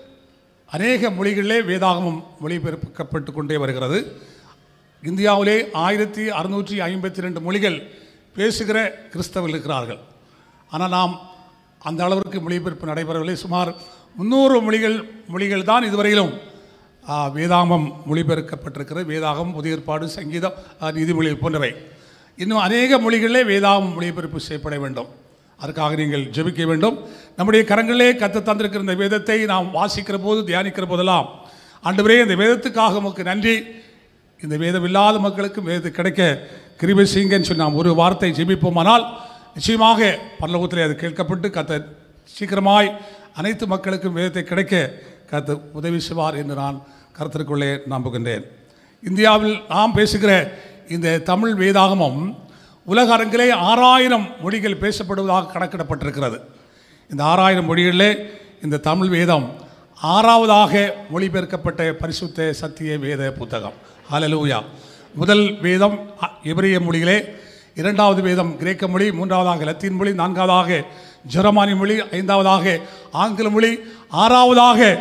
அநேக மொழிகளிலே வேதாகமம் மொழிபெயர்க்கப்பட்டு கொண்டே வருகிறது இந்தியாவிலே ஆயிரத்தி அறுநூற்றி ஐம்பத்தி ரெண்டு மொழிகள் பேசுகிற கிறிஸ்தவர்கள் இருக்கிறார்கள் ஆனால் நாம் அந்த அளவிற்கு மொழிபெயர்ப்பு நடைபெறவில்லை சுமார் முந்நூறு மொழிகள் மொழிகள் தான் இதுவரையிலும் ஆ, வேதாகமம் மொழிபெயர்க்கப்பட்டிருக்கிறது வேதாகம் புதிய ஏற்பாடு சங்கீதம் ஆ, நீதிமொழிகள் போன்றவை இன்னும் அநேக மொழிகளிலே வேதாகம் மொழிபெயர்ப்பு செய்யப்பட வேண்டும் அதற்காக நீங்கள் ஜெபிக்க வேண்டும் நம்முடைய கரங்களிலே கத்து தந்திருக்கிற இந்த வேதத்தை நாம் வாசிக்கிற போது தியானிக்கிற போதெல்லாம் ஆண்டவரே இந்த வேதத்துக்காக உமக்கு நன்றி இந்த வேதம் இல்லாத மக்களுக்கும் வேதத்தை கிடைக்க கிருபை செய்யுங்கன்னு சொல்லி நாம் ஒரு வார்த்தை ஜெபிப்போமானால் நிச்சயமாக பரலோகத்திலே அது கேட்கப்பட்டு கத்த சீக்கிரமாய் அனைத்து மக்களுக்கும் வேதத்தை கிடைக்க கத்த உதவி செய்வார் என்று நான் கருத்திற்குள்ளே நம்புகின்றேன் இந்தியாவில் நாம் பேசுகிற இந்த தமிழ் வேதாகமம் உலக அரங்கிலே ஆறாயிரம் மொழிகள் பேசப்படுவதாக கணக்கிடப்பட்டிருக்கிறது இந்த ஆறாயிரம் மொழிகளிலே இந்த தமிழ் வேதம் ஆறாவதாக மொழிபெயர்க்கப்பட்ட பரிசுத்த சத்திய வேத புத்தகம் ஹalleluya முதல் வேதம் அ- எபிரேய மொழியிலே இரண்டாவது வேதம் கிரேக்க மொழி மூன்றாவதாக லத்தீன் மொழி நான்காவதாக ஜெர்மானி மொழி ஐந்தாவதாக ஆங்கில மொழி ஆறாவதாக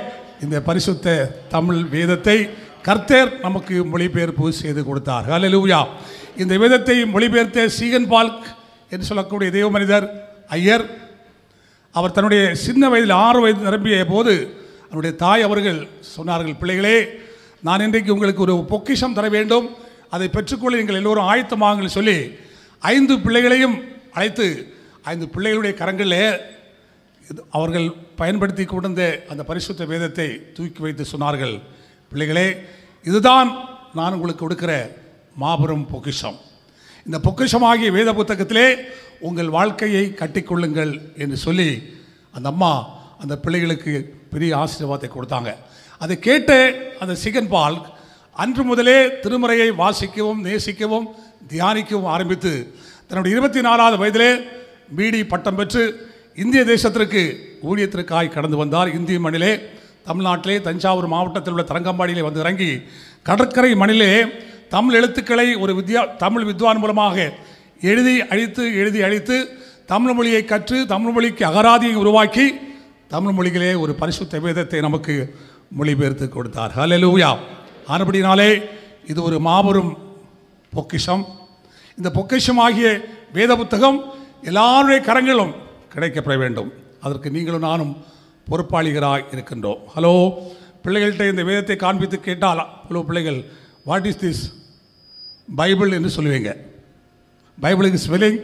இந்த பரிசுத்த தமிழ் வேதத்தை கர்த்தர் நமக்கு மொழிபெயர்ப்பு செய்து கொடுத்தார் ஹalleluya இந்த வேதத்தை மொழிபெயர்த்த சீகன் பால்க் என்று சொல்லக்கூடிய தெய்வ மனிதர் ஐயர் அவர் தன்னுடைய சின்ன வயதில் ஆறு வயது நிரம்பிய போது அவருடைய தாய் அவர்கள் சொன்னார்கள் பிள்ளைகளே நான் இன்றைக்கு உங்களுக்கு ஒரு பொக்கிஷம் தர வேண்டும் அதை பெற்றுக்கொள்ள நீங்கள் எல்லோரும் ஆயத்தமாகுங்கள் சொல்லி ஐந்து பிள்ளைகளையும் அழைத்து ஐந்து பிள்ளைகளுடைய கரங்களிலே இது அவர்கள் பயன்படுத்தி கொண்டிருந்த அந்த பரிசுத்த வேதத்தை தூக்கி வைத்து சொன்னார்கள் பிள்ளைகளே இதுதான் நான் உங்களுக்கு கொடுக்கிற மாபெரும் பொக்கிஷம் இந்த பொக்கிஷமாகிய வேத புத்தகத்திலே உங்கள் வாழ்க்கையை கட்டிக்கொள்ளுங்கள் என்று சொல்லி அந்த அம்மா அந்த பிள்ளைகளுக்கு பெரிய ஆசீர்வாதத்தை கொடுத்தாங்க அதை கேட்டு அந்த சிகன் பால் அன்று முதலே திருமுறையை வாசிக்கவும் நேசிக்கவும் தியானிக்கவும் ஆரம்பித்து தன்னுடைய இருபத்தி நாலாவது வயதிலே பிடி பட்டம் பெற்று இந்திய தேசத்திற்கு ஊழியத்திற்காய் கடந்து வந்தார் இந்திய மண்ணிலே தமிழ்நாட்டிலே தஞ்சாவூர் மாவட்டத்தில் உள்ள தரங்கம்பாடியிலே வந்து இறங்கி கடற்கரை மண்ணிலே தமிழ் எழுத்துக்களை ஒரு வித்யா தமிழ் வித்வான் மூலமாக எழுதி அழித்து எழுதி அழித்து தமிழ் மொழியை கற்று தமிழ் மொழிக்கு அகராதியை உருவாக்கி தமிழ் மொழிகளே ஒரு பரிசுத்த வேதத்தை நமக்கு மொழிபெயர்த்து கொடுத்தார் ஹalleluya ஆனபடினாலே இது ஒரு மாபெரும் பொக்கிஷம் இந்த பொக்கிஷமாகிய வேத புத்தகம் எல்லாருடைய கரங்களும் கிடைக்கப்பட வேண்டும் அதற்கு நீங்களும் நானும் பொறுப்பாளிகராய் இருக்கின்றோம் ஹலோ பிள்ளைகள்கிட்ட இந்த வேதத்தை காண்பித்து கேட்டால் ஹலோ பிள்ளைகள் வாட் இஸ் திஸ் பைபிள் என்று சொல்லுவீங்க பைபிளுக்கு ஸ்பெல்லிங்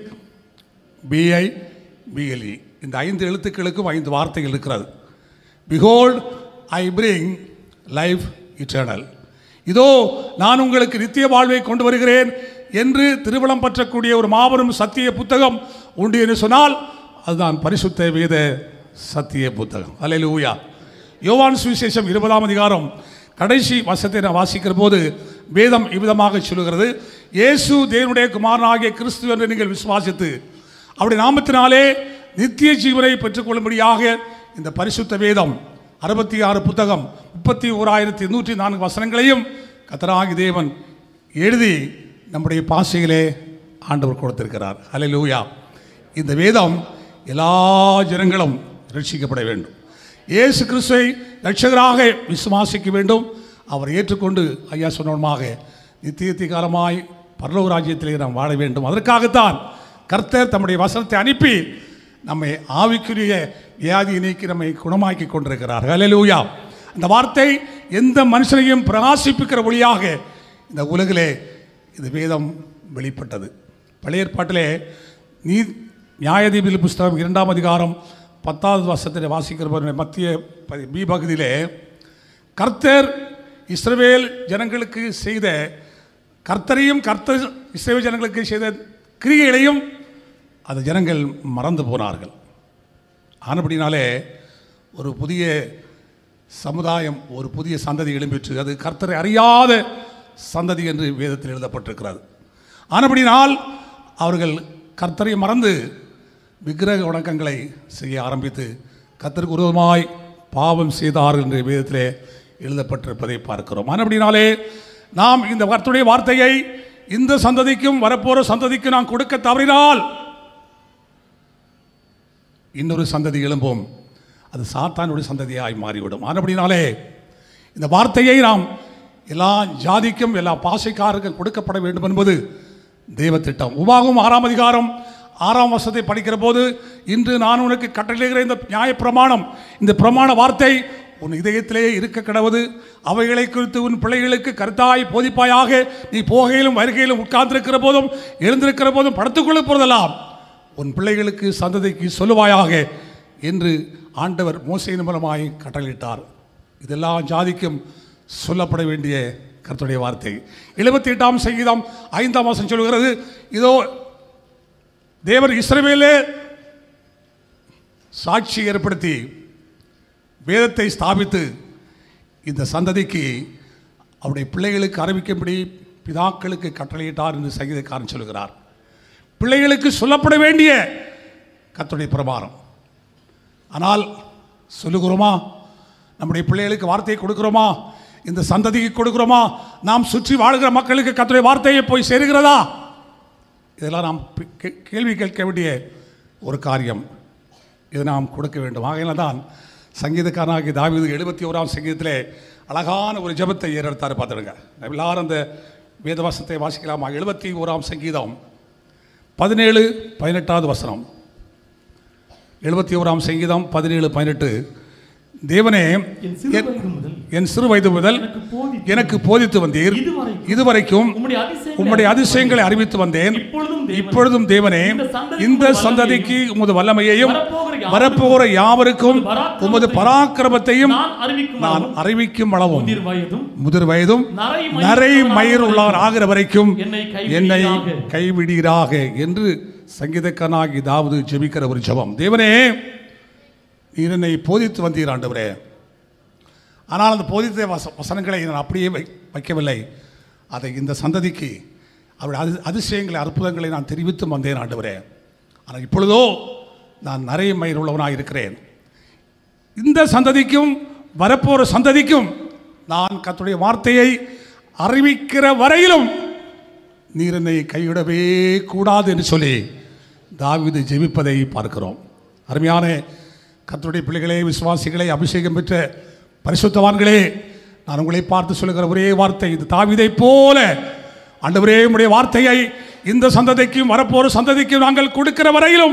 பிஐ பிஎல்இ இந்த ஐந்து எழுத்துக்களுக்கும் ஐந்து வார்த்தைகள் இருக்கிறது behold I bring life eternal இதோ நான் உங்களுக்கு நித்திய வாழ்வை கொண்டு வருகிறேன் என்று திருவளம் பற்றக்கூடிய ஒரு மாபெரும் சத்திய புத்தகம் உண்டு என்று சொன்னால் அதுதான் பரிசுத்த வேத சத்திய புத்தகம் அல்லேலூயா யோவான் சுவிசேஷம் இருபதாம் அதிகாரம் கடைசி வசத்தை நான் வாசிக்கிற போது வேதம் இவ்விதமாக சொல்லுகிறது இயேசு தேவனுடைய குமாரனாகிய கிறிஸ்து என்று நீங்கள் விசுவாசித்து அவருடைய நாமத்தினாலே நித்திய ஜீவனை பெற்றுக்கொள்ளும்படியாக இந்த பரிசுத்த வேதம் அறுபத்தி ஆறு புத்தகம் முப்பத்தி ஓராயிரத்தி நூற்றி நான்கு வசனங்களையும் கத்தராகி தேவன் எழுதி நம்முடைய பாசையிலே ஆண்டவர் கொடுத்திருக்கிறார் ஹalleluya இந்த வேதம் எல்லா ஜனங்களும் ரட்சிக்கப்பட வேண்டும் இயேசு கிறிஸ்துவை ரட்சகராக விசுவாசிக்க வேண்டும் அவர் ஏற்றுக்கொண்டு ஐயா சொன்னமாக நித்தியத்தி காலமாய் பரலோக ராஜ்யத்திலே நாம் வாழ வேண்டும் அதற்காகத்தான் கர்த்தர் தம்முடைய வசனத்தை அனுப்பி நம்மை ஆவிக்குரிய வியாதியை நீக்கி நம்மை குணமாக்கி கொண்டிருக்கிறார் ஹalleluya அந்த வார்த்தை எந்த மனுஷனையும் பிரகாசிப்பிக்கிற ஒளியாக இந்த உலகிலே இந்த வேதம் வெளிப்பட்டது பழைய ஏற்பாட்டிலே நீ நியாயதீபில் புஸ்தகம் இரண்டாம் அதிகாரம் பத்தாவது வருஷத்தில் வாசிக்கிற போது மத்திய ப- பி பகுதியிலே கர்த்தர் இஸ்ரவேல் ஜனங்களுக்கு செய்த கர்த்தரையும் கர்த்தர் இஸ்ரவேல் ஜனங்களுக்கு செய்த கிரியைகளையும் அந்த ஜனங்கள் மறந்து போனார்கள் ஆனபடினாலே ஒரு புதிய சமுதாயம் ஒரு புதிய சந்ததி எழும்பிற்று அது கர்த்தரை அறியாத சந்ததி என்று வேதத்தில் எழுதப்பட்டிருக்கிறது ஆனபடினால் அவர்கள் கர்த்தரை மறந்து விக்கிரக வணக்கங்களை செய்ய ஆரம்பித்து கர்த்தருக்கு விரோதமாய் பாவம் செய்தார்கள் என்று வேதத்திலே எழுதப்பட்டிருப்பதை பார்க்கிறோம் ஆனபடினாலே நாம் இந்த கர்த்தருடைய வார்த்தையை இந்த சந்ததிக்கும் வரப்போற சந்ததிக்கும் நாம் கொடுக்க தவறினால் இன்னொரு சந்ததி எழும்பும் அது சாத்தானுடைய சந்ததியாய் மாறிவிடும் ஆனபடினாலே இந்த வார்த்தையை நாம் எல்லா ஜாதிக்கும் எல்லா பாசைக்காரருக்கும் கொடுக்கப்பட வேண்டும் என்பது தெய்வ திட்டம் உபாகம் ஆறாம் அதிகாரம் ஆறாம் வருஷத்தை படிக்கிற போது இன்று நான் உனக்கு கட்டளைகிற இந்த நியாயப்பிரமாணம் இந்த பிரமாண வார்த்தை உன் இதயத்திலே இருக்க கிடவது அவைகளை குறித்து உன் பிள்ளைகளுக்கு கருத்தாய் போதிப்பாயாக நீ போகையிலும் வருகையிலும் உட்கார்ந்திருக்கிற போதும் எழுந்திருக்கிற போதும் படுத்துக்கொள்ள போறதெல்லாம் உன் பிள்ளைகளுக்கு சந்ததிக்கு சொல்லுவாயாக என்று ஆண்டவர் மோசையின் மூலமாய் கட்டளையிட்டார் இதெல்லாம் ஜாதிக்கும் சொல்லப்பட வேண்டிய கர்த்தருடைய வார்த்தை எழுபத்தி எட்டாம் சங்கீதம் ஐந்தாம் மாதம் சொல்கிறது இதோ தேவர் இஸ்ரவேலே சாட்சி ஏற்படுத்தி வேதத்தை ஸ்தாபித்து இந்த சந்ததிக்கு அவருடைய பிள்ளைகளுக்கு அறிவிக்கும்படி பிதாக்களுக்கு கட்டளையிட்டார் என்று சங்கீதக்காரன் சொல்கிறார் பிள்ளைகளுக்கு சொல்லப்பட வேண்டிய கர்த்தருடைய பிரமாணம் ஆனால் சொல்லுகிறோமா நம்முடைய பிள்ளைகளுக்கு வார்த்தையை கொடுக்கிறோமா இந்த சந்ததிக்கு கொடுக்கிறோமா நாம் சுற்றி வாழ்கிற மக்களுக்கு கர்த்தருடைய வார்த்தையை போய் சேருகிறதா இதெல்லாம் நாம் பி- கே- கேள்வி கேட்க வேண்டிய ஒரு காரியம் இதை நாம் கொடுக்க வேண்டும் ஆகையில தான் சங்கீதக்காரனாகி தாவீது எழுபத்தி ஓராம் சங்கீதத்திலே அழகான ஒரு ஜெபத்தை ஏறெடுத்தார் பார்த்துடுங்க எல்லாரும் அந்த வேதவசனத்தை வாசிக்கலாமா எழுபத்தி ஓராம் சங்கீதம் பதினேழு பதினெட்டாவது வசனம் எழுபத்தி ஓராம் சங்கீதம் பதினேழு பதினெட்டு தேவனே என் சிறு என்- வயது முதல் என் சிறு வயது முதல் எனக்கு போதித்து எனக்கு போதித்து வந்தீர் இதுவரைக்கும் இதுவரைக்கும் உம்முடைய அதிசயங்களை உம்முடைய அதிசயங்களை அறிவித்து வந்தேன் இப்பொழுதும் தேவனே, இப்பொழுதும் தேவனே இந்த சந்ததிக்கு இந்த உமது சந்ததிக்கு உமது வல்லமையையும் வரப்போகிற யாவருக்கும் வரப்போகிற யாவருக்கும் பராக்கிரமத்தையும் உமது பராக்கிரமத்தையும் நான் அறிவிக்கும் நான் அளவும் அறிவிக்கும் அளவும் முதிர் வயதும் முதிர் வயதும் நரை மயிர் நரை உள்ளவராக மயிர் உள்ளவர் ஆகிற வரைக்கும் என்னை என்னை கைவிடீராக. கைவிடீராக என்று சங்கீதக்கனாகி தாவது ஜெபிக்கிற ஒரு ஜெபம் தேவனே நீர் என்னை போதித்து வந்தீர் ஆண்டவரே ஆனால் அந்த போதித்த வச வசனங்களை நான் அப்படியே வை வைக்கவில்லை அதை இந்த சந்ததிக்கு அவருடைய அதி அதிசயங்களை அற்புதங்களை நான் தெரிவித்து வந்தேன் ஆண்டவரே ஆனால் இப்பொழுதோ நான் நிறைய மயிர் உள்ளவனாக இருக்கிறேன் இந்த சந்ததிக்கும் வரப்போகிற சந்ததிக்கும் நான் கர்த்தருடைய வார்த்தையை அறிவிக்கிற வரையிலும் நீர் என்னை கைவிடவே கூடாது என்று சொல்லி தாவீது ஜெபிப்பதை பார்க்கிறோம் அருமையான கர்த்தருடைய பிள்ளைகளே விசுவாசிகளே அபிஷேகம் பெற்ற பரிசுத்தவான்களே நான் உங்களை பார்த்து சொல்லுகிற ஒரே வார்த்தை இது தாவீதைப் போல ஆண்டவரே உம்முடைய வார்த்தையை இந்த சந்ததிக்கும் வரப்போகிற சந்ததிக்கும் நாங்கள் கொடுக்கிற வரையிலும்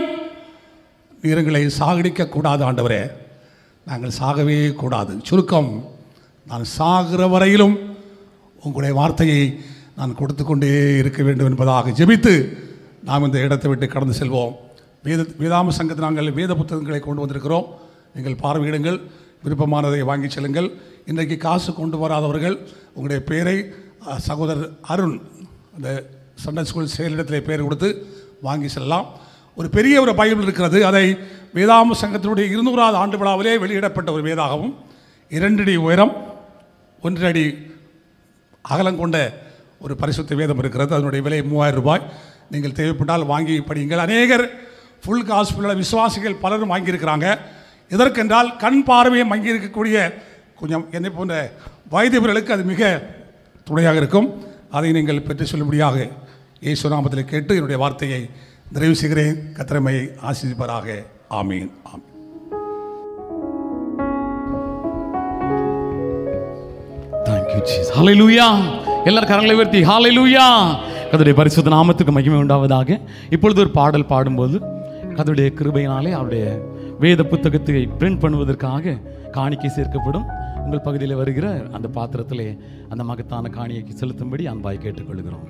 நீர் எங்களை சாகடிக்க கூடாது ஆண்டவரே நாங்கள் சாகவே கூடாது சுருக்கம் நான் சாகிற வரையிலும் உங்களுடைய வார்த்தையை நான் கொடுத்து கொண்டே இருக்க வேண்டும் என்பதாக ஜெபித்து நாம் இந்த இடத்தை விட்டு கடந்து செல்வோம் வேத வேதாம சங்கத்தில் நாங்கள் வேத புத்தகங்களை கொண்டு வந்திருக்கிறோம் நீங்கள் பார்வையிடுங்கள் விருப்பமானதை வாங்கி செல்லுங்கள் இன்றைக்கு காசு கொண்டு வராதவர்கள் உங்களுடைய பெயரை அஹ், சகோதரர் அருண் அந்த சண்டை ஸ்கூல் செயலிடத்திலே பெயர் கொடுத்து வாங்கி செல்லலாம் ஒரு பெரிய ஒரு பைபிள் இருக்கிறது அதை வேதாம சங்கத்தினுடைய இருநூறாவது ஆண்டு விழாவிலே வெளியிடப்பட்ட ஒரு வேதாகவும் இரண்டடி உயரம் ஒன்றடி அகலம் கொண்ட ஒரு பரிசுத்த வேதம் இருக்கிறது அதனுடைய விலை மூவாயிரம் ரூபாய் நீங்கள் தேவைப்பட்டால் வாங்கி படியுங்கள் அநேகர் ஃபுல் ஹாஸ்பிட்டலில் விசுவாசிகள் பலரும் வாங்கியிருக்கிறாங்க எதற்கென்றால் கண் பார்வையை மங்கி இருக்கக்கூடிய கொஞ்சம் என்னை போன்ற வயதுவர்களுக்கு அது மிக துணையாக இருக்கும் அதை நீங்கள் பெற்று சொல்லும்படியாக இயேசு நாமத்தில் கேட்டு என்னுடைய வார்த்தையை நிறைவு செய்கிறேன் கத்திரமையை ஆசீர்வதிப்பாராக ஆமீன் ஆமீன் Thank you, Jesus. Hallelujah. எல்லாரும் கரங்களை உயர்த்தி ஹalleluya கர்த்தருடைய பரிசுத்த நாமத்துக்கு மகிமை உண்டாவதாக இப்பொழுது ஒரு பாடல் பாடும்போது கர்த்தருடைய கிருபையினாலே அவருடைய வேத புத்தகத்தை பிரிண்ட் பண்ணுவதற்காக காணிக்கை சேர்க்கப்படும் உங்கள் பகுதியில் வருகிற அந்த பாத்திரத்திலே அந்த மகத்தான காணிக்கைக்கு செலுத்தும்படி அன்பாய் கேட்டுக்கொள்கிறோம்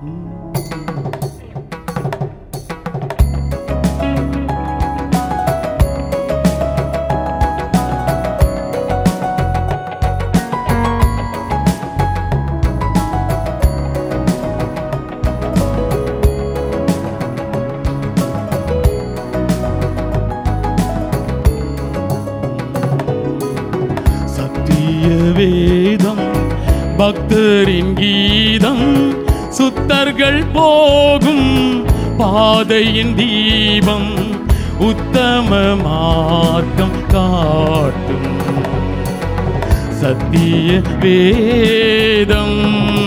சத்திய வேதம் பக்தரின் கீதம் சுத்தர்கள் போகும் பாதையின் தீபம் உத்தம மார்க்கம் காட்டும் சத்திய வேதம்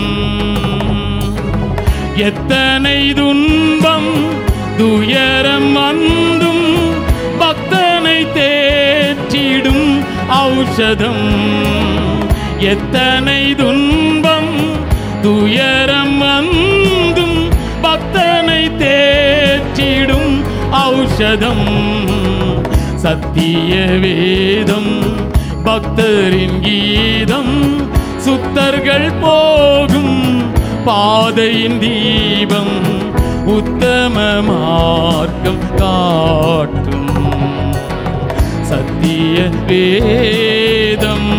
எத்தனை துன்பம் துயரம் வந்தும் பக்தனை தேற்றிடும் ஔஷதம் எத்தனை துன்பம் துயரம் வந்தும் பக்தனை தேற்றிடும் ஔஷதம் சத்திய வேதம் பக்தரின் கீதம் சுத்தர்கள் போகும் பாதையின் தீபம் உத்தம மார்க்கம் காட்டும் சத்திய வேதம்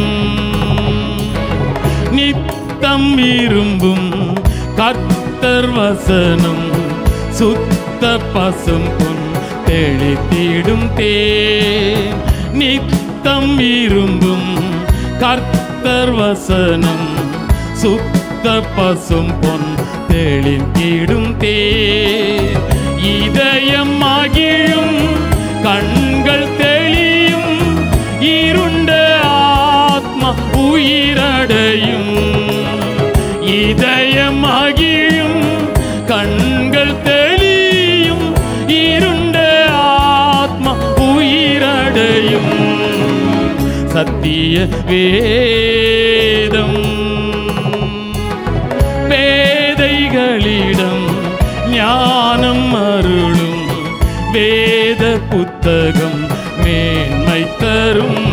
நித்தம் விரும்பும் கர்த்தர் வசனம் சுத்த பசும் பொன் தெளித்திடும் தேன் நித்தம் விரும்பும் கர்த்தர் வசனம் சுத்த பசும் பொன் தெளித்திடும் தேன் இதயம் மகிழும் கண்கள் தெளியும் இருண்ட ஆத்மா உயிரடையும் இதயம் மகிழும் கண்கள் தெளியும் இருண்ட ஆத்மா உயிரடையும் சத்திய வேதம் பேதைகளிடம் ஞானம் அருளும் வேத புத்தகம் மேன்மை தரும்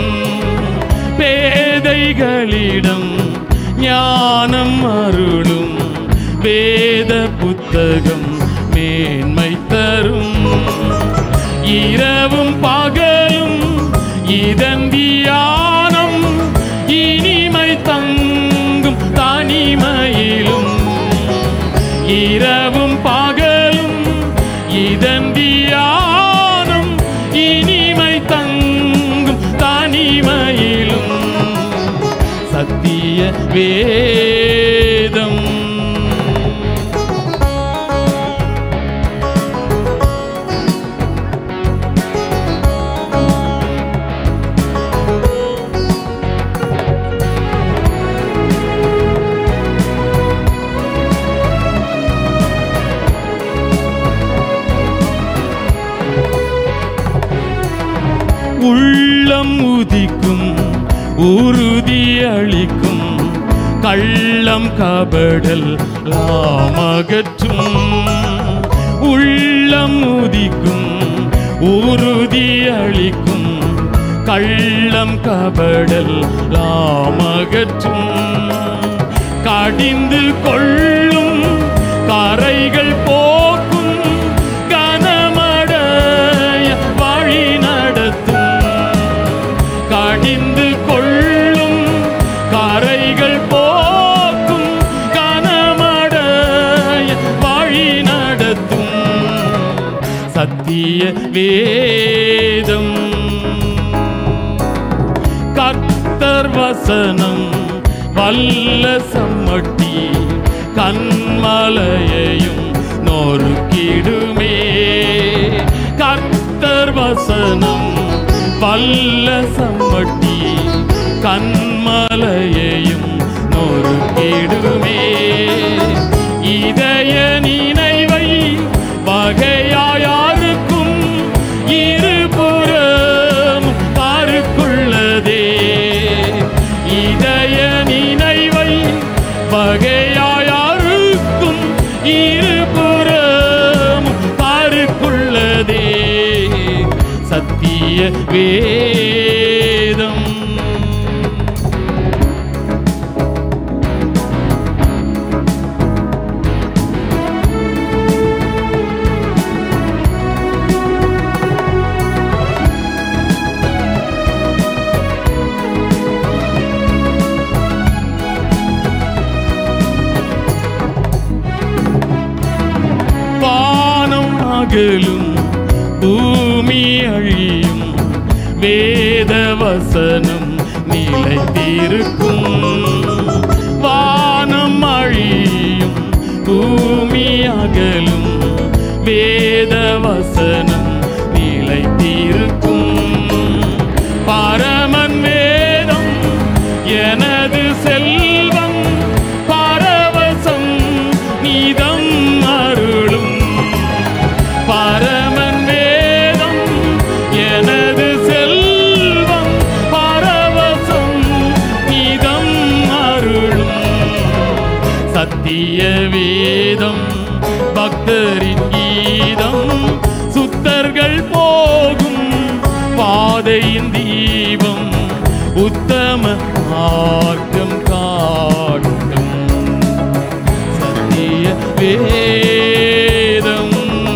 பேதைகளிடம் ஞானம் அருளும் வேத புத்தகம் மேன்மை தரும் இரவும் பகலும் இதன் தியானம் இனிமை தங்கும் தனிமையிலும் இரவும் பகலும் இதன் தியானம் இனிமை தங்கும் தனிமையிலும் சத்திய வேதம் உள்ளம் உதிக்கும் உறுதி அளிக்கும் கள்ளம் கபடல் லாமகற்றும் உள்ளம் உதிக்கும் உறுதி அளிக்கும் கள்ளம் கபடல் லாமகற்றும் கடிந்து கொள்ளும் கரைகள் போக்கும் கனமடைய வழி நடத்தும் கடிந்து கொள்ளும் கரைகள் போக்கும் கனமடைய வழி நடத்தும் சத்திய வேதம் கர்த்தர் வசனம் வல்ல சம்மட்டி கண்மலையையும் நொறுக்கிடுமே கர்த்தர் வசனம் வல்ல சம்மட்டி கண்மலையையும் நொறுக்கிடுமே இதய நினைவை வகையாயாருக்கும் இருபுறம் பாருக்குள்ளதே இதய நினைவை வகையாயாருக்கும் இருபுறம் பாருக்குள்ளதே சத்திய வேதம் வானம் அகலும் பூமி அழியும் வேத வசனம் நிலைத்திருக்கும் வானம் அழியும் பூமி அகலும் வேத வசனம் நிலைத்திருக்கும் பரமன் வேதம் எனது செல்வம் பரவசம் நீதம் அருளும் பரமன் வேதம் எனது செல்வம் பரவசம் நீதம் அருளும் சத்திய வேதம் பக்தரின் கீதம் சுத்தர்கள் போகும் பாதையின் தீபம் உத்தம மார்க்கம் காட்டும் சத்திய வேதம்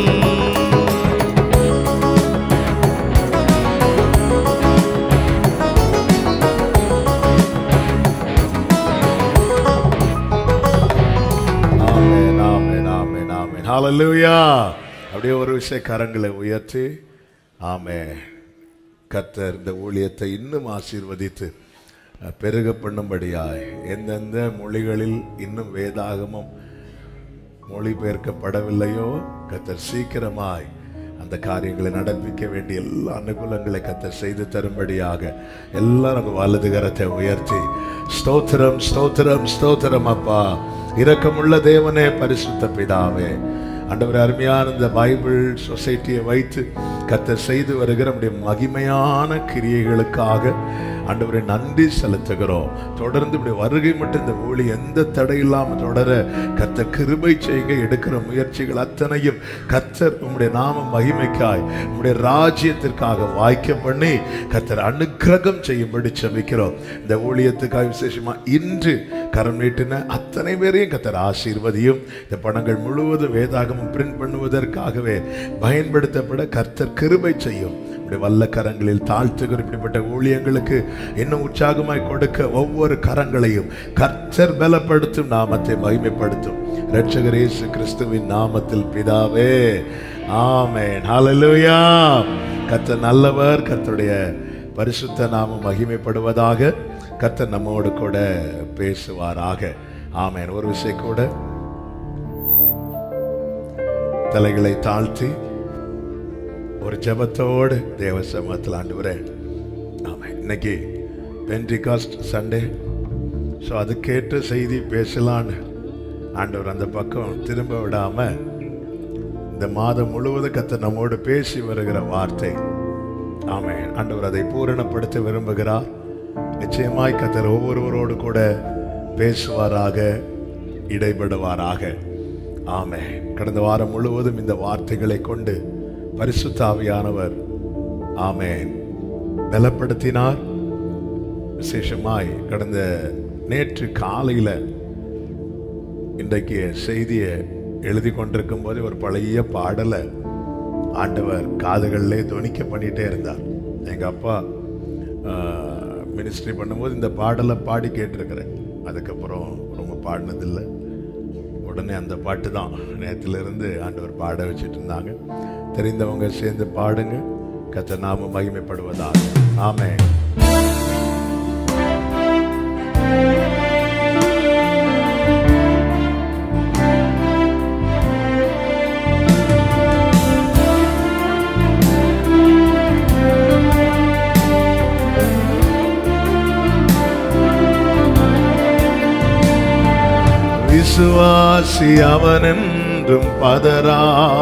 ஆமென், ஆமென், ஆமென், ஆமென். ஹalleluya. அப்படியே ஒரு விஷய கரங்களை உயர்த்தி ஆமே கர்த்தர் இந்த ஊழியத்தை இன்னும் ஆசீர்வதித்து அஹ், பெருக பண்ணும்படியாய் எந்தெந்த மொழிகளில் இன்னும் வேதாகமம் மொழிபெயர்க்கப்படவில்லையோ கர்த்தர் சீக்கிரமாய் அந்த காரியங்களை நடப்பிக்க வேண்டிய எல்லா அனுகூலங்களை கர்த்தர் செய்து தரும்படியாக எல்லாரும் வலது கரத்தை உயர்த்தி ஸ்தோத்திரம் ஸ்தோத்திரம் ஸ்தோத்திரம் அப்பா இரக்கமுள்ள தேவனே பரிசுத்த பிதாவே ஆண்டவர் அருமையான இந்த பைபிள் சொசைட்டியை வைத்து கர்த்தர் செய்து வருகிற நம்முடைய மகிமையான கிரியைகளுக்காக ஆண்டவரை நன்றி செலுத்துகிறோம் தொடர்ந்து இப்படி வருகை மட்டும் இந்த ஊழி எந்த தடை இல்லாம தொடர கர்த்தர் கிருபை செய்யுங்க எடுக்கிற முயற்சிகள் அத்தனையும் கர்த்தர் உம்முடைய நாம மகிமைக்காய் உம்முடைய ராஜ்யத்திற்காக வாய்க்க பண்ணி கர்த்தர் அனுக்கிரகம் செய்யும்படி செபிக்கிறோம் இந்த ஊழியத்துக்காக விசேஷமா இன்று கரம் நீட்டின அத்தனை பேரையும் கர்த்தர் ஆசீர்வதியும் இந்த பணங்கள் முழுவதும் வேதாகமம் பிரிண்ட் பண்ணுவதற்காகவே பயன்படுத்தப்பட கர்த்தர் கிருபை செய்யும் இப்படி வல்ல கரங்களில் தாழ்த்துகிற இப்படிப்பட்ட ஊழியங்களுக்கு இன்னும் உற்சாகமாய் கொடுக்க ஒவ்வொரு கரங்களையும் கர்த்தர் பலப்படுத்தும் நாமத்தை மகிமைப்படுத்தும் இரட்சகர் இயேசு கிறிஸ்துவின் நாமத்தில் பிதாவே ஆமென் ஹalleluya கர்த்தர் நல்லவர் கர்த்தருடைய பரிசுத்த நாமம் மகிமைப்படுவதாக கர்த்தர் நம்மோடு கூட பேசுவாராக ஆமென் ஒரு விஷயம் கூட தலைகளை தாழ்த்தி ஒரு ஜெபத்தோடு தேவ சமத்தில் ஆண்டு ஆமாம் இன்னைக்கு பென்டிகாஸ்ட் சண்டே ஸோ அது கேட்டு செய்தி பேசலான்னு ஆண்டவர் அந்த பக்கம் திரும்ப விடாம இந்த மாதம் முழுவதும் கத்த நம்மோடு பேசி வருகிற வார்த்தை ஆமென் ஆண்டவர் அதை பூரணப்படுத்த விரும்புகிறார் நிச்சயமாய் கத்தர் ஒவ்வொருவரோடு கூட பேசுவாராக இடைபடுவாராக ஆமென் கடந்த வாரம் முழுவதும் இந்த வார்த்தைகளை கொண்டு பரிசுத்த ஆவியானவர் ஆமென் பலப்படுத்தினார் விசேஷமாய் கடந்த நேற்று காலையில இன்றைக்கு செய்தியை எழுதி கொண்டிருக்கும் போது ஒரு பழைய பாடலை ஆண்டவர் காதுகளிலே துணிக்க பண்ணிட்டே இருந்தார் எங்க அப்பா மினிஸ்ட்ரி பண்ணும்போது இந்த பாடலை பாடி கேட்டிருக்கிறேன் அதுக்கப்புறம் ரொம்ப பாடினதில்லை உடனே அந்த பாட்டு தான் நேரத்திலிருந்து ஆண்டவர் பாட வச்சுட்டு இருந்தாங்க தெரிந்தவங்க சேர்ந்து பாடுங்க கத்த நாம மகிமைப்படுவதாக ஆமே விசுவாசி அவனென்றும் பதரா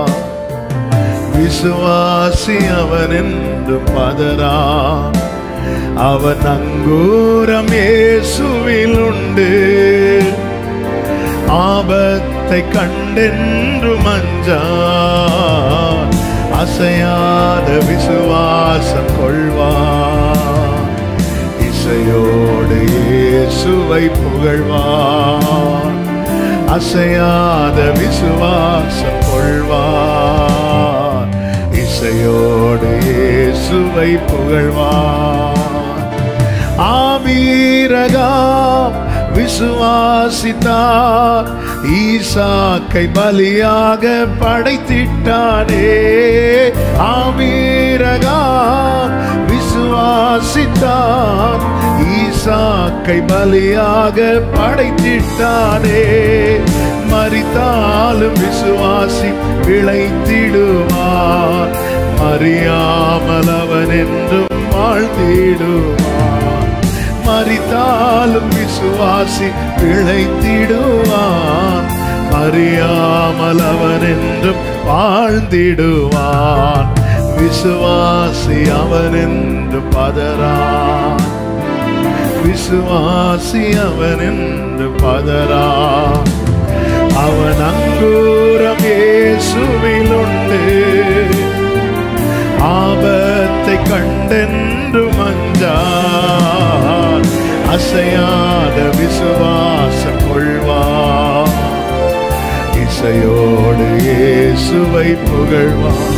விசுவாசி அவனென்றும் பதரா அவன் அங்கூரம் இயேசுவில் உண்டு ஆபத்தை கண்டென்று மஞ்சா அசையாத விசுவாசம் கொள்வான் இசையோடு இயேசுவை புகழ்வான் அசையாத விசுவாசம் கொள்வான் இசையோடு இயேசுவை புகழ்வான் ஆமீரகாம் விசுவாசித்தார் ஈசாக்கை பலியாக படைத்திட்டானே ஆமீரகாம் விசுவாசித்தார் ஈசாக்கை பலியாக படைத்திட்டானே மறித்தாலும் விசுவாசி விளைத்திடுவார் மறியாமல் அவன் என்றும் வாழ்த்திடுவார் மறித்தாலும் விசுவாசி பிழைத்திடுவான் அறியாமல் அவன் என்றும் வாழ்ந்திடுவான் விசுவாசி அவன் என்று பதறான் விசுவாசி அவன் என்று பதறான் அவன் அங்கூரம் இயேசுவில் உண்டு ஆபத்தை கண்டென்று மஞ்சான் அசையாத விசுவாசம் கொள்வான் இசையோடு இயேசுவை புகழ்வான்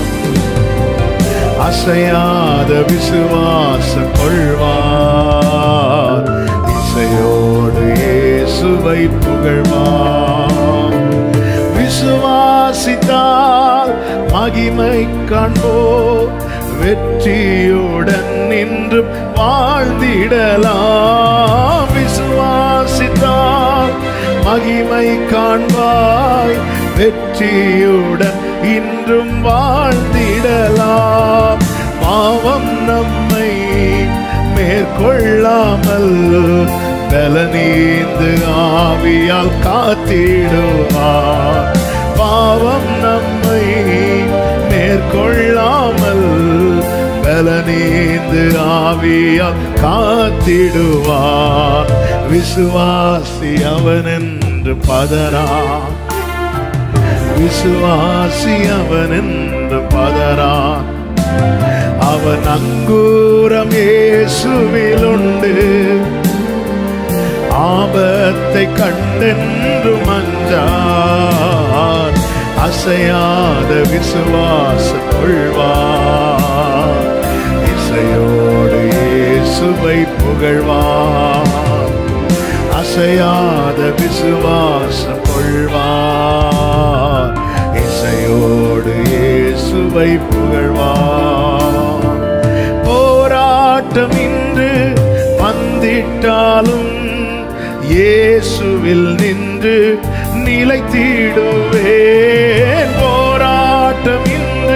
அசையாத விசுவாசம் கொள்வான் இசையோடு இயேசுவை புகழ்வான் விசுவாசித்தால் மகிமை காண்போ வெற்றியுடன் நின்று வாழ்ந்திடலாம் விசுவாசித்தால் மகிமை காண்பாய் வெற்றியுடன் இன்றும் வாழ்ந்திடலாம் பாவம் நம்மை மேற்கொள்ளாமல் பலனீந்து ஆவியால் காத்திடுவார் பாவம் நம்மை மேற்கொள்ளாமல் பலனீந்து ஆவியால் காத்திடுவார் விசுவாசி அவன் என்று பதறான் விசுவாசி அவன் என்று பதறான் அவன் அங்கூரம் இயேசுவில் உண்டு ஆபத்தை கண்டென்று மஞ்சார் அசையாத விசுவாச கொள்வார் இசையோடு இயேசுவை புகழ்வார் அசையாத விசுவாசம் கொள்வார் இசையோடு இயேசுவை புகழ்வார் போராட்டம் இன்று வந்திட்டாலும் இயேசுவில் நின்று நிலைத்திடுவேன் போராட்டம் இன்று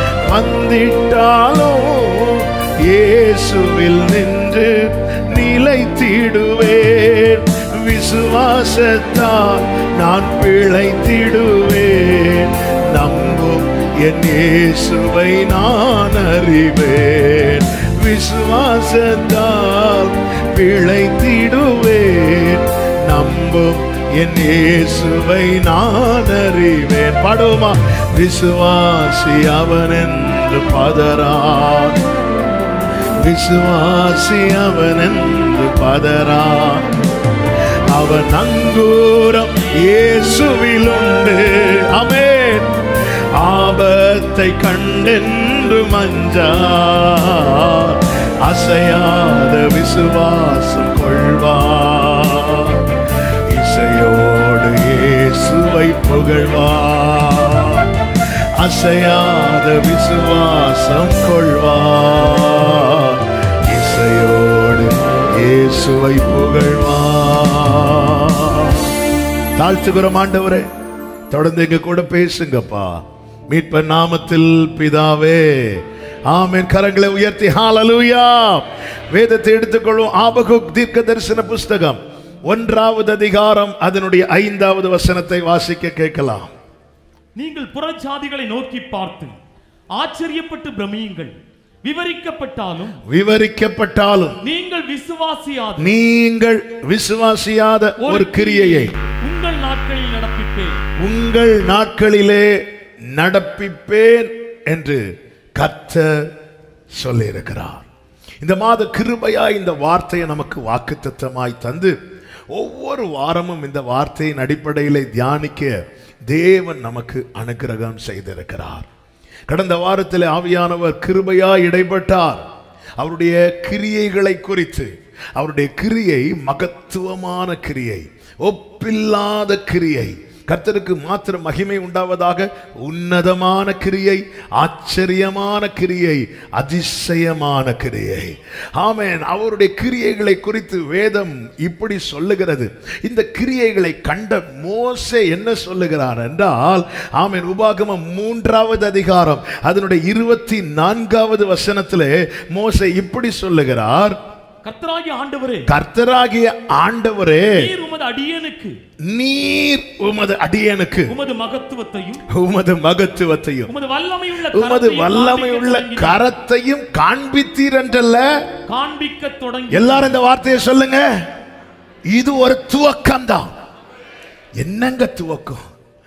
வந்திட்டாலும் இயேசுவில் நின்று நிலைத்திடுவேன் விசுவாசத்தால் நான் பிழைத்திடுவேன் நம்பும் என் இயேசுவை நான் அறிவேன் விசுவாசத்தால் பிழைத்திடுவேன் நம்பும் என் இயேசுவை நான் அறிவேன் பாடுவோமா விசுவாசி அவன் என்று பதறான் விசுவாசி அவன் என்று பதறான் அவன் அங்கூரம் இயேசுவில் உண்டு அமேன் ஆபத்தை கண்டென்று மஞ்சார் அசையாத விசுவாசம் கொள்வார் இசையோடு இயேசுவை புகழ்வார் அசையாத விசுவாசம் கொள்வார் இசையோடு இயேசுவை புகழ்வார் தாழ்த்துகிறோம் ஆண்டவரே தொடர்ந்து எங்க கூட பேசுங்கப்பா மீட்ப நாமத்தில் பிதாவே ஆமென் கரங்களை உயர்த்தி ஹalleluya வேதத்தை எடுத்துக்கொள்வோம் ஆபகுக் தீர்க்க தரிசன புஸ்தகம் ஒன்றாவது அதிகாரம் அதனுடைய ஐந்தாவது வசனத்தை வாசிக்க கேட்கலாம் நீங்கள் புறஜாதிகளை நோக்கி பார்த்து ஆச்சரியப்பட்டு பிரமியுங்கள் விவரிக்கப்பட்டாலும் விவரிக்கப்பட்டாலும் நீங்கள் விசுவாசியாது நீங்கள் விசுவாசியாத ஒரு கிரியையை உங்கள் நாட்களில் நடப்பிப்பேன் உங்கள் நாட்களிலே நடப்பிப்பேன் என்று கர்த்தர் சொல்லியிருக்கிறார் இந்த மாத கிருபையா இந்த வார்த்தையை நமக்கு வாக்குத்தத்தமாய் தந்து ஒவ்வொரு வாரமும் இந்த வார்த்தையின் அடிப்படையிலே தியானிக்க தேவன் நமக்கு அனுக்கிரகம் செய்திருக்கிறார் கடந்த வாரத்தில் ஆவியானவர் கிருபையா இடைப்பட்டார் அவருடைய கிரியைகளை குறித்து அவருடைய கிரியை மகத்துவமான கிரியை ஒப்பில்லாத கிரியை கர்த்தருக்கு மாத்திரம் மகிமை உண்டாவதாக உன்னதமான கிரியை ஆச்சரியமான கிரியை அதிசயமான கிரியை ஆமென் அவருடைய கிரியைகளை குறித்து வேதம் இப்படி சொல்லுகிறது இந்த கிரியைகளை கண்ட மோசே என்ன சொல்லுகிறார் என்றால் ஆமென் உபாகமம் மூன்றாவது அதிகாரம் அதனுடைய இருபத்தி நான்காவது வசனத்திலே மோசே இப்படி சொல்லுகிறார் கர்த்தராகிய ஆண்டவரே கர்த்தராகிய ஆண்டவரே நீர் உமது அடியனுக்கு நீர் உமது அடியனுக்கு உமது மகத்துவத்தையும் உமது மகத்துவத்தையும் உமது வல்லமையுள்ள உமது கரத்தையும் வல்லமையுள்ள காண்பிக்கத் தொடங்கினீர். கரத்தையும் காண்பித்தீர் என்றல்ல காண்பிக்க தொடங்கி எல்லாரும் இந்த வார்த்தையை சொல்லுங்க இது ஒரு துவக்கம் தான் என்னங்க துவக்கம்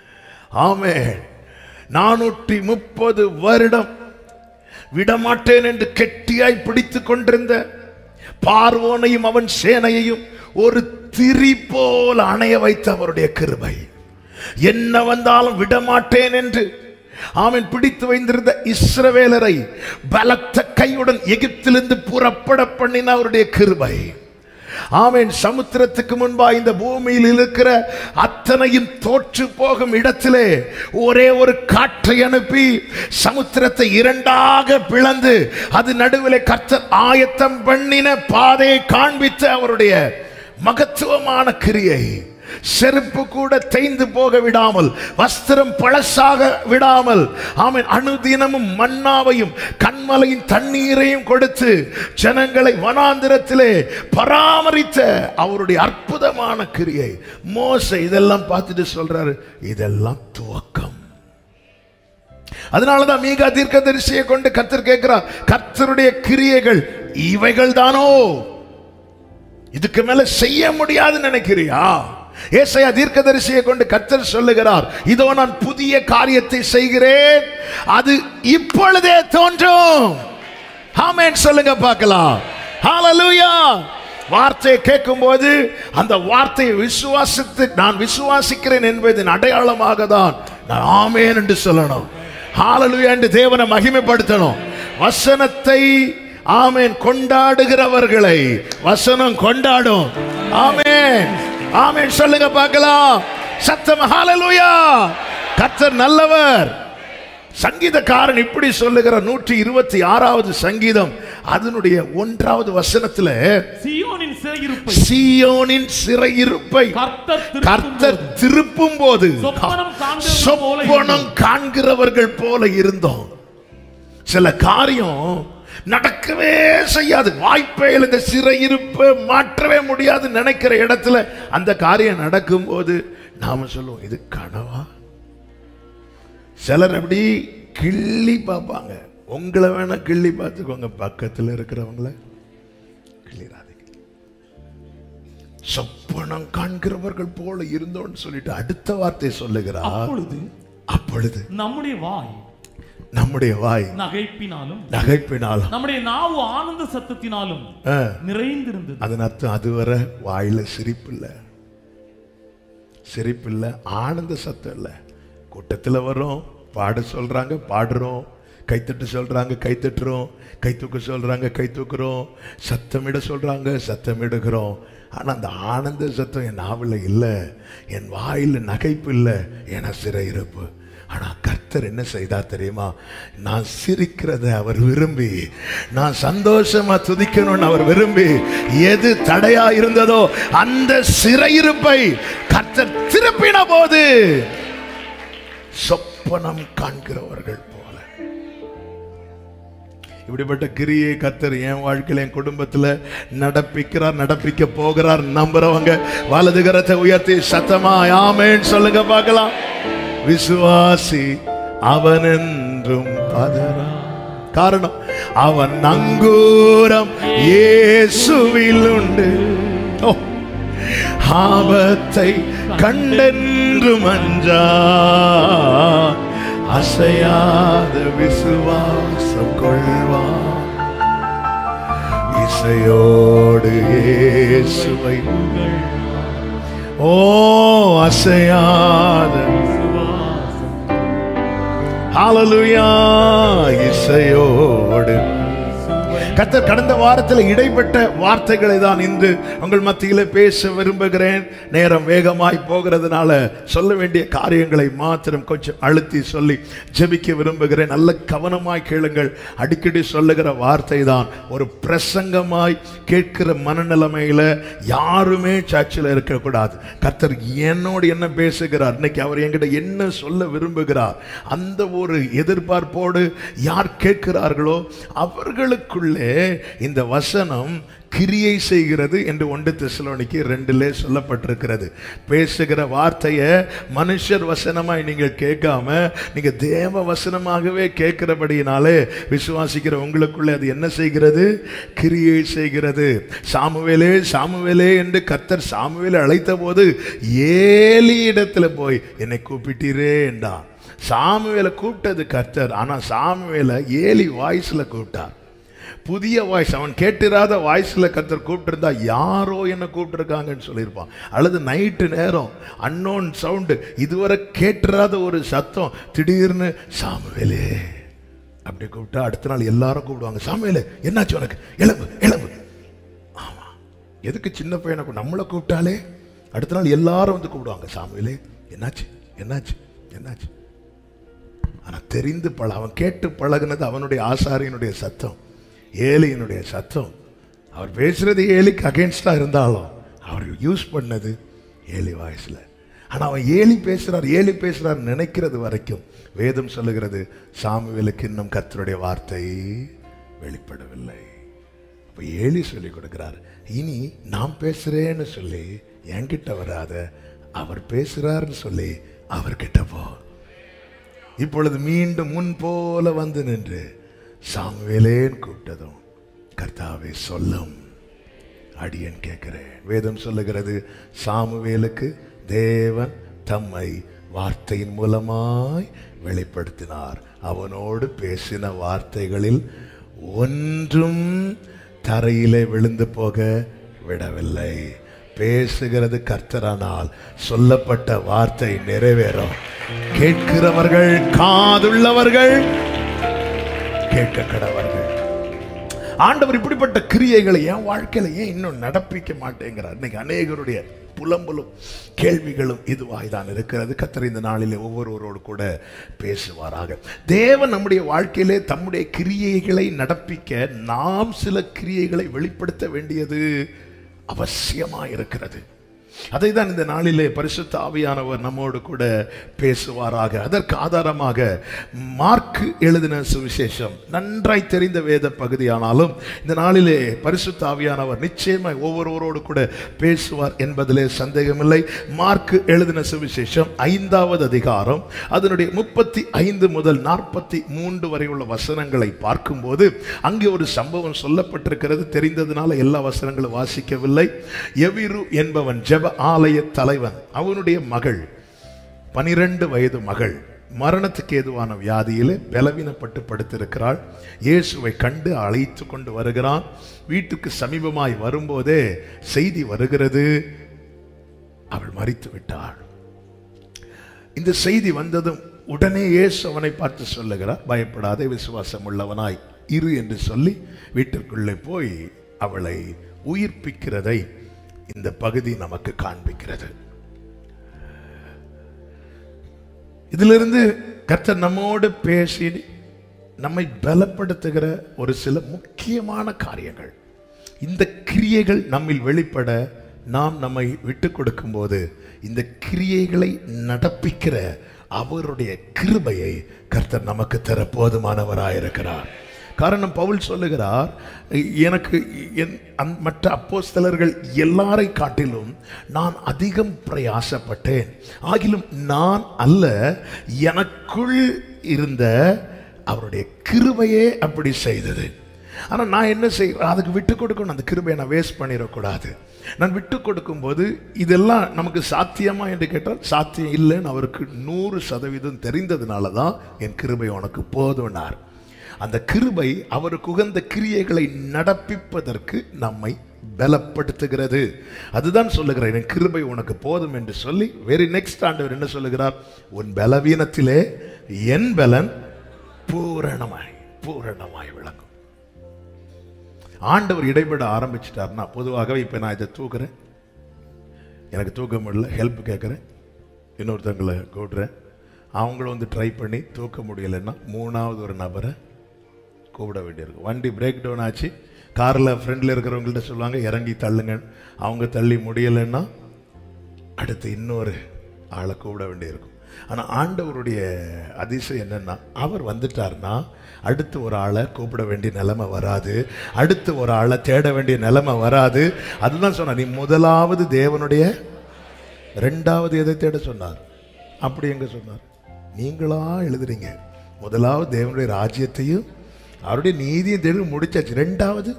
ஆமே நானூற்றி முப்பது வருடம் விடமாட்டேன் என்று கெட்டியாய் பிடித்துக் கொண்டிருந்த பார்வோனையும் அவன் சேனையையும் ஒரு திரி போல் அணைய வைத்த அவருடைய கிருபை என்ன வந்தாலும் விடமாட்டேன் என்று அவன் பிடித்து வைத்திருந்த இஸ்ரவேலரை பலத்த கையுடன் எகிப்திலிருந்து புறப்பட பண்ணின அவருடைய கிருபை ஆமென் சமுத்திரத்துக்கு முன்பா இந்த பூமியில் இருக்கிற அத்தனையும் தோற்று போகும் இடத்திலே ஒரே ஒரு காற்றை அனுப்பி சமுத்திரத்தை இரண்டாக பிளந்து அது நடுவிலே கர்த்தர் ஆயத்தம் பண்ணின பாதையை காண்பித்த அவருடைய மகத்துவமான கிரியை செருப்பு கூட தேய்ந்து போக விடாமல் வஸ்திரம் பழசாக விடாமல் ஆமென் அனுதினமும் மன்னாவையும் கண்மலையின் தண்ணீரையும் கொடுத்து ஜனங்களை வனாந்திரத்திலே பராமரித்த அவருடைய அற்புதமான கிரியை மோச இதெல்லாம் பார்த்துட்டு சொல்றாரு இதெல்லாம் துவக்கம் அதனாலதான் மீகா தீர்க்கதரிசியை கொண்டு கர்த்தர் கேட்கிறார் கர்த்தருடைய கிரியைகள் இவைகள் தானோ இதுக்கு மேல செய்ய முடியாதுன்னு நினைக்கிறியா ஏசாயா தீர்க்கதரிசியை கொண்டு கர்த்தர் சொல்லுகிறார் இதோ நான் புதிய காரியத்தை செய்கிறேன் அது இப்பொழுதே தோன்றும் ஆமென் சொல்லுங்க பார்க்கலாம் ஹalleluya வார்த்தையை கேட்கும்போது அந்த வார்த்தையை விசுவாசித்து நான் விசுவாசிக்கிறேன் என்பதன் அடையாளமாக தான் நான் ஆமென் என்று சொல்லணும் ஹalleluya என்று தேவனை மகிமைப்படுத்தணும் வசனத்தை ஆமென் கொண்டாடுகிறவர்களை வசனம் கொண்டாடும் ஆமென் ஆமென் சொல்லுங்க பார்க்கலாம் சத்தம் ஹalleluya கர்த்தர் நல்லவர் சங்கீதக்காரன் இப்படி சொல்லுகிற நூற்றி இருபத்தி ஆறாவது சங்கீதம் அதனுடைய ஒன்றாவது வசனத்துல சீயோனின் சிறையிருப்பை சீயோனின் சிறையிருப்பை கர்த்தர் திருப்பும் கர்த்தர் போது திருப்பும் போது சொப்பனம் காண்கிறவர்கள் போல சொப்பனம் காண்கிறவர்கள் போல இருந்தோம் சில காரியம் நடக்கவே செய்யாது வாய்ப்பே இல்லை. இந்த சிறையிருப்பை மாற்றவே முடியாது நினைக்கிற இடத்துல அந்த காரியம் நடக்கும்போது நாம சொல்லுவோம் இது கனவா சிலர் அப்படி கிள்ளி பார்ப்பாங்க உங்களை வேணா கிள்ளி பார்த்துக்கோங்க பக்கத்துல இருக்கிறவங்கள கிள்ளிராதீங்க சொப்பனம் காண்கிறவர்கள் போல இருந்தோம்னு சொல்லிட்டு அடுத்த வார்த்தை சொல்லுகிறார் அப்பொழுது அப்பொழுது நம்முடைய வாய் நம்முடைய வாய் நகைப்பினாலும் நகைப்பினாலும் நம்முடைய நாவு ஆனந்த சத்தத்தினாலும் ஆ, நிறைந்திருந்தது அதன் அர்த்தம் அதுவரை வாயில சிரிப்பில்ல சிரிப்பில்ல ஆனந்த சத்தம் இல்ல கூட்டத்துல வரோம் பாட சொல்றாங்க பாடுறோம் கைத்தட்டு சொல்றாங்க கைத்தட்டுறோம் கை தூக்க சொல்றாங்க கை தூக்குறோம் சத்தமிட சொல்றாங்க சத்தமிடுகிறோம் ஆனா அந்த ஆனந்த சத்தம் என் நாவில் இல்லை என் வாயில் நகைப்பு இல்லை என சிறையிருப்பு ஆனா கர்த்தர் என்ன செய்தார் தெரியுமா நான் சிரிக்கிறத அவர் விரும்பி நான் சந்தோஷமா துதிக்கணும்னு அவர் விரும்பி எது தடையா இருந்ததோ அந்த சிறையிருப்பை கர்த்தர் திருப்பின போது சொப்பனம் காண்கிறவர்கள் போல இப்படிப்பட்ட கிரியை கர்த்தர் என் வாழ்க்கையில என் குடும்பத்துல நடப்பிக்கிறார் நடப்பிக்க போகிறார் நம்புறவங்க வலது கரத்தை உயர்த்தி சத்தமா ஆமேன்னு சொல்லுங்க பார்க்கலாம் விசுவாசி அவன் என்றும் பதறா காரணம் அவன் நங்கூரம் இயேசுவில் உண்டு ஓ ஆபத்தை கண்டென்றும் அஞ்சா அசையாத விசுவாசம் கொள்வான் இசையோடு இயேசுவை ஓ அசையாத ஹalleluya இசையோடு கர்த்தர் கடந்த வாரத்தில் இடைப்பட்ட வார்த்தைகளை தான் இன்று உங்கள் மத்தியில் பேச விரும்புகிறேன் நேரம் வேகமாய் போகிறதுனால சொல்ல வேண்டிய காரியங்களை மாத்திரம் கொஞ்சம் அழுத்தி சொல்லி ஜெபிக்க விரும்புகிறேன் நல்ல கவனமாய் கேளுங்கள் அடிக்கடி சொல்லுகிற வார்த்தை தான் ஒரு பிரசங்கமாய் கேட்கிற மனநிலைமையில யாருமே சர்ச்சில் இருக்கக்கூடாது கர்த்தர் என்னோடு என்ன பேசுகிறார் இன்னைக்கு அவர் என்கிட்ட என்ன சொல்ல விரும்புகிறார் அந்த ஒரு எதிர்பார்ப்போடு யார் கேட்கிறார்களோ அவர்களுக்குள்ளே இந்த வசனம் கிரியை செய்கிறது என்று ஒன்று தெசலோனிக்கு ரெண்டிலே சொல்லப்பட்டிருக்கிறது பேசுகிற வார்த்தையை மனுஷர் வசனமாய் நீங்கள் கேட்காம நீங்க தேவ வசனமாகவே கேட்கிறபடியினாலே விசுவாசிக்கிற உங்களுக்குள்ளே அது என்ன செய்கிறது கிரியை செய்கிறது சாமுவேலே சாமுவேலே என்று கர்த்தர் சாமுவேலை அழைத்த போது ஏலி இடத்துல போய் என்னை கூப்பிட்டீரே என்றா சாமுவேலை கூப்பிட்டது கர்த்தர் ஆனா சாமுவேலை ஏலி வாய்ஸ்ல கூப்பிட்டார் புதிய வாய்ஸ் அவன் கேட்டிராத வாய்ஸ்ல கர்த்தர் கூப்பிட்டிருந்தா யாரோ என்ன கூப்பிட்டிருக்காங்கன்னு சொல்லியிருப்பான் அல்லது நைட்டு நேரம் அன்னோன் சவுண்டு இதுவரை கேட்டிராத ஒரு சத்தம் திடீர்னு சாமுவேலே அப்படி கூப்பிட்டா அடுத்த நாள் எல்லாரும் கூப்பிடுவாங்க சாமுவேலே என்னாச்சு உனக்கு எலும்பு எலும்பு ஆமா எதுக்கு சின்ன பையனை கூ- நம்மளை கூப்பிட்டாலே அடுத்த நாள் எல்லாரும் வந்து கூப்பிடுவாங்க சாமுவேலே என்னாச்சு என்னாச்சு என்னாச்சு ஆனா தெரிந்து பழ அவன் கேட்டு பழகுனது அவனுடைய ஆசாரியனுடைய சத்தம் ஏலியினுடைய சத்தம் அவர் பேசுறது ஏலிக்கு அகேன்ஸ்டா இருந்தாலும் அவர் யூஸ் பண்ணது ஏலி வாய்ஸ்ல ஆனா அவன் ஏலி பேசுறார் ஏலி பேசுறார் நினைக்கிறது வரைக்கும் வேதம் சொல்லுகிறது சாமுவேலுக்கு இன்னும் கர்த்தருடைய வார்த்தை வெளிப்படவில்லை அப்ப ஏலி சொல்லி கொடுக்கிறார் இனி நான் பேசுறேன்னு சொல்லி என்கிட்ட வராத அவர் பேசுறாருன்னு சொல்லி அவர்கிட்ட போ இப்பொழுது மீண்டும் முன் போல வந்து நின்று சாமுவேலேன் கூப்பிட்டதும் கர்த்தாவே சொல்லும் அடியேன் கேட்கிறேன் வேதம் சொல்லுகிறது சாமுவேலுக்கு தேவன் தம்மை வார்த்தையின் மூலமாய் வெளிப்படுத்தினார் அவனோடு பேசின வார்த்தைகளில் ஒன்றும் தரையிலே விழுந்து போக விடவில்லை பேசுகிறது கர்த்தரானால் சொல்லப்பட்ட வார்த்தை நிறைவேறும் கேட்கிறவர்கள் காதுள்ளவர்கள் கேட்க கடவர்கள் ஆண்டவர் இப்படிப்பட்ட கிரியைகளை என் வாழ்க்கையில ஏன் இன்னும் நடப்பிக்க மாட்டேங்கிறார் இன்னைக்கு அநேகருடைய புலம்பலும் கேள்விகளும் இதுவாய் தான் இருக்கிறது கத்தர் இந்த நாளிலே ஒவ்வொருவரோடு கூட பேசுவாராக தேவன் நம்முடைய வாழ்க்கையிலே தம்முடைய கிரியைகளை நடப்பிக்க நாம் சில கிரியைகளை வெளிப்படுத்த வேண்டியது அவசியமா இருக்கிறது அதை தான் இந்த நாளிலே பரிசுத்த ஆவியானவர் நம்மோடு கூட பேசுவாராக அதற்கு ஆதாரமாக மார்க்கு எழுதின சுவிசேஷம் நன்றாய் தெரிந்த வேத பகுதியானாலும் இந்த நாளிலே பரிசுத்த ஆவியானவர் நிச்சயமாய் ஒவ்வொருவரோடு கூட பேசுவார் என்பதிலே சந்தேகமில்லை மார்க்கு எழுதின சுவிசேஷம் ஐந்தாவது அதிகாரம் அதனுடைய முப்பத்தி ஐந்து முதல் நாற்பத்தி மூன்று வரை உள்ள வசனங்களை பார்க்கும்போது அங்கே ஒரு சம்பவம் சொல்லப்பட்டிருக்கிறது தெரிந்ததுனால எல்லா வசனங்களும் வாசிக்கவில்லை எவிரு என்பவன் ஜெப ஆலய தலைவன் அவனுடைய மகள் பனிரெண்டு வயது மகள் மரணத்துக்கு ஏதுவான வியாதியிலே பலவீனப்பட்டு படுத்திருக்கிறாள் இயேசுவை கண்டு அழைத்து கொண்டு வருகிறான் வீட்டுக்கு சமீபமாய் வரும்போதே செய்தி வருகிறது அவள் மறித்து விட்டாள் இந்த செய்தி வந்ததும் உடனே இயேசு அவனை பார்த்து சொல்லுகிறார் பயப்படாதே விசுவாசம் உள்ளவனாய் இரு என்று சொல்லி வீட்டிற்குள்ளே போய் அவளை உயிர்ப்பிக்கிறதை இந்த பகுதி நமக்கு காண்பிக்கிறது இதிலிருந்து கர்த்தர் நம்மோடு பேசி நம்மை பலப்படுத்துகிற ஒரு சில முக்கியமான காரியங்கள் இந்த கிரியைகள் நம்மில் வெளிப்பட நாம் நம்மை விட்டு கொடுக்கும்போது இந்த கிரியைகளை நடப்பிக்கிற அவருடைய கிருபையை கர்த்தர் நமக்கு தர போதுமானவராயிருக்கிறார் காரணம் பவுல் சொல்லுகிறார் எனக்கு என் அந்- மற்ற அப்போஸ்தலர்கள் எல்லாரை காட்டிலும் நான் அதிகம் பிரயாசப்பட்டேன் ஆகிலும் நான் அல்ல எனக்குள் இருந்த அவருடைய கிருபையே அப்படி செய்தது ஆனா நான் என்ன செய்ய அதுக்கு விட்டு கொடுக்கணும் அந்த கிருபையை நான் வேஸ்ட் பண்ணிடக்கூடாது நான் விட்டு கொடுக்கும்போது இதெல்லாம் நமக்கு சாத்தியமா என்று கேட்டால் சாத்தியம் இல்லைன்னு அவருக்கு நூறு சதவீதம் தெரிந்ததுனால தான் என் கிருபை உனக்கு போதும்னார் அந்த கிருபை அவருக்கு உகந்த கிரியைகளை நடப்பிப்பதற்கு நம்மை பலப்படுத்துகிறது அதுதான் சொல்லுகிறார் என் கிருபை உனக்கு போதும் என்று சொல்லி வெரி நெக்ஸ்ட் ஆண்டவர் என்ன சொல்லுகிறார் உன் பலவீனத்திலே என் பலன் பூரணமாய் பூரணமாய் விளங்கும் ஆண்டவர் இடைபட ஆரம்பிச்சிட்டார்னா பொதுவாகவே இப்போ நான் இதை தூக்குறேன் எனக்கு தூக்க முடியல ஹெல்ப் கேட்குறேன் இன்னொருத்தவங்களை கூப்பிடுறேன் அவங்களும் வந்து ட்ரை பண்ணி தூக்க முடியலைன்னா மூணாவது ஒரு நபரை கூப்பிட வேண்டியிருக்கும் வண்டி பிரேக் டவுன் ஆச்சு காரில் ஃப்ரெண்டில் இருக்கிறவங்கள்ட்ட சொல்லுவாங்க இறங்கி தள்ளுங்க அவங்க தள்ளி முடியலைன்னா அடுத்து இன்னொரு ஆளை கூப்பிட வேண்டியிருக்கும் ஆனால் ஆண்டவருடைய அதிசயம் என்னன்னா அவர் வந்துட்டார்னா அடுத்து ஒரு ஆளை கூப்பிட வேண்டிய நிலைமை வராது அடுத்து ஒரு ஆளை தேட வேண்டிய நிலைமை வராது அதுதான் சொன்னார் நீ முதலாவது தேவனுடைய ரெண்டாவது எதை தேட சொன்னார் அப்படி எங்க சொன்னார் நீங்களா எழுதுறீங்க முதலாவது தேவனுடைய ராஜ்யத்தையும் அவருடைய நீதியும் தேடி முடிச்சாச்சு ரெண்டாவது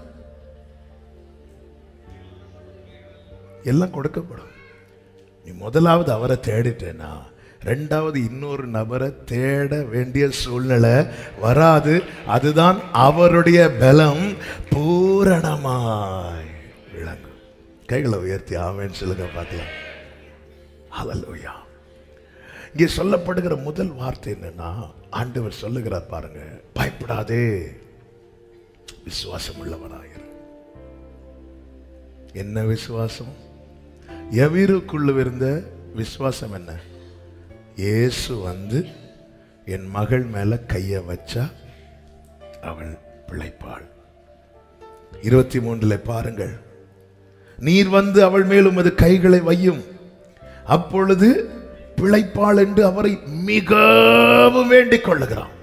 எல்லாம் கொடுக்கப்படும் நீ முதலாவது அவரை தேடிட்டேனா ரெண்டாவது இன்னொரு நபரை தேட வேண்டிய சூழ்நிலை வராது அதுதான் அவருடைய பலம் பூரணமாய் விளங்கும் கைகளை உயர்த்தி ஆமேன்னு சொல்லுங்க பார்க்கலாம் ஹalleluya இங்கே சொல்லப்படுகிற முதல் வார்த்தை என்னன்னா ஆண்டவர் சொல்லுகிறார் பாருங்க பயப்படாதே விசுவாசம் உள்ளவனாயிரு என்ன விசுவாசம் எவருக்குள்ள இருந்த விசுவாசம் என்ன இயேசு வந்து என் மகள் மேல கைய வச்சா அவள் பிழைப்பாள் இருபத்தி மூன்றுல பாருங்கள் நீர் வந்து அவள் மேல் உமது கைகளை வையும் அப்பொழுது பிழைப்பாள் என்று அவரை மிகவும் வேண்டிக் கொள்ளுகிறான்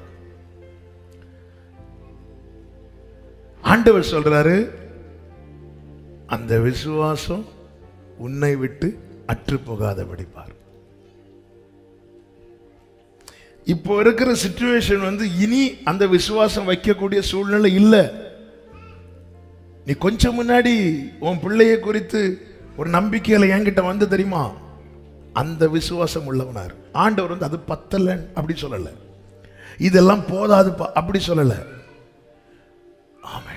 ஆண்டவர் சொல்றாரு அந்த விசுவாசம் உன்னை விட்டு அற்று போகாத பார் இப்போ இருக்கிற சுச்சுவேஷன் வந்து இனி அந்த விசுவாசம் வைக்கக்கூடிய சூழ்நிலை இல்லை நீ கொஞ்சம் முன்னாடி உன் பிள்ளைய குறித்து ஒரு நம்பிக்கையில என்கிட்ட வந்து தெரியுமா அந்த விசுவாசம் உள்ளவனார் ஆண்டவர் வந்து அது பத்தல அப்படி சொல்லல இதெல்லாம் போதாது அப்படி சொல்லல ஆமென்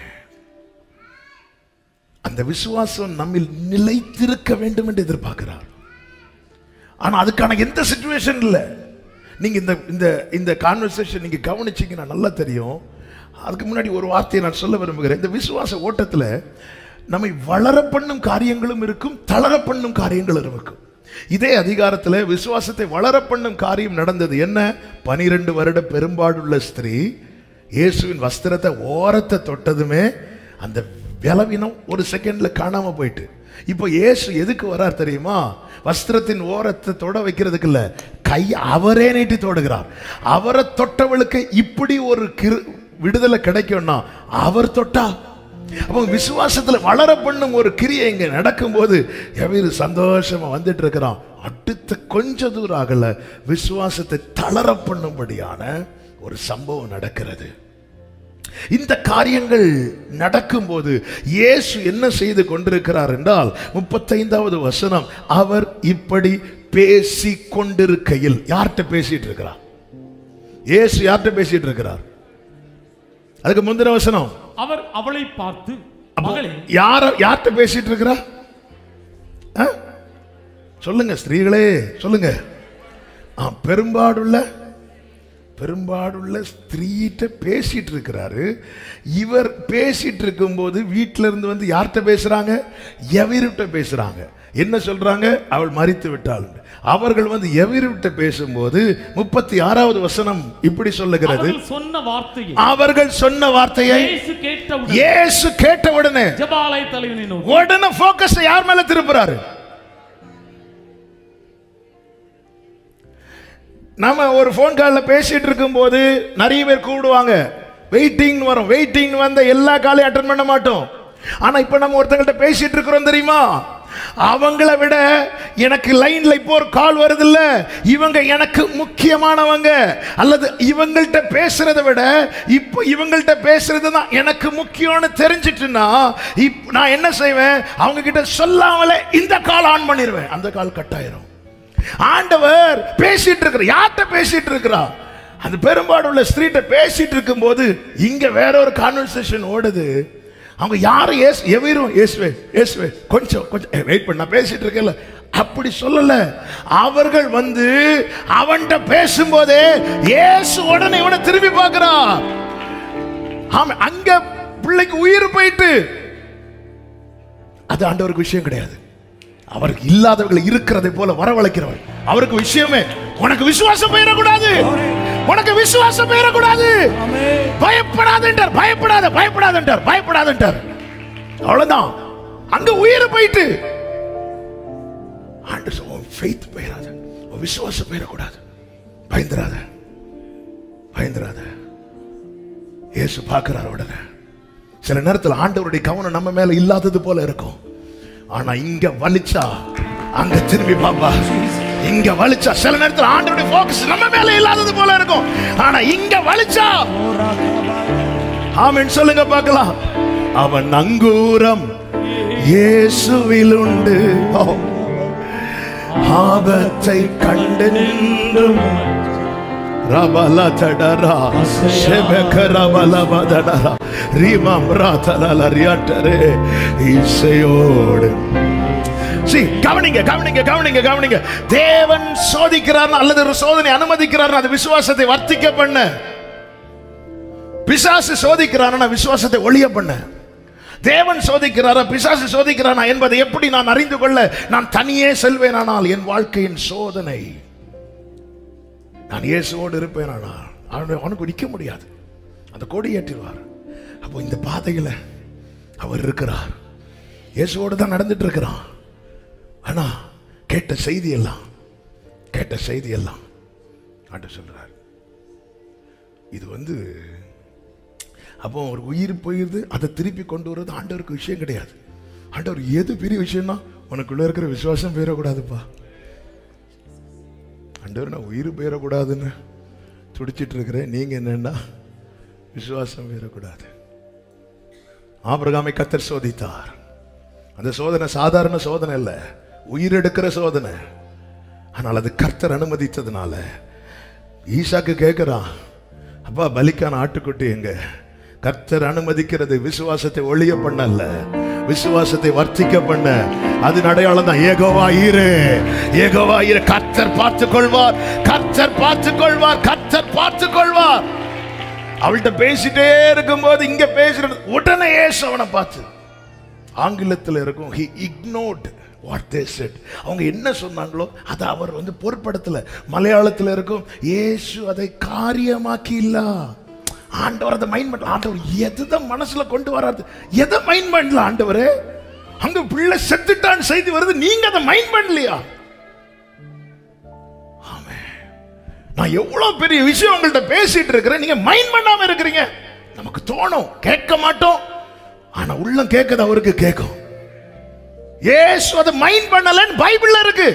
அந்த விசுவாசம் நம்மில் நிலைத்திருக்க வேண்டும் என்று எதிர்பார்க்கிறார் ஆனா அதுக்கான எந்த சுச்சுவேஷன் இல்லை நீங்க இந்த இந்த இந்த கான்வர்சேஷன் நீங்க கவனிச்சீங்கன்னா நல்லா தெரியும் அதுக்கு முன்னாடி ஒரு வார்த்தையை நான் சொல்ல விரும்புகிறேன் இந்த விசுவாச ஓட்டத்துல நம்மை வளர பண்ணும் காரியங்களும் இருக்கும் தளர பண்ணும் காரியங்களும் இருக்கும் இதே அதிகாரத்துல விசுவாசத்தை வளர பண்ணும் காரியம் நடந்தது என்ன பனிரெண்டு வருட பெரும்பாடுள்ள ஸ்திரீ இயேசுவின் வஸ்திரத்தை ஓரத்தை தொட்டதுமே அந்த பலவீனம் ஒரு செகண்ட்ல காணாம போயிட்டு இப்போ இயேசு எதுக்கு வரார் தெரியுமா வஸ்திரத்தின் ஓரத்தை தொட வைக்கிறதுக்கு இல்ல கை அவரே நீட்டி தொடுகிறார் அவரை தொட்டவளுக்கு இப்படி ஒரு கிரு விடுதலை கிடைக்கும்னா அவர் தொட்டா அப்போ விசுவாசத்துல வளர பண்ணும் ஒரு கிரியை இங்க நடக்கும்போது எவ்வளவு சந்தோஷமா வந்துட்டு இருக்கிறான் அடுத்த கொஞ்ச தூரம் ஆகல விசுவாசத்தை தளர பண்ணும்படியான ஒரு சம்பவம் நடக்கிறது இந்த காரியங்கள் நடக்கும்போது இயேசு என்ன செய்து கொண்டிருக்கிறார் என்றால் முப்பத்தைந்தாவது வசனம் அவர் இப்படி பேசி கொண்டிருக்கையில் யார்கிட்ட பேசிட்டு இருக்கிறார் இயேசு யார்கிட்ட பேசிட்டு இருக்கிறார் அதுக்கு முந்தின வசனம் அவர் அவளை பார்த்து அப்போ மகளே யார யார்கிட்ட பேசிட்டு இருக்கிறா ஆ? சொல்லுங்க ஸ்திரீகளே சொல்லுங்க ஆ, பெரும்பாடுள்ள பெரும்பாடுள்ள ஸ்திரீட்ட பேசிட்டு இருக்கிறாரு இவர் பேசிட்டு இருக்கும்போது வீட்டில இருந்து வந்து யார்கிட்ட பேசுறாங்க எவர்கிட்ட பேசுறாங்க என்ன சொல்றாங்க அவள் மறித்து விட்டாள் அவர்கள் வந்து எவர்கிட்ட பேசும்போது முப்பத்தி ஆறாவது வசனம் இப்படி சொல்லுகிறது அவர்கள் சொன்ன வார்த்தையை அவர்கள் சொன்ன வார்த்தையை இயேசு கேட்டவுடன் இயேசு கேட்ட உடனே ஜபாலய தலைவனை நோக்கி உடனே போக்கஸ் யார் மேல திருப்புறாரு நாம ஒரு ஃபோன் காலில் பேசிட்டு இருக்கும்போது நிறைய பேர் கூப்பிடுவாங்க வெயிட்டிங் வரும் வெயிட்டிங் வந்த எல்லா காலையும் அட்டன் பண்ண மாட்டோம் ஆனா இப்ப நம்ம ஒருத்தங்கள்ட்ட பேசிட்டு இருக்கிறோம் தெரியுமா அவங்கள விட எனக்கு லைன்ல இப்போ ஒரு கால் வருது இல்ல இவங்க எனக்கு முக்கியமானவங்க அல்லது இவங்கள்ட்ட பேசுறதை விட இப்போ இவங்கள்ட்ட பேசுறது தான் எனக்கு முக்கியம்னு தெரிஞ்சிட்டுன்னா இப் நான் என்ன செய்வேன் அவங்க கிட்ட சொல்லாமலே இந்த கால் ஆன் பண்ணிடுவேன் அந்த கால் கட் ஆயிரும் ஆண்டவர் பேசிட்டு இருக்கிற யார்கிட்ட பேசிட்டு இருக்கிறா அந்த பெரும்பாடு உள்ள ஸ்திரீட்ட பேசிட்டு இருக்கும்போது இங்க வேற ஒரு கான்வர்சேஷன் ஓடுது அவங்க யாரும் ஏசு எவரும் இயேசுவே இயேசுவே கொஞ்சம் கொஞ்சம் வெயிட் பண்ண நான் பேசிட்டு இருக்கேன்ல அப்படி சொல்லல அவர்கள் வந்து அவன்கிட்ட பேசும்போதே இயேசு உடனே இவனை திரும்பி பார்க்கிறான் ஆமா அங்க பிள்ளைக்கு உயிர் போயிட்டு அது ஆண்டவருக்கு விஷயம் கிடையாது அவருக்கு இல்லாதவர்களை இருக்கிறதை போல வரவழைக்கிறவர் அவருக்கு விஷயமே உனக்கு விசுவாசம் போயிடக்கூடாது உனக்கு விசுவாசம் போயிடக்கூடாது பயப்படாதென்றார் பயப்படாத பயப்படாதென்றார் பயப்படாதென்றார் அவ்வளவுதான் அங்க உயிர் போயிட்டு ஆண்டு ஃபெய்த் போயிடாது உன் விசுவாசம் போயிடக்கூடாது பயந்துராத பயந்துராத இயேசு பார்க்கிறார் உடனே சில நேரத்தில் ஆண்டவருடைய கவனம் நம்ம மேல இல்லாதது போல இருக்கும் ஆனா இங்க வலிச்சா அங்க திரும்பி பாப்பா இங்க வலிச்சா சில நேரத்தில் ஆண்டவருடைய போக்கஸ் நம்ம மேல இல்லாதது போல இருக்கும் ஆனா இங்க வலிச்சா ஆமென் சொல்லுங்க பார்க்கலாம் அவன் அங்கூரம் இயேசுவில் உண்டு ஓ. ஆபத்தை கண்டு நின்றும் ரபல தடரா செபக ரபல பதடரா ரீமம் ராதலல ரியாட்டரே இசையோடு See, கவனிங்க கவனிங்க கவனிங்க கவனிங்க தேவன் சோதிக்கிறார் அல்லது ஒரு சோதனை அனுமதிக்கிறார் அது விசுவாசத்தை வர்த்திக்க பண்ண பிசாசு சோதிக்கிறானா விசுவாசத்தை ஒளிய பண்ண தேவன் சோதிக்கிறாரா பிசாசு சோதிக்கிறானா என்பதை எப்படி நான் அறிந்து கொள்ள நான் தனியே செல்வேனானால் என் வாழ்க்கையின் சோதனை நான் இயேசுவோடு இருப்பேனானால் அவனுடைய அவனுக்கு நிற்க முடியாது அந்த கொடி ஏற்றிடுவார் அப்போ இந்த பாதையில அவர் இருக்கிறார் இயேசுவோடு தான் நடந்துட்டு இருக்கிறான் ஆனா கேட்ட செய்தி எல்லாம் கேட்ட செய்தி எல்லாம் ஆண்டு சொல்றார் இது வந்து அப்போ ஒரு உயிர் போயிருது அதை திருப்பி கொண்டு வர்றது ஆண்டவருக்கு விஷயம் கிடையாது ஆண்டவர் எது பெரிய விஷயம்னா உனக்குள்ள இருக்கிற விசுவாசம் போயிடக்கூடாதுப்பா ஆண்டவர் நான் உயிர் போயிடக்கூடாதுன்னு துடிச்சிட்டு இருக்கிறேன் நீங்க என்னன்னா விசுவாசம் வேறக்கூடாது ஆபிரகாமை கத்தர் சோதித்தார் அந்த சோதனை சாதாரண சோதனை இல்லை உயிரெடுக்கிற சோதனை ஆனால் அது கர்த்தர் அனுமதித்ததுனால ஈசாக்கு கேட்கிறான் அப்பா பலிக்கான ஆட்டுக்குட்டி எங்க கர்த்தர் அனுமதிக்கிறது விசுவாசத்தை ஒளிய பண்ணல விசுவாசத்தை வர்த்திக்க பண்ண அது அடையாளம் தான் ஏகோவா ஈரே ஏகோவா ஈரே கர்த்தர் பார்த்துக் கொள்வார் கர்த்தர் பார்த்துக் கொள்வார் கர்த்தர் பார்த்துக் கொள்வார் அவள்கிட்ட பேசிட்டே இருக்கும்போது இங்க பேசுறது உடனே ஏசு அவனை பார்த்து ஆங்கிலத்தில் இருக்கும் he ignored what they said அவங்க என்ன சொன்னாங்களோ அதை அவர் வந்து பொருட்படுத்தல மலையாளத்தில் இருக்கும் இயேசு அதை காரியமாக்கி இல்ல ஆண்டவர் அதை மைண்ட் பண்ணல ஆண்டவர் எதுதான் மனசுல கொண்டு வராது எதை மைண்ட் பண்ணல ஆண்டவரே அங்க பிள்ளை செத்துட்டான்னு செய்தி வருது நீங்க அதை மைண்ட் பண்ணலையா நான் எவ்வளவு பெரிய விஷயம் உங்கள்ட்ட பேசிட்டு இருக்கிறேன் நீங்க மைண்ட் பண்ணாம இருக்கிறீங்க நமக்கு தோணும் கேட்க மாட்டோம் ஆனா உள்ளம் கேட்குது அவருக்கு கேட்கும் ஏசு அதை மைண்ட் பண்ணலன்னு பைபிள்ல இருக்கு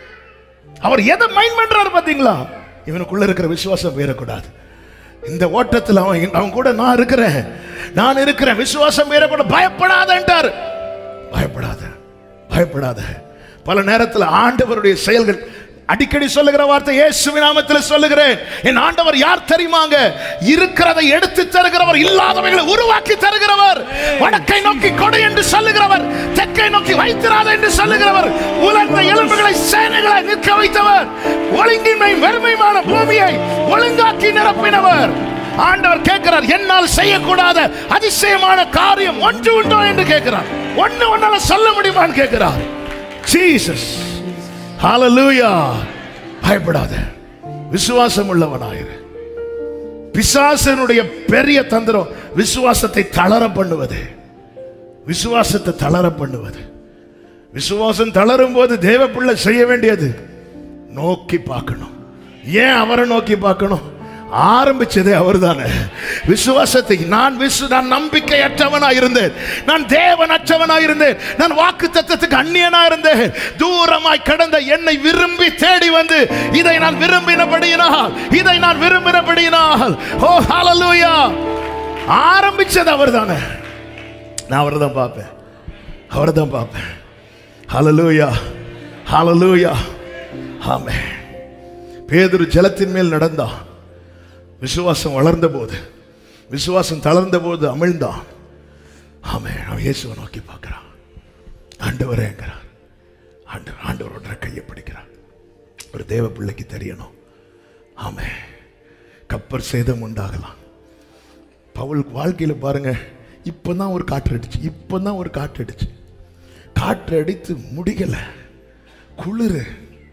அவர் எதை மைண்ட் பண்றாரு பாத்தீங்களா இவனுக்குள்ள இருக்கிற விசுவாசம் வேறக்கூடாது இந்த ஓட்டத்தில் அவன் அவன் கூட நான் இருக்கிறேன் நான் இருக்கிறேன் விசுவாசம் வேறக்கூட பயப்படாதன்ட்டார் பயப்படாத பயப்படாத பல நேரத்தில் ஆண்டவருடைய செயல்கள் அடிக்கடி சொல்லுகிற வார்த்தை இயேசுவின் நாமத்தில் சொல்லுகிறேன் என் ஆண்டவர் யார் தெரியுமாங்க இருக்கிறதை எடுத்து தருகிறவர் இல்லாதவைகளை உருவாக்கி தருகிறவர் வடக்கை நோக்கி கொடை என்று சொல்லுகிறவர் தெற்கை நோக்கி வைத்திராத என்று சொல்லுகிறவர் உலர்ந்த எலும்புகளை சேனைகளை நிற்க வைத்தவர் ஒழுங்கின்மை வெறுமையான பூமியை ஒழுங்காக்கி நிரப்பினவர் ஆண்டவர் கேட்கிறார் என்னால் செய்யக்கூடாத அதிசயமான காரியம் ஒன்று உண்டோ என்று கேட்கிறார் ஒண்ணு ஒன்னால சொல்ல முடியுமான்னு கேட்கிறார் ஜீசஸ் ஹalleluya பயப்படாத விசுவாசம் உள்ளவனாயிரு பிசாசனுடைய பெரிய தந்திரம் விசுவாசத்தை தளர பண்ணுவது விசுவாசத்தை தளர பண்ணுவது விசுவாசம் தளரும் போது தேவ பிள்ளை செய்ய வேண்டியது நோக்கி பார்க்கணும் ஏன் அவரை நோக்கி பார்க்கணும் ஆரம்பிச்சதே அவர்தானே விசுவாசத்தை நான் விசு நான் நம்பிக்கையற்றவனா இருந்தேன் நான் தேவனற்றவனா இருந்தேன் நான் வாக்கு தத்துவத்துக்கு அந்நியனா இருந்தேன் தூரமாய் கடந்த என்னை விரும்பி தேடி வந்து இதை நான் விரும்பினபடியினால் இதை நான் விரும்பினபடியினால் ஓ ஹalleluya ஆரம்பிச்சது அவர்தானே நான் அவரை தான் பார்ப்பேன் அவரை தான் பார்ப்பேன் ஹalleluya ஹalleluya ஆமென் பேதுரு ஜலத்தின் மேல் நடந்தான் விசுவாசம் வளர்ந்த போது விசுவாசம் தளர்ந்த போது அமிழ்ந்தான் ஆமே அவன் இயேசுவை நோக்கி பார்க்கிறான் ஆண்டவரேங்கிறார் ஆண்டவர் ஆண்டவரோட கையை பிடிக்கிறான் ஒரு தேவ பிள்ளைக்கு தெரியணும் ஆமே கப்பர் சேதம் உண்டாகலாம் பவுல் வாழ்க்கையில் பாருங்க இப்போதான் ஒரு காற்று அடிச்சு இப்போதான் ஒரு காற்று அடிச்சு காற்று அடித்து முடியல குளிரு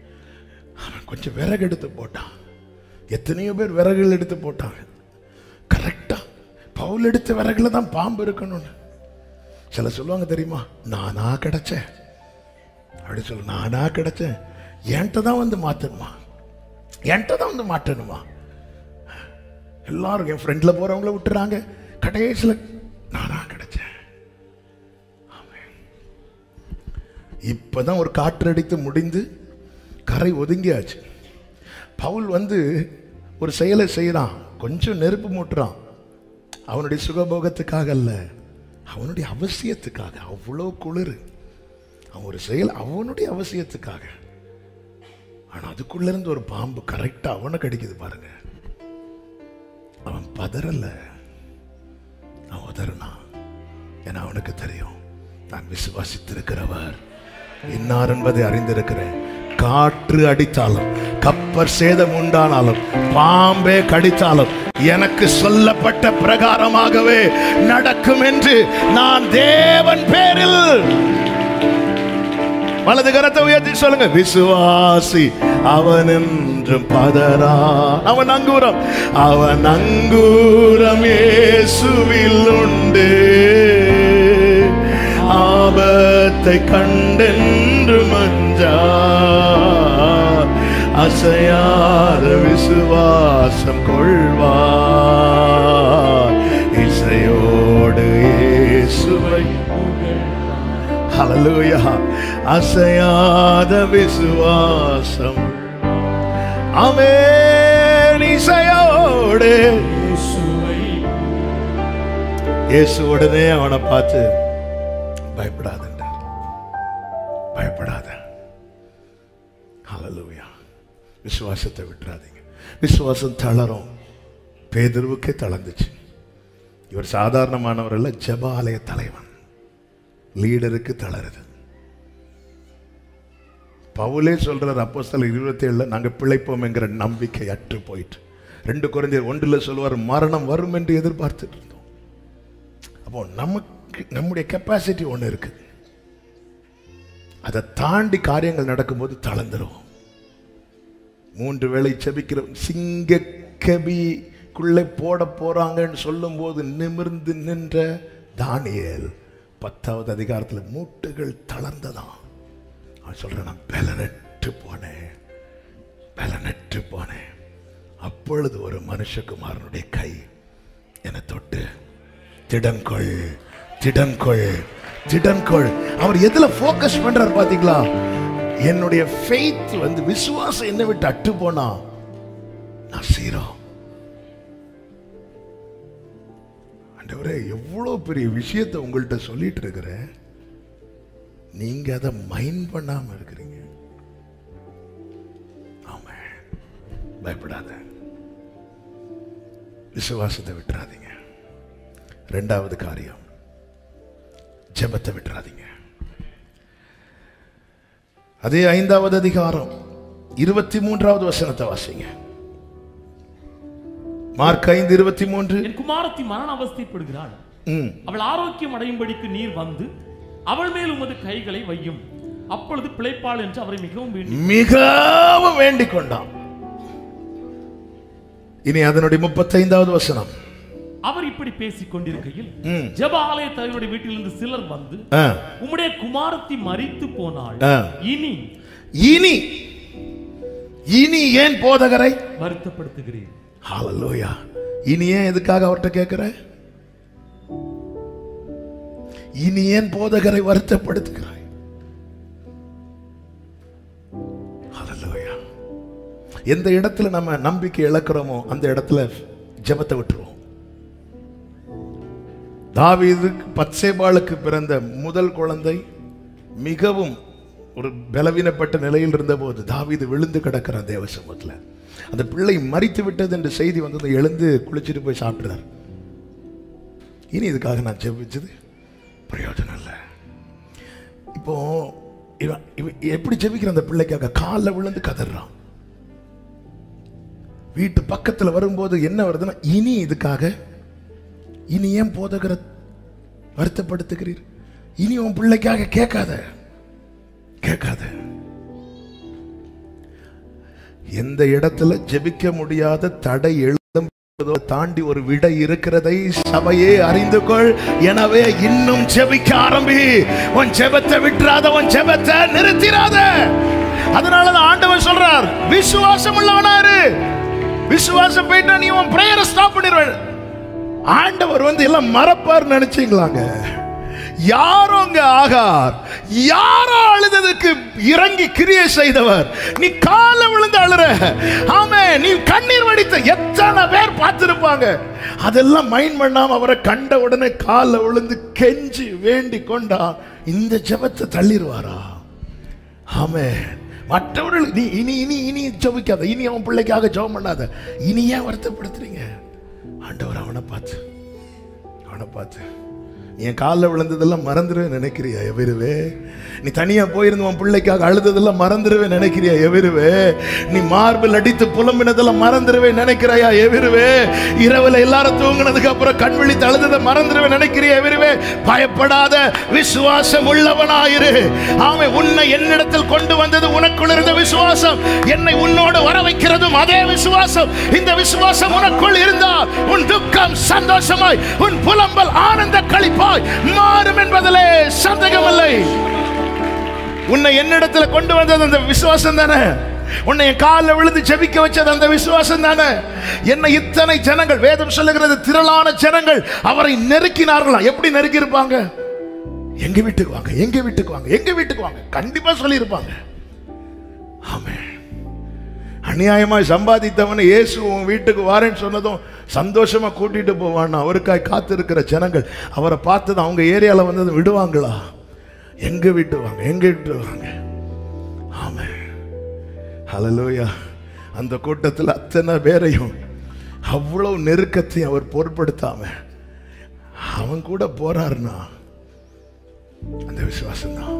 அவன் கொஞ்சம் விறகு எடுத்து போட்டான் எத்தனையோ பேர் விறகுகள் எடுத்து போட்டாங்க கரெக்டா பவுல் எடுத்த விறகுல தான் பாம்பு இருக்கணும்னு சில சொல்லுவாங்க தெரியுமா நானா கிடைச்சேன் அப்படி சொல்ல நானா கிடைச்சேன் என்கிட்ட தான் வந்து மாத்தணுமா என்கிட்ட தான் வந்து மாட்டணுமா எல்லாரும் என் ஃப்ரெண்ட்ல போறவங்கள விட்டுறாங்க கடைசியில் நானா கிடைச்சேன் ஆமென். இப்பதான் ஒரு காற்றடித்து முடிந்து கரை ஒதுங்கியாச்சு பவுல் வந்து ஒரு செயலை செய்யறான் கொஞ்சம் நெருப்பு மூட்டுறான் அவனுடைய சுகபோகத்துக்காக அல்ல அவனுடைய அவசியத்துக்காக அவ்வளோ குளிர் அவன் ஒரு செயல் அவனுடைய அவசியத்துக்காக ஆனா அதுக்குள்ள இருந்து ஒரு பாம்பு கரெக்டா அவனை கடிக்குது பாருங்க அவன் பதறல அவன் உதறினான் ஏன்னா அவனுக்கு தெரியும் நான் விசுவாசித்திருக்கிறவர் இன்னார் என்பதை அறிந்திருக்கிறேன் காற்று அடித்தாலும் கப்பர் சேதம் உண்டானாலும் பாம்பே கடித்தாலும் எனக்கு சொல்லப்பட்ட பிரகாரமாகவே நடக்கும் என்று நான் தேவன் பேரில் வலது கரத்தை உயர்த்தி சொல்லுங்க விசுவாசி அவன் என்றும் பதறா அவன் அங்கூரம் அவன் அங்கூரம் இயேசுவில் உண்டு ஆபத்தை கண்டென்று மஞ்சா அசையாத விசுவாசம் கொள்வார் இசையோடு இயேசுவை ஹalleluya அசையாத விசுவாசம் ஆமென் அவன் இசையோடு இயேசு உடனே அவனை பார்த்து பயப்படாதன்றார் பயப்படாத ஹalleluya விசுவாசத்தை விட்டுறாதீங்க விசுவாசம் தளரும் பேதுருவுக்கே தளர்ந்துச்சு இவர் சாதாரணமானவர் அல்ல ஜெபாலய தலைவன் லீடருக்கு தளருது பவுலே சொல்றார் அப்போஸ்தலர் இருபத்தி ஏழுல நாங்க பிழைப்போம் என்கிற நம்பிக்கை அற்று போயிட்டு ரெண்டு குறைஞ்ச ஒன்றுல சொல்லுவார் மரணம் வரும் என்று எதிர்பார்த்துட்டு இருந்தோம் அப்போ நமக்கு நம்முடைய கெப்பாசிட்டி ஒன்று இருக்கு அதை தாண்டி காரியங்கள் நடக்கும்போது தளர்ந்துரும் மூன்று வேளை செபிக்கிற சிங்க கபிக்குள்ளே போட போறாங்கன்னு சொல்லும்போது நிமிர்ந்து நின்ற தானியேல் பத்தாவது அதிகாரத்தில் மூட்டுகள் தளர்ந்ததாம் அவன் சொல்றான் நான் பலனற்று போனேன் பலனற்று போனேன் அப்பொழுது ஒரு மனுஷகுமாரனுடைய கை என்னை தொட்டு திடன்கொள் திடன்கொள் திடன்கொள் அவர் எதுல ஃபோக்கஸ் பண்றாரு பாத்தீங்களா என்னுடைய ஃபெய்த் வந்து விசுவாசம் என்ன விட்டு அட்டு போனா நான் சீரோ ஆண்டவரே எவ்வளவு பெரிய விஷயத்தை உங்கள்கிட்ட சொல்லிட்டு இருக்கிறேன் நீங்க அதை மைண்ட் பண்ணாம இருக்கிறீங்க ஆமா பயப்படாத விசுவாசத்தை விட்டுறாதீங்க ரெண்டாவது காரியம் ஜெபத்தை விட்டுறாதீங்க அதே ஐந்தாவது அதிகாரம் இருபத்தி மூன்றாவது வசனத்தை வாசிங்க மார்க் ஐந்து இருபத்தி மூன்று என் குமாரத்தி மரண அவஸ்தைப்படுகிறாள் ம் அவள் ஆரோக்கியம் அடையும்படிக்கு நீர் வந்து அவள் மேல் உமது கைகளை வையும் அப்பொழுது பிழைப்பாள் என்று அவரை மிகவும் வேண்டி மிகவும் வேண்டிக் கொண்டான் இனி அதனுடைய முப்பத்தைந்தாவது வசனம் அவர் இப்படி பேசிக் கொண்டிருக்கையில் ம். ஜெப ஆலய தலைவருடைய வீட்டிலிருந்து சிலர் வந்து ஆ, உம்முடைய குமாரத்தி மரித்து போனாள் ஆ. இனி இனி இனி ஏன் போதகரை வருத்தப்படுத்துகிறேன் ஹalleluya இனி ஏன் எதுக்காக அவர்கிட்ட கேட்கிற இனி ஏன் போதகரை வருத்தப்படுத்துகிறாய் ஹalleluya எந்த இடத்துல நம்ம நம்பிக்கை இழக்கிறோமோ அந்த இடத்துல ஜெபத்தை விட்டுருவோம் தாவீதுக்கு பத்சேபாளுக்கு பிறந்த முதல் குழந்தை மிகவும் ஒரு பலவீனப்பட்ட நிலையில் இருந்தபோது தாவீது விழுந்து கிடக்கிறான் தேவ சமூகத்துல அந்த பிள்ளை மறித்து விட்டது என்று செய்தி வந்தது எழுந்து குளிச்சுட்டு போய் சாப்பிட்டுறார் இனி இதுக்காக நான் ஜெபிச்சது பிரயோஜனம் இல்லை இப்போ இவன் இவன் எப்படி ஜெபிக்கிற அந்த பிள்ளைக்காக காலில் விழுந்து கதறான் வீட்டு பக்கத்துல வரும்போது என்ன வருதுன்னா இனி இதுக்காக இனி ஏன் போதகர வருத்தப்படுத்துகிறீர் இனி உன் பிள்ளைக்காக கேட்காத கேட்காத எந்த இடத்துல ஜெபிக்க முடியாத தடை எழுதும் தாண்டி ஒரு விடை இருக்கிறதை சபையே அறிந்து கொள் எனவே இன்னும் ஜெபிக்க ஆரம்பி உன் ஜெபத்தை விட்டுறாத உன் ஜெபத்தை நிறுத்திராத அதனாலதான் ஆண்டவர் சொல்றார் விசுவாசம் உள்ளவனா இரு விசுவாசம் போயிட்டா நீ உன் பிரேயரை ஸ்டாப் பண்ணிடுவ ஆண்டவர் வந்து எல்லாம் மறப்பார் நினைச்சீங்களாங்க யாரோங்க ஆகார் யாரோ அழுததுக்கு இறங்கி கிரியை செய்தவர் நீ கால விழுந்து அழுற ஆமே நீ கண்ணீர் வடித்த எத்தனை பேர் பார்த்திருப்பாங்க அதெல்லாம் மைண்ட் பண்ணாம அவரை கண்ட உடனே கால விழுந்து கெஞ்சி வேண்டி கொண்டான் இந்த ஜெபத்தை தள்ளிடுவாரா ஆமே மற்றவர்கள் நீ இனி இனி இனி ஜெபிக்காத இனி அவன் பிள்ளைக்காக ஜெபம் பண்ணாத இனி ஏன் வருத்தப்படுத்துறீங்க ஆண்டவர் அவனை பார்த்து அவனை பார்த்து நீ என் காலில் விழுந்ததெல்லாம் மறந்துடுவே நினைக்கிறியா எவிருவே நீ தனியா போயிருந்து உன் பிள்ளைக்காக அழுததெல்லாம் மறந்துடுவே நினைக்கிறியா எவிருவே நீ மார்பில் அடித்து புலம்பினதெல்லாம் மறந்துடுவே நினைக்கிறாயா எவிருவே இரவுல எல்லாரும் தூங்கினதுக்கு அப்புறம் கண் விழித்து அழுததை மறந்துடுவே நினைக்கிறியா எவிருவே பயப்படாத விசுவாசம் உள்ளவனாயிரு ஆமை உன்னை என்னிடத்தில் கொண்டு வந்தது உனக்குள் இருந்த விசுவாசம் என்னை உன்னோடு வர வைக்கிறதும் அதே விசுவாசம் இந்த விசுவாசம் உனக்குள் இருந்தால் உன் துக்கம் சந்தோஷமாய் உன் புலம்பல் ஆனந்த களிப்பாய் மாறும் என்பதிலே சந்தேகமில்லை உன்னை என்னிடத்துல கொண்டு வந்தது அந்த விசுவாசம் தானே உன்னை என் காலில் விழுந்து ஜெபிக்க வச்சது அந்த விசுவாசம் தானே என்ன இத்தனை ஜனங்கள் வேதம் சொல்லுகிறது திரளான ஜனங்கள் அவரை நெருக்கினார்களாம் எப்படி நெருக்கி இருப்பாங்க எங்க வீட்டுக்கு வாங்க எங்க வீட்டுக்கு வாங்க எங்க வீட்டுக்கு வாங்க கண்டிப்பா சொல்லியிருப்பாங்க ஆமே அநியாயமாய் சம்பாதித்தவனை இயேசு உன் வீட்டுக்கு வாரேன்னு சொன்னதும் சந்தோஷமா கூட்டிட்டு போவான் அவருக்காய் காத்திருக்கிற ஜனங்கள் அவரை பார்த்தது அவங்க ஏரியால வந்தது விடுவாங்களா எங்க விட்டுவாங்க எங்க விட்டுவாங்க ஆமா ஹalleluya அந்த கூட்டத்தில் அத்தனை பேரையும் அவ்வளவு நெருக்கத்தையும் அவர் பொருட்படுத்தாம அவன் கூட போறாருன்னா அந்த விசுவாசம் தான்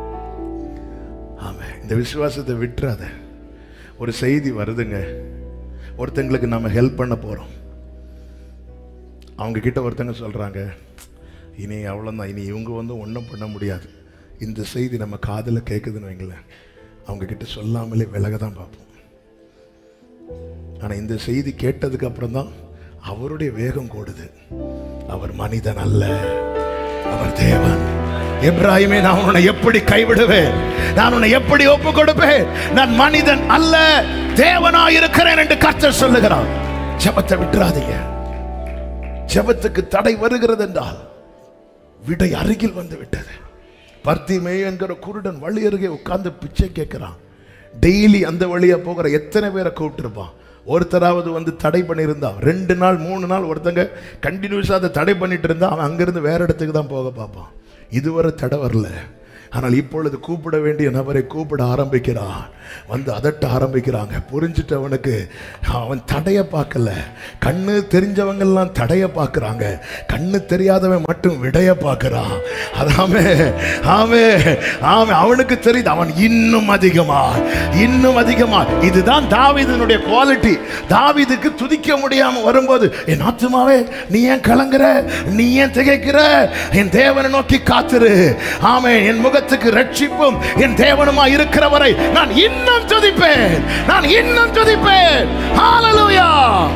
ஆமா இந்த விசுவாசத்தை விட்டுறாத ஒரு செய்தி வருதுங்க ஒருத்தங்களுக்கு நம்ம ஹெல்ப் பண்ண போறோம் அவங்க கிட்ட ஒருத்தங்க சொல்றாங்க இனி அவ்வளோதான் இனி இவங்க வந்து ஒன்றும் பண்ண முடியாது இந்த செய்தி நம்ம காதில் கேட்குதுன்னு வைங்களேன் அவங்க கிட்ட சொல்லாமலே விலக தான் பார்ப்போம் ஆனால் இந்த செய்தி கேட்டதுக்கு அப்புறம் தான் அவருடைய வேகம் கூடுது அவர் மனிதன் அல்ல அவர் தேவன் எப்ராஹிமே நான் உன்னை எப்படி கைவிடுவேன் நான் உன்னை எப்படி ஒப்பு கொடுப்பேன் நான் மனிதன் அல்ல தேவனாய் இருக்கிறேன் என்று கர்த்தர் சொல்லுகிறான் ஜெபத்தை விட்டுறாதீங்க ஜெபத்துக்கு தடை வருகிறது என்றால் விடை அருகில் வந்து விட்டது பர்த்திமே என்கிற குருடன் வழி அருகே உட்கார்ந்து பிச்சை கேட்கிறான் டெய்லி அந்த வழியா போகிற எத்தனை பேரை கூப்பிட்டுருப்பான் ஒருத்தராவது வந்து தடை பண்ணியிருந்தா ரெண்டு நாள் மூணு நாள் ஒருத்தங்க கண்டினியூஸாக அதை தடை பண்ணிட்டு இருந்தா அவன் அங்கிருந்து வேற இடத்துக்கு தான் போக பார்ப்பான் இதுவரை தடை வரல ஆனால் இப்பொழுது கூப்பிட வேண்டிய நபரை கூப்பிட ஆரம்பிக்கிறான் வந்து அதட்ட ஆரம்பிக்கிறாங்க புரிஞ்சிட்டவனுக்கு அவன் தடைய பார்க்கல கண்ணு தெரிஞ்சவங்கெல்லாம் தடைய பார்க்கறாங்க கண்ணு தெரியாதவன் மட்டும் விடைய பார்க்கறான் அதாமே ஆமே ஆமே அவனுக்கு தெரியுது அவன் இன்னும் அதிகமா இன்னும் அதிகமா இதுதான் தாவீதினுடைய குவாலிட்டி தாவீதுக்கு துதிக்க முடியாம வரும்போது என் ஆத்துமாவே நீ ஏன் கலங்குற நீ ஏன் திகைக்கிற என் தேவனை நோக்கி காத்துரு ஆமே என் முகத்துக்கு ரட்சிப்பும் என் தேவனுமா இருக்கிறவரை நான் இன்னும் துதிப்பேன் நான் இன்னும் துதிப்பேன் ஹalleluya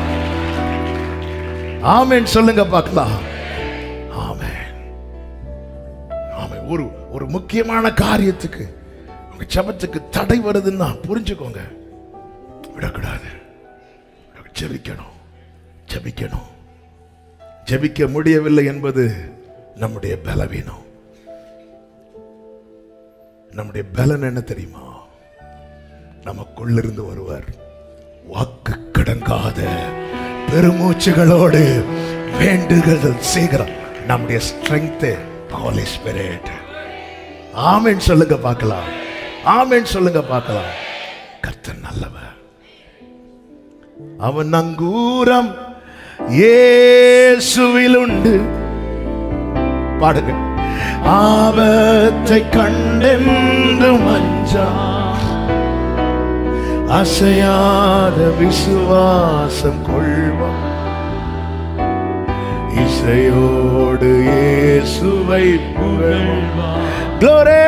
ஆமென் சொல்லுங்க பார்க்கலாம் ஆமென் ஆமென் ஒரு ஒரு முக்கியமான காரியத்துக்கு உங்க ஜெபத்துக்கு தடை வருதுன்னா புரிஞ்சுக்கோங்க விடக்கூடாது ஜெபிக்கணும் ஜெபிக்கணும் ஜெபிக்க முடியவில்லை என்பது நம்முடைய பலவீனம் நம்முடைய பலன் என்ன தெரியுமா நமக்குள்ளிருந்து ஒருவர் வாக்கு கடங்காத பெருமூச்சுகளோடு வேண்டுதல் செய்கிறார் நம்முடைய ஸ்ட்ரென்த் ஹோலி ஸ்பிரிட் ஆமென் சொல்லுங்க பார்க்கலாம் ஆமென் சொல்லுங்க பார்க்கலாம் கர்த்தர் நல்லவர் அவன் அங்கூரம் இயேசுவில் உண்டு பாடுங்க ஆபத்தை கண்டென்று மஞ்சா அசையாத விசுவாசம் கொள்வான் இசையோடு இயேசுவை புகழ்வான் Glory!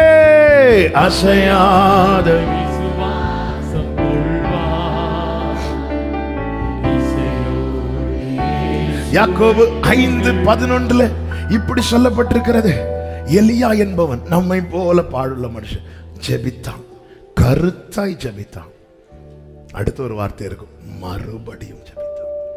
அசையாத விசுவாசம் கொள்வார். இசையோடு யாக்கோபு ஐந்து பதினொன்றுல இப்படி சொல்லப்பட்டிருக்கிறது எலியா என்பவன் நம்மை போல பாடுள்ள மனுஷன் ஜெபித்தான் கருத்தாய் ஜெபித்தான் அடுத்த ஒரு வார்த்தை இருக்கும் மறுபடியும் ஜெபித்தான்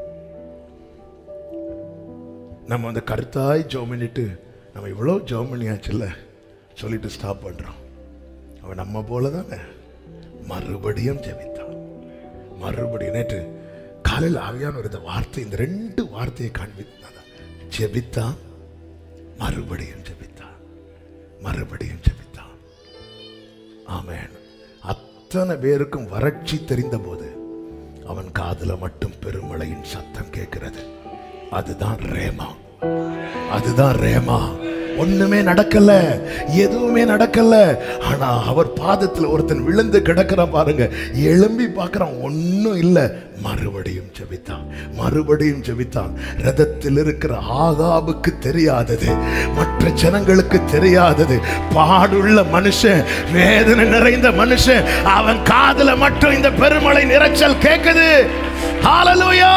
நம்ம வந்து கருத்தாய் ஜோம் பண்ணிட்டு நம்ம இவ்வளோ ஜோம் பண்ணியாச்சுல்ல சொல்லிட்டு ஸ்டாப் பண்றோம் அவன் நம்ம போல தானே மறுபடியும் ஜெபித்தான் மறுபடியும் நேற்று காலையில் ஆவியான ஒரு இந்த வார்த்தை இந்த ரெண்டு வார்த்தையை காண்பித்தான் ஜெபித்தான் மறுபடியும் ஜெபித்தான் மறுபடியும் ஜெபித்தான் ஆமென் அத்தனை பேருக்கும் வறட்சி தெரிந்த போது அவன் காதுல மட்டும் பெருமழையின் சத்தம் கேட்கிறது அதுதான் ரேமா அதுதான் ரேமா ஒண்ணுமே நடக்கல எதுவுமே நடக்கல ஆனா அவர் பாதத்துல ஒருத்தன் விழுந்து கிடக்கிறான் பாருங்க எழும்பி பார்க்கறான் ஒண்ணும் இல்ல மறுபடியும் ஜெபித்தான் மறுபடியும் ஜெபித்தான் ரதத்தில் இருக்கிற ஆகாபுக்கு தெரியாதது மற்ற ஜனங்களுக்கு தெரியாதது பாடுள்ள மனுஷன் வேதனை நிறைந்த மனுஷன் அவன் காதுல மட்டும் இந்த பெருமழை நிறைச்சல் கேக்குது ஹalleluya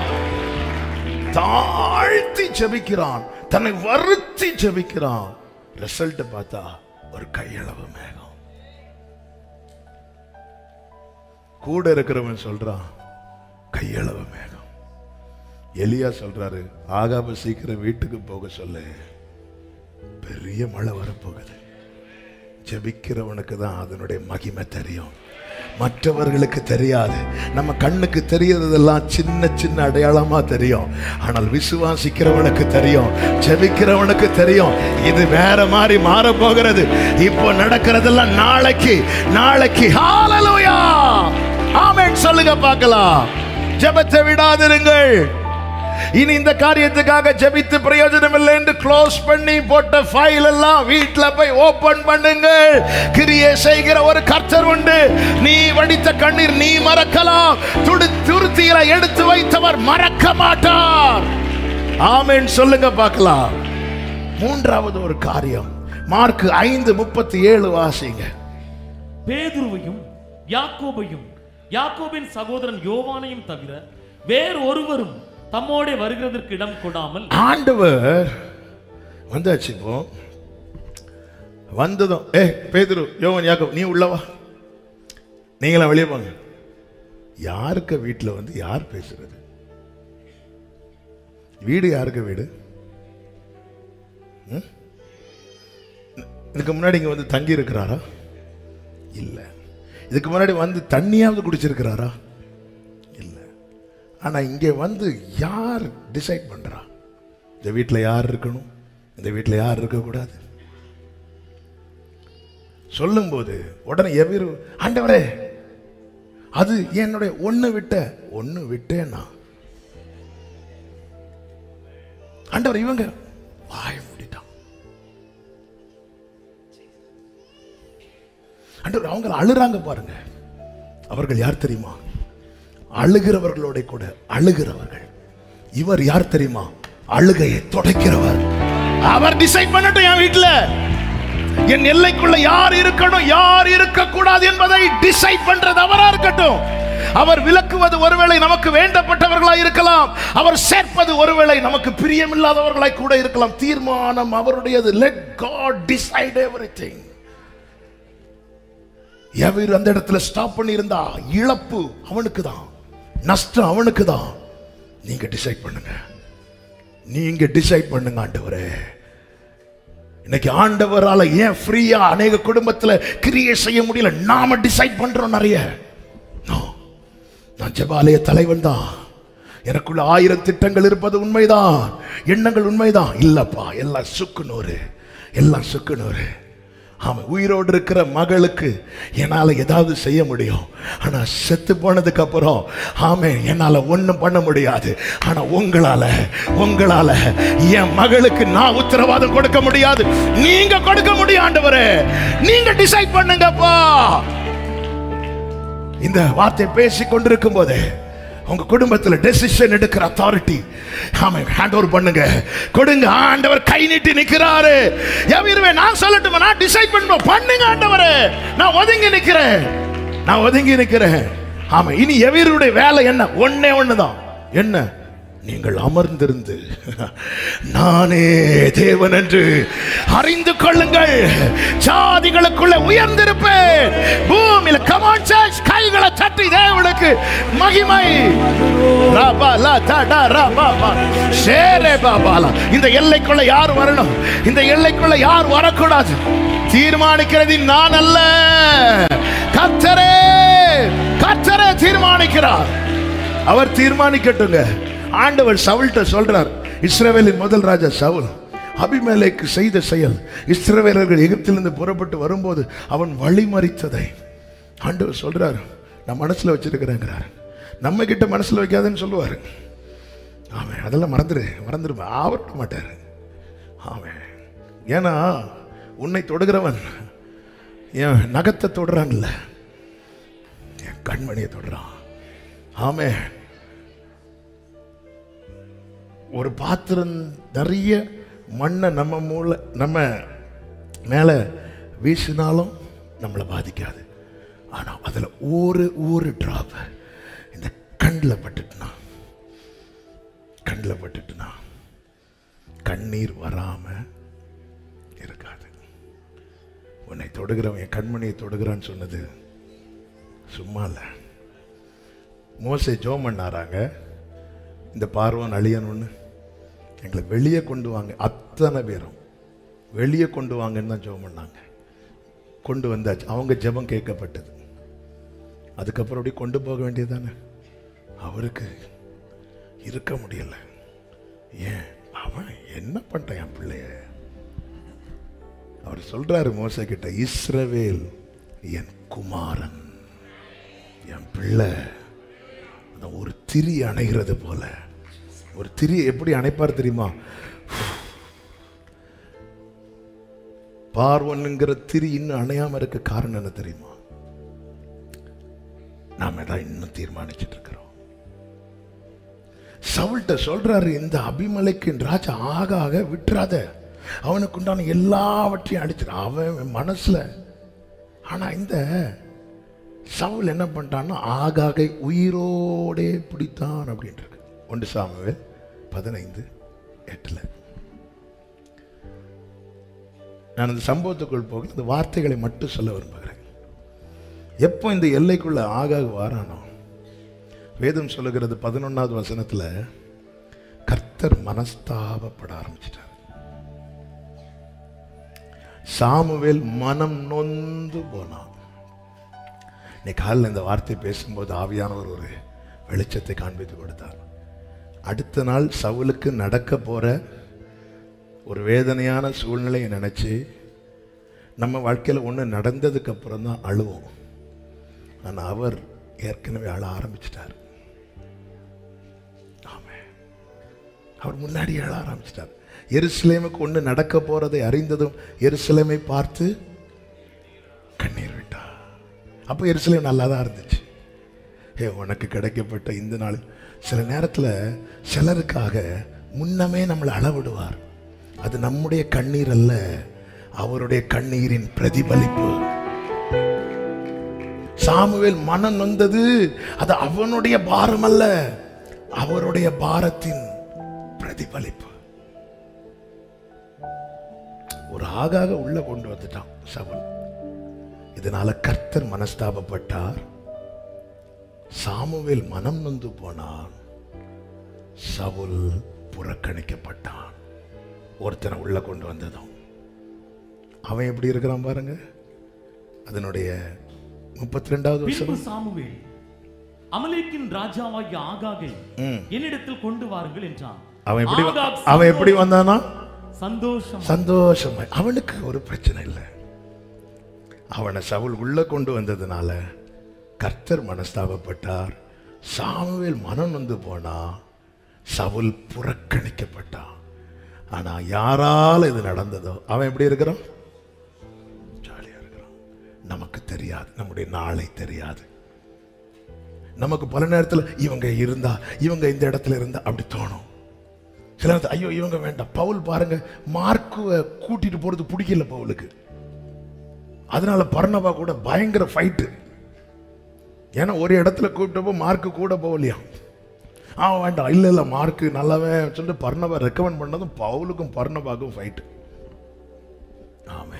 தாழ்த்தி ஜெபிக்கிறான் தன்னை வருத்தி ஜெபிக்கிறான் ரிசல்ட் பார்த்தா ஒரு கையளவு மேகம் கூட இருக்கிறவன் சொல்றான் கையளவு மேகம் எலியா சொல்றாரு ஆகாம சீக்கிரம் வீட்டுக்கு போக சொல்லு பெரிய மழை வரப்போகுது ஜெபிக்கிறவனுக்கு தான் அதனுடைய மகிமை தெரியும் மற்றவர்களுக்கு தெரியாது நம்ம கண்ணுக்கு தெரியறதெல்லாம் சின்ன சின்ன அடையாளமா தெரியும் ஆனால் விசுவாசிக்கிறவனுக்கு தெரியும் ஜெபிக்கிறவனுக்கு தெரியும் இது வேற மாதிரி மாற போகிறது இப்போ நடக்கிறதெல்லாம் நாளைக்கு நாளைக்கு ஹalleluya ஆமென் சொல்லுங்க பார்க்கலாம் ஜெபத்தை விடாதிருங்கள் இனி இந்த காரியத்துக்காக ஜெபித்து பிரயோஜனம் இல்லை என்று க்ளோஸ் பண்ணி போட்ட ஃபைல் எல்லாம் வீட்ல போய் ஓபன் பண்ணுங்கள் கிரியை செய்கிற ஒரு கர்த்தர் உண்டு நீ வடித்த கண்ணீர் நீ மறக்கலாம் துடு துருத்தியில எடுத்து வைத்தவர் மறக்க மாட்டார் ஆமென் சொல்லுங்க பார்க்கலாம் மூன்றாவது ஒரு காரியம் மார்க் ஐந்து முப்பத்தி ஏழு வாசிங்க பேதுருவையும் யாக்கோபையும் யாக்கோபின் சகோதரன் யோவானையும் தவிர வேறு ஒருவரும் தம்மோடே வருகிறதற்கு இடம் கொடாமல் ஆண்டவர் வந்தாச்சு இப்போ வந்ததும் ஏ பேதுரு யோவன் யாக்கோப் நீ உள்ளவா நீங்களாம் வெளியே போங்க யாருக்கு வீட்டில் வந்து யார் பேசுறது வீடு யாருக்கு வீடு ம்? இதுக்கு முன்னாடி இங்க வந்து தங்கி இருக்கிறாரா இல்ல இதுக்கு முன்னாடி வந்து தண்ணியாவது குடிச்சிருக்கிறாரா இல்ல ஆனா இங்கே வந்து யார் டிசைட் பண்றா இந்த வீட்டில் யார் இருக்கணும் இந்த வீட்டில் யார் இருக்கக்கூடாது சொல்லும்போது உடனே எவ்விரு ஆண்டவரே அது என்னுடைய ஒண்ணு விட்ட ஒண்ணு விட்டேன்னா ஆண்டவர் இவங்க வாய மூடிட்டான் ஆண்டவர் அவங்க அழுறாங்க பாருங்க அவர்கள் யார் தெரியுமா அழுகிறவர்களோட கூட அழுகிறவர்கள் இவர் யார் தெரியுமா அழுகையை துடைக்கிறவர் அவர் டிசைட் பண்ணட்டும் என் வீட்டுல என் எல்லைக்குள்ள யார் இருக்கணும் யார் இருக்கக்கூடாது என்பதை டிசைட் பண்றது அவரா இருக்கட்டும் அவர் விலக்குவது ஒருவேளை நமக்கு வேண்டப்பட்டவர்களாய் இருக்கலாம் அவர் சேர்ப்பது ஒருவேளை நமக்கு பிரியமில்லாதவர்களாய் கூட இருக்கலாம் தீர்மானம் அவருடையது let God decide everything ever அந்த இடத்துல ஸ்டாப் பண்ணி இருந்தா இழப்பு அவனுக்கு தான் நஷ்டம் அவனுக்கு தான் நீங்க டிசைட் பண்ணுங்க நீங்க டிசைட் பண்ணுங்க ஆண்டவரே இன்னைக்கு ஆண்டவரால ஏன் ஃப்ரீயா அநேக குடும்பத்துல கிரியை செய்ய முடியல நாம டிசைட் பண்றோம் நிறைய No. நான் ஜெபாலய தலைவன் தான் எனக்குள்ள ஆயிரம் திட்டங்கள் இருப்பது உண்மைதான் எண்ணங்கள் உண்மைதான் இல்லப்பா எல்லாம் சுக்குநூறு எல்லாம் சுக்குநூறு ஆமா உயிரோடு இருக்கிற மகளுக்கு என்னால ஏதாவது செய்ய முடியும் ஆனா செத்து போனதுக்கு அப்புறம் ஆமே என்னால ஒண்ணும் பண்ண முடியாது ஆனா உங்களால உங்களால என் மகளுக்கு நான் உத்தரவாதம் கொடுக்க முடியாது நீங்க கொடுக்க முடியும் ஆண்டவரே நீங்க டிசைட் பண்ணுங்கப்பா இந்த வார்த்தை பேசி கொண்டிருக்கும் போது உங்க குடும்பத்துல டெசிஷன் எடுக்கிற அத்தாரிட்டி ஆமா ஹேண்ட் ஓவர் பண்ணுங்க கொடுங்க ஆண்டவர் கை நீட்டி நிக்கிறாரு எவ்வளவே நான் சொல்லட்டுமா நான் டிசைட் பண்ணுவேன் பண்ணுங்க ஆண்டவரே நான் ஒதுங்கி நிக்கிறேன் நான் ஒதுங்கி நிக்கிறேன் ஆமா இனி எவருடைய வேலை என்ன ஒண்ணே ஒண்ணுதான் என்ன நீங்கள் அமர்ந்திருந்து நானே தேவன் என்று அறிந்து கொள்ளுங்கள் ஜாதிகளுக்குள்ள உயர்ந்திருப்பேன் பூமியில கமான் சர்ச் கைகளை தட்டி தேவனுக்கு மகிமை ராபா லா தடா ராபா பா ஷேரே பாபாலா இந்த எல்லைக்குள்ள யார் வரணும் இந்த எல்லைக்குள்ள யார் வரக்கூடாது தீர்மானிக்கிறது நான் அல்ல கர்த்தரே கர்த்தரே தீர்மானிக்கிறார் அவர் தீர்மானிக்கட்டுங்க ஆண்டவர் சவுல்கிட்ட சொல்றார் இஸ்ரவேலின் முதல் ராஜா சவுல் அபிமேலைக்கு செய்த செயல் இஸ்ரவேலர்கள் எகிப்திலிருந்து புறப்பட்டு வரும்போது அவன் வழிமறித்ததை ஆண்டவர் சொல்றார் நான் மனசுல வச்சிருக்கிறேங்கிறார் நம்ம கிட்ட மனசுல வைக்காதேன்னு சொல்லுவாரு ஆமாம் அதெல்லாம் மறந்துடு மறந்துடுமா ஆவட்ட மாட்டார் ஆமாம் ஏன்னா உன்னை தொடுகிறவன் என் நகத்தை தொடுறான்ல என் கண்மணியை தொடுறான் ஆமே ஒரு பாத்திரம் நிறைய மண்ணை நம்ம மூளை நம்ம மேலே வீசினாலும் நம்மளை பாதிக்காது ஆனால் அதில் ஒரு ஒரு ட்ராப் இந்த கண்ணில் பட்டுட்டுனா கண்ணில் பட்டுட்டுனா கண்ணீர் வராமல் இருக்காது உன்னை தொடுகிறவன் என் கண்மணியை தொடுகிறான்னு சொன்னது சும்மா இல்லை மோசே ஜோம் பண்ணாராங்க இந்த பார்வன் அழியணும்னு எங்களை வெளியே கொண்டு வாங்க அத்தனை பேரும் வெளியே கொண்டு வாங்கன்னு தான் ஜெபம் பண்ணாங்க கொண்டு வந்தாச்சு அவங்க ஜெபம் கேட்கப்பட்டது அதுக்கப்புறம் அப்படியே கொண்டு போக வேண்டியதானே அவருக்கு இருக்க முடியல ஏன் அவன் என்ன பண்ணிட்டான் என் பிள்ளைய அவர் சொல்றாரு மோச கிட்ட இஸ்ரவேல் என் குமாரன் என் பிள்ளை அந்த ஒரு திரி அணைகிறது போல ஒரு திரி எப்படி அணைப்பார் தெரியுமா பார்வனுங்கிற திரி இன்னும் அணையாம இருக்க காரணம் என்ன தெரியுமா நாம தான் இன்னும் தீர்மானிச்சிட்டு இருக்கிறோம் சவுல்ட்ட சொல்றாரு இந்த அபிமலைக்கின் ராஜா ஆக ஆக விட்டுறாத அவனுக்கு உண்டான எல்லாவற்றையும் அடிச்சிட அவன் மனசுல ஆனா இந்த சவுல் என்ன பண்ணிட்டான்னா ஆகாகை உயிரோடே பிடித்தான் அப்படின்ட்டு இருக்கு ஒன்று சாமுவேல் பதினைந்து எட்டுல நான் இந்த சம்பவத்துக்குள் போக இந்த வார்த்தைகளை மட்டும் சொல்ல விரும்புகிறேன் எப்போ இந்த எல்லைக்குள்ள ஆகாக வாரானோ வேதம் சொல்லுகிறது பதினொன்னாவது வசனத்துல கர்த்தர் மனஸ்தாபப்பட ஆரம்பிச்சிட்டார் சாமுவேல் மனம் நொந்து போனான் இன்னைக்கு காலையில் இந்த வார்த்தை பேசும்போது ஆவியானவர் ஒரு வெளிச்சத்தை காண்பித்து கொடுத்தார் அடுத்த நாள் சவுலுக்கு நடக்க போற ஒரு வேதனையான சூழ்நிலையை நினைச்சு நம்ம வாழ்க்கையில் ஒன்று நடந்ததுக்கு அப்புறம் தான் அழுவோம் ஆனால் அவர் ஏற்கனவே அழ ஆரம்பிச்சிட்டார் ஆமென். அவர் முன்னாடி அழ ஆரம்பிச்சிட்டார் எருசலேமுக்கு ஒன்று நடக்க போறதை அறிந்ததும் எருசலேமை பார்த்து கண்ணீர் விட்டார் அப்போ எருசலேம் நல்லா தான் இருந்துச்சு ஏ உனக்கு கிடைக்கப்பட்ட இந்த நாள் சில நேரத்தில் சிலருக்காக முன்னமே நம்மளை அளவிடுவார் அது நம்முடைய கண்ணீர் அல்ல அவருடைய கண்ணீரின் பிரதிபலிப்பு சாமுவேல் மனம் நொந்தது அது அவனுடைய பாரம் அல்ல அவருடைய பாரத்தின் பிரதிபலிப்பு ஒரு ஆகாக உள்ள கொண்டு வந்துட்டான் சவுல் இதனால கர்த்தர் மனஸ்தாபப்பட்டார் சாமுவேல் மனம் நொந்து போனான் சவுல் புறக்கணிக்கப்பட்டான் ஒருத்தனை உள்ள கொண்டு வந்ததும் அவன் எப்படி இருக்கிறான் பாருங்க அதனுடைய முப்பத்தி ரெண்டாவது பின்பு வருஷம் சாமுவேல் அமலேக்கின் ராஜாவாகிய ஆகாகை ம். என்னிடத்தில் கொண்டு வாருங்கள் என்றான் அவன் எப்படி வ- ஆகாக் அவன் எப்படி வந்தானா சந்தோஷம் சந்தோஷமா அவனுக்கு ஒரு பிரச்சனை இல்லை அவனை சவுல் உள்ள கொண்டு வந்ததுனால கர்த்தர் மனஸ்தாபப்பட்டார் சாமுவேல் மனம் நொந்து போனா சவுல் புறக்கணிக்கப்பட்டான் ஆனா யாரால இது நடந்ததோ அவன் எப்படி இருக்கிறான் ஜாலியா இருக்கிறான் நமக்கு தெரியாது நம்முடைய நாளை தெரியாது நமக்கு பல நேரத்தில் இவங்க இருந்தா இவங்க இந்த இடத்துல இருந்தா அப்படி தோணும் சில நேரத்துல ஐயோ இவங்க வேண்டாம் பவுல் பாருங்க மார்க்குவை கூட்டிட்டு போறது பிடிக்கல பவுலுக்கு அதனால பர்ணபா கூட பயங்கர ஃபைட்டு ஏன்னா ஒரு இடத்துல கூப்பிட்டப்போ மார்க்கு கூட போகலையா ஆ வேண்டாம் இல்லை இல்லை மார்க்கு நல்லாவே சொல்லிட்டு பர்ணபா ரெக்கமெண்ட் பண்ணதும் பவுலுக்கும் பர்ணபாக்கும் ஃபைட்டு ஆமே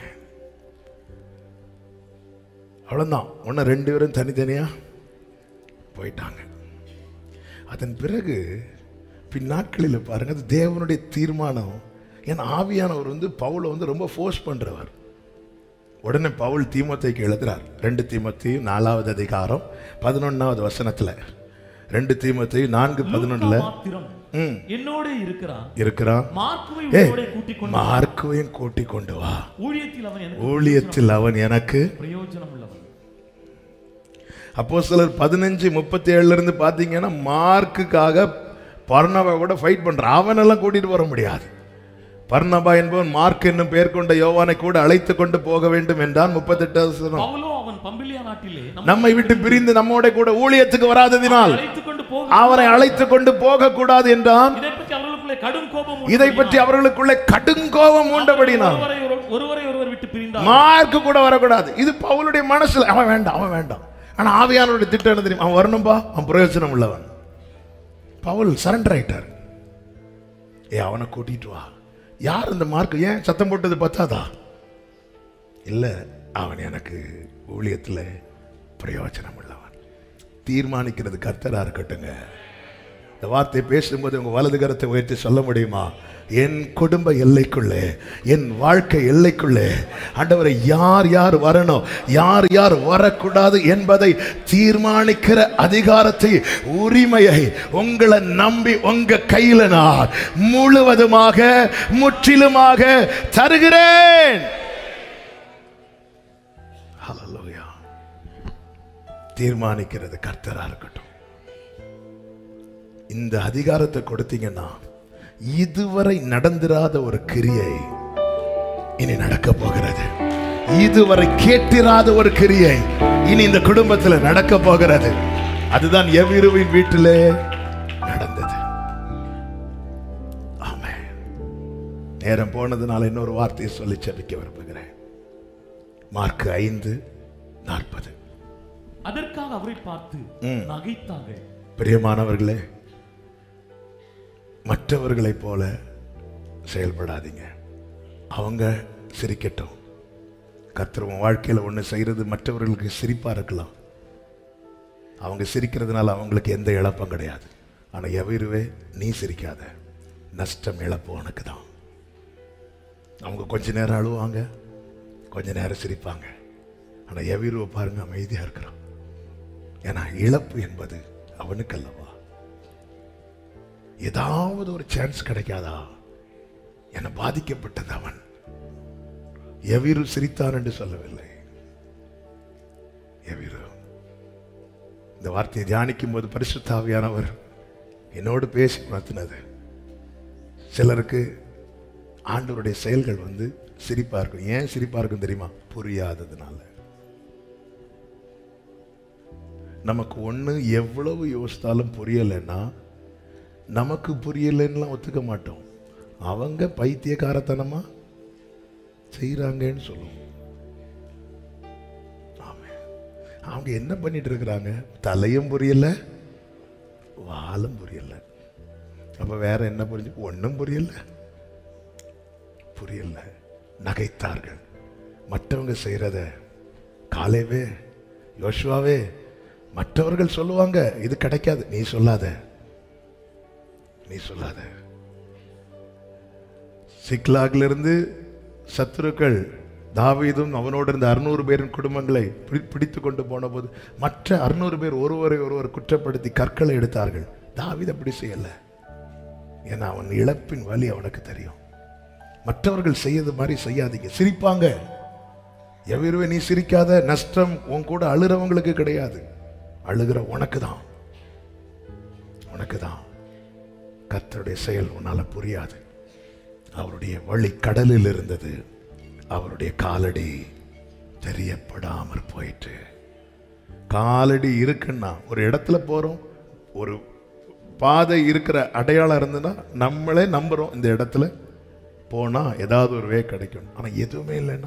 அவ்வளோதான் ஒன்று ரெண்டு பேரும் தனித்தனியா போயிட்டாங்க அதன் பிறகு பின்னாட்களில் பாருங்க அது தேவனுடைய தீர்மானம் ஏன்னா ஆவியானவர் வந்து பவுலை வந்து ரொம்ப ஃபோர்ஸ் பண்றவர் உடனே பவுல் தீமோத்தேக்கு எழுதுறார் ரெண்டு தீமோத்தேயு நாலாவது அதிகாரம் பதினொன்னாவது வசனத்துல ரெண்டு தீமோத்தேயு நான்கு பதினொன்னுல லூக்கா மாத்திரம் ம் என்னோட இருக்கிறான் இருக்கிறான் மார்க்குவை ஏ உன்னோட கூட்டிக் கொண்டு மார்க்குவையும் கூட்டி கொண்டு வா ஊழியத்தில் அவன் எனக்கு ஊழியத்தில் அவன் எனக்கு பிரயோஜனம் உள்ளவன் அப்போ சிலர் பதினஞ்சு முப்பத்தி ஏழுல இருந்து பாத்தீங்கன்னா மார்க்குக்காக பர்ணபா கூட ஃபைட் பண்றான் அவனெல்லாம் கூட்டிட்டு வர முடியாது பர்ணபா என்பவன் மார்க் என்னும் பெயர் கொண்ட யோவானை கூட அழைத்து கொண்டு போக வேண்டும் என்றான் முப்பத்தெட்டாவது வசனம். பவுலோ அவன் பம்பிலியா நாட்டிலே நம்மை விட்டு பிரிந்து நம்மோட கூட ஊழியத்துக்கு வராததினால் அழைத்துக் கொண்டு போக அவனை அழைத்து கொண்டு போக கூடாது என்றான் இதை பற்றி அவர்களுக்குள்ளே கடும் கோபம் இதை பற்றி அவர்களுக்குள்ளே கடுங்கோபம் மூண்டபடினான் ஒருவரை ஒருவர் ஒருவரை ஒருவர் விட்டு பிரிந்தார் மார்க்கு கூட வரக்கூடாது இது பவுலுடைய மனசுல அவன் வேண்டாம் அவன் வேண்டாம் ஆனா ஆவியானவருடைய திட்டம் என்ன தெரியும் அவன் வரணும்பா அவன் பிரயோஜனம் உள்ளவன் பவுல் சரண்டர் ஆயிட்டார் ஏ அவனை கூட்டிட்டு வா யார் இந்த மார்க் ஏன் சத்தம் போட்டது பத்தாதா இல்ல அவன் எனக்கு ஊழியத்துல பிரயோஜனம் உள்ளவன் தீர்மானிக்கிறது கர்த்தரா இருக்கட்டுங்க இந்த வார்த்தையை பேசும்போது உங்க வலது கரத்தை உயர்த்தி சொல்ல முடியுமா என் குடும்ப எல்லைக்குள்ளே என் வாழ்க்கை எல்லைக்குள்ளே ஆண்டவரை யார் யார் வரணும் யார் யார் வரக்கூடாது என்பதை தீர்மானிக்கிற அதிகாரத்தை உரிமையை உங்களை நம்பி உங்க கையில நான் முழுவதுமாக முற்றிலுமாக தருகிறேன் Hallelujah. தீர்மானிக்கிறது கர்த்தரா இருக்கட்டும் இந்த அதிகாரத்தை கொடுத்தீங்கன்னா இதுவரை நடந்திராத ஒரு கிரியை இனி நடக்க போகிறது இதுவரை கேட்டிராத ஒரு கிரியை இனி இந்த குடும்பத்தில் நடக்க போகிறது அதுதான் எவ்விருவின் வீட்டிலே நடந்தது ஆமென் நேரம் போனதுனால இன்னொரு வார்த்தையை சொல்லி செபிக்க விரும்புகிறேன் மார்க் ஐந்து நாற்பது அதற்காக அவரை பார்த்து ம். நகைத்தாங்க பிரியமானவர்களே மற்றவர்களைப் போல செயல்படாதீங்க அவங்க சிரிக்கட்டும் கர்த்தர் உன் வாழ்க்கையில் ஒன்று செய்கிறது மற்றவர்களுக்கு சிரிப்பாக இருக்கலாம் அவங்க சிரிக்கிறதுனால அவங்களுக்கு எந்த இழப்பும் கிடையாது ஆனால் எவருவே நீ சிரிக்காத நஷ்டம் இழப்பு உனக்கு தான் அவங்க கொஞ்ச நேரம் அழுவாங்க கொஞ்ச நேரம் சிரிப்பாங்க ஆனால் எவருவை பாருங்க அமைதியாக இருக்கிறான் ஏன்னா இழப்பு என்பது அவனுக்கு அல்லவா ஏதாவது ஒரு சான்ஸ் கிடைக்காதா என பாதிக்கப்பட்டது அவன் எவிரு சிரித்தான் என்று சொல்லவில்லை எவிரு இந்த வார்த்தையை தியானிக்கும் போது பரிசுத்தாவியானவர் என்னோடு பேசி உணர்த்தினது சிலருக்கு ஆண்டவருடைய செயல்கள் வந்து சிரிப்பா இருக்கும் ஏன் சிரிப்பா இருக்கும் தெரியுமா புரியாததுனால நமக்கு ஒன்று எவ்வளவு யோசித்தாலும் புரியலைன்னா நமக்கு புரியலைன்னுலாம் ஒத்துக்க மாட்டோம் அவங்க பைத்தியக்காரத்தனமா செய்கிறாங்கன்னு சொல்லுவோம் ஆமென். அவங்க என்ன பண்ணிட்டு இருக்கிறாங்க தலையும் புரியல வாலும் புரியல அப்ப வேற என்ன புரிஞ்சு ஒன்றும் புரியல புரியல நகைத்தார்கள் மற்றவங்க செய்யறத காலேவே யோசுவாவே மற்றவர்கள் சொல்லுவாங்க இது கிடைக்காது நீ சொல்லாத நீ சொல்லாத சிக்லாக்ல இருந்து சத்துருக்கள் தாவீதும் அவனோடு இருந்த அறுநூறு பேரின் குடும்பங்களை பிடி- பிடித்து கொண்டு போன போது மற்ற அறுநூறு பேர் ஒருவரை ஒருவர் குற்றப்படுத்தி கற்களை எடுத்தார்கள் தாவீது அப்படி செய்யல ஏன்னா அவன் இழப்பின் வலி அவனுக்கு தெரியும் மற்றவர்கள் செய்யறது மாதிரி செய்யாதீங்க சிரிப்பாங்க எவருவே நீ சிரிக்காத நஷ்டம் உன் கூட அழுறவங்களுக்கு கிடையாது அழுகிற உனக்கு தான் உனக்கு தான் கர்த்தருடைய செயல் உன்னால புரியாது அவருடைய வழி கடலில் இருந்தது அவருடைய காலடி தெரியப்படாமற் போயிற்று காலடி இருக்குன்னா ஒரு இடத்துல போறோம் ஒரு பாதை இருக்கிற அடையாளம் இருந்ததுன்னா நம்மளே நம்புறோம் இந்த இடத்துல போனா ஏதாவது ஒரு வே கிடைக்கும் ஆனா எதுவுமே இல்லைன்னா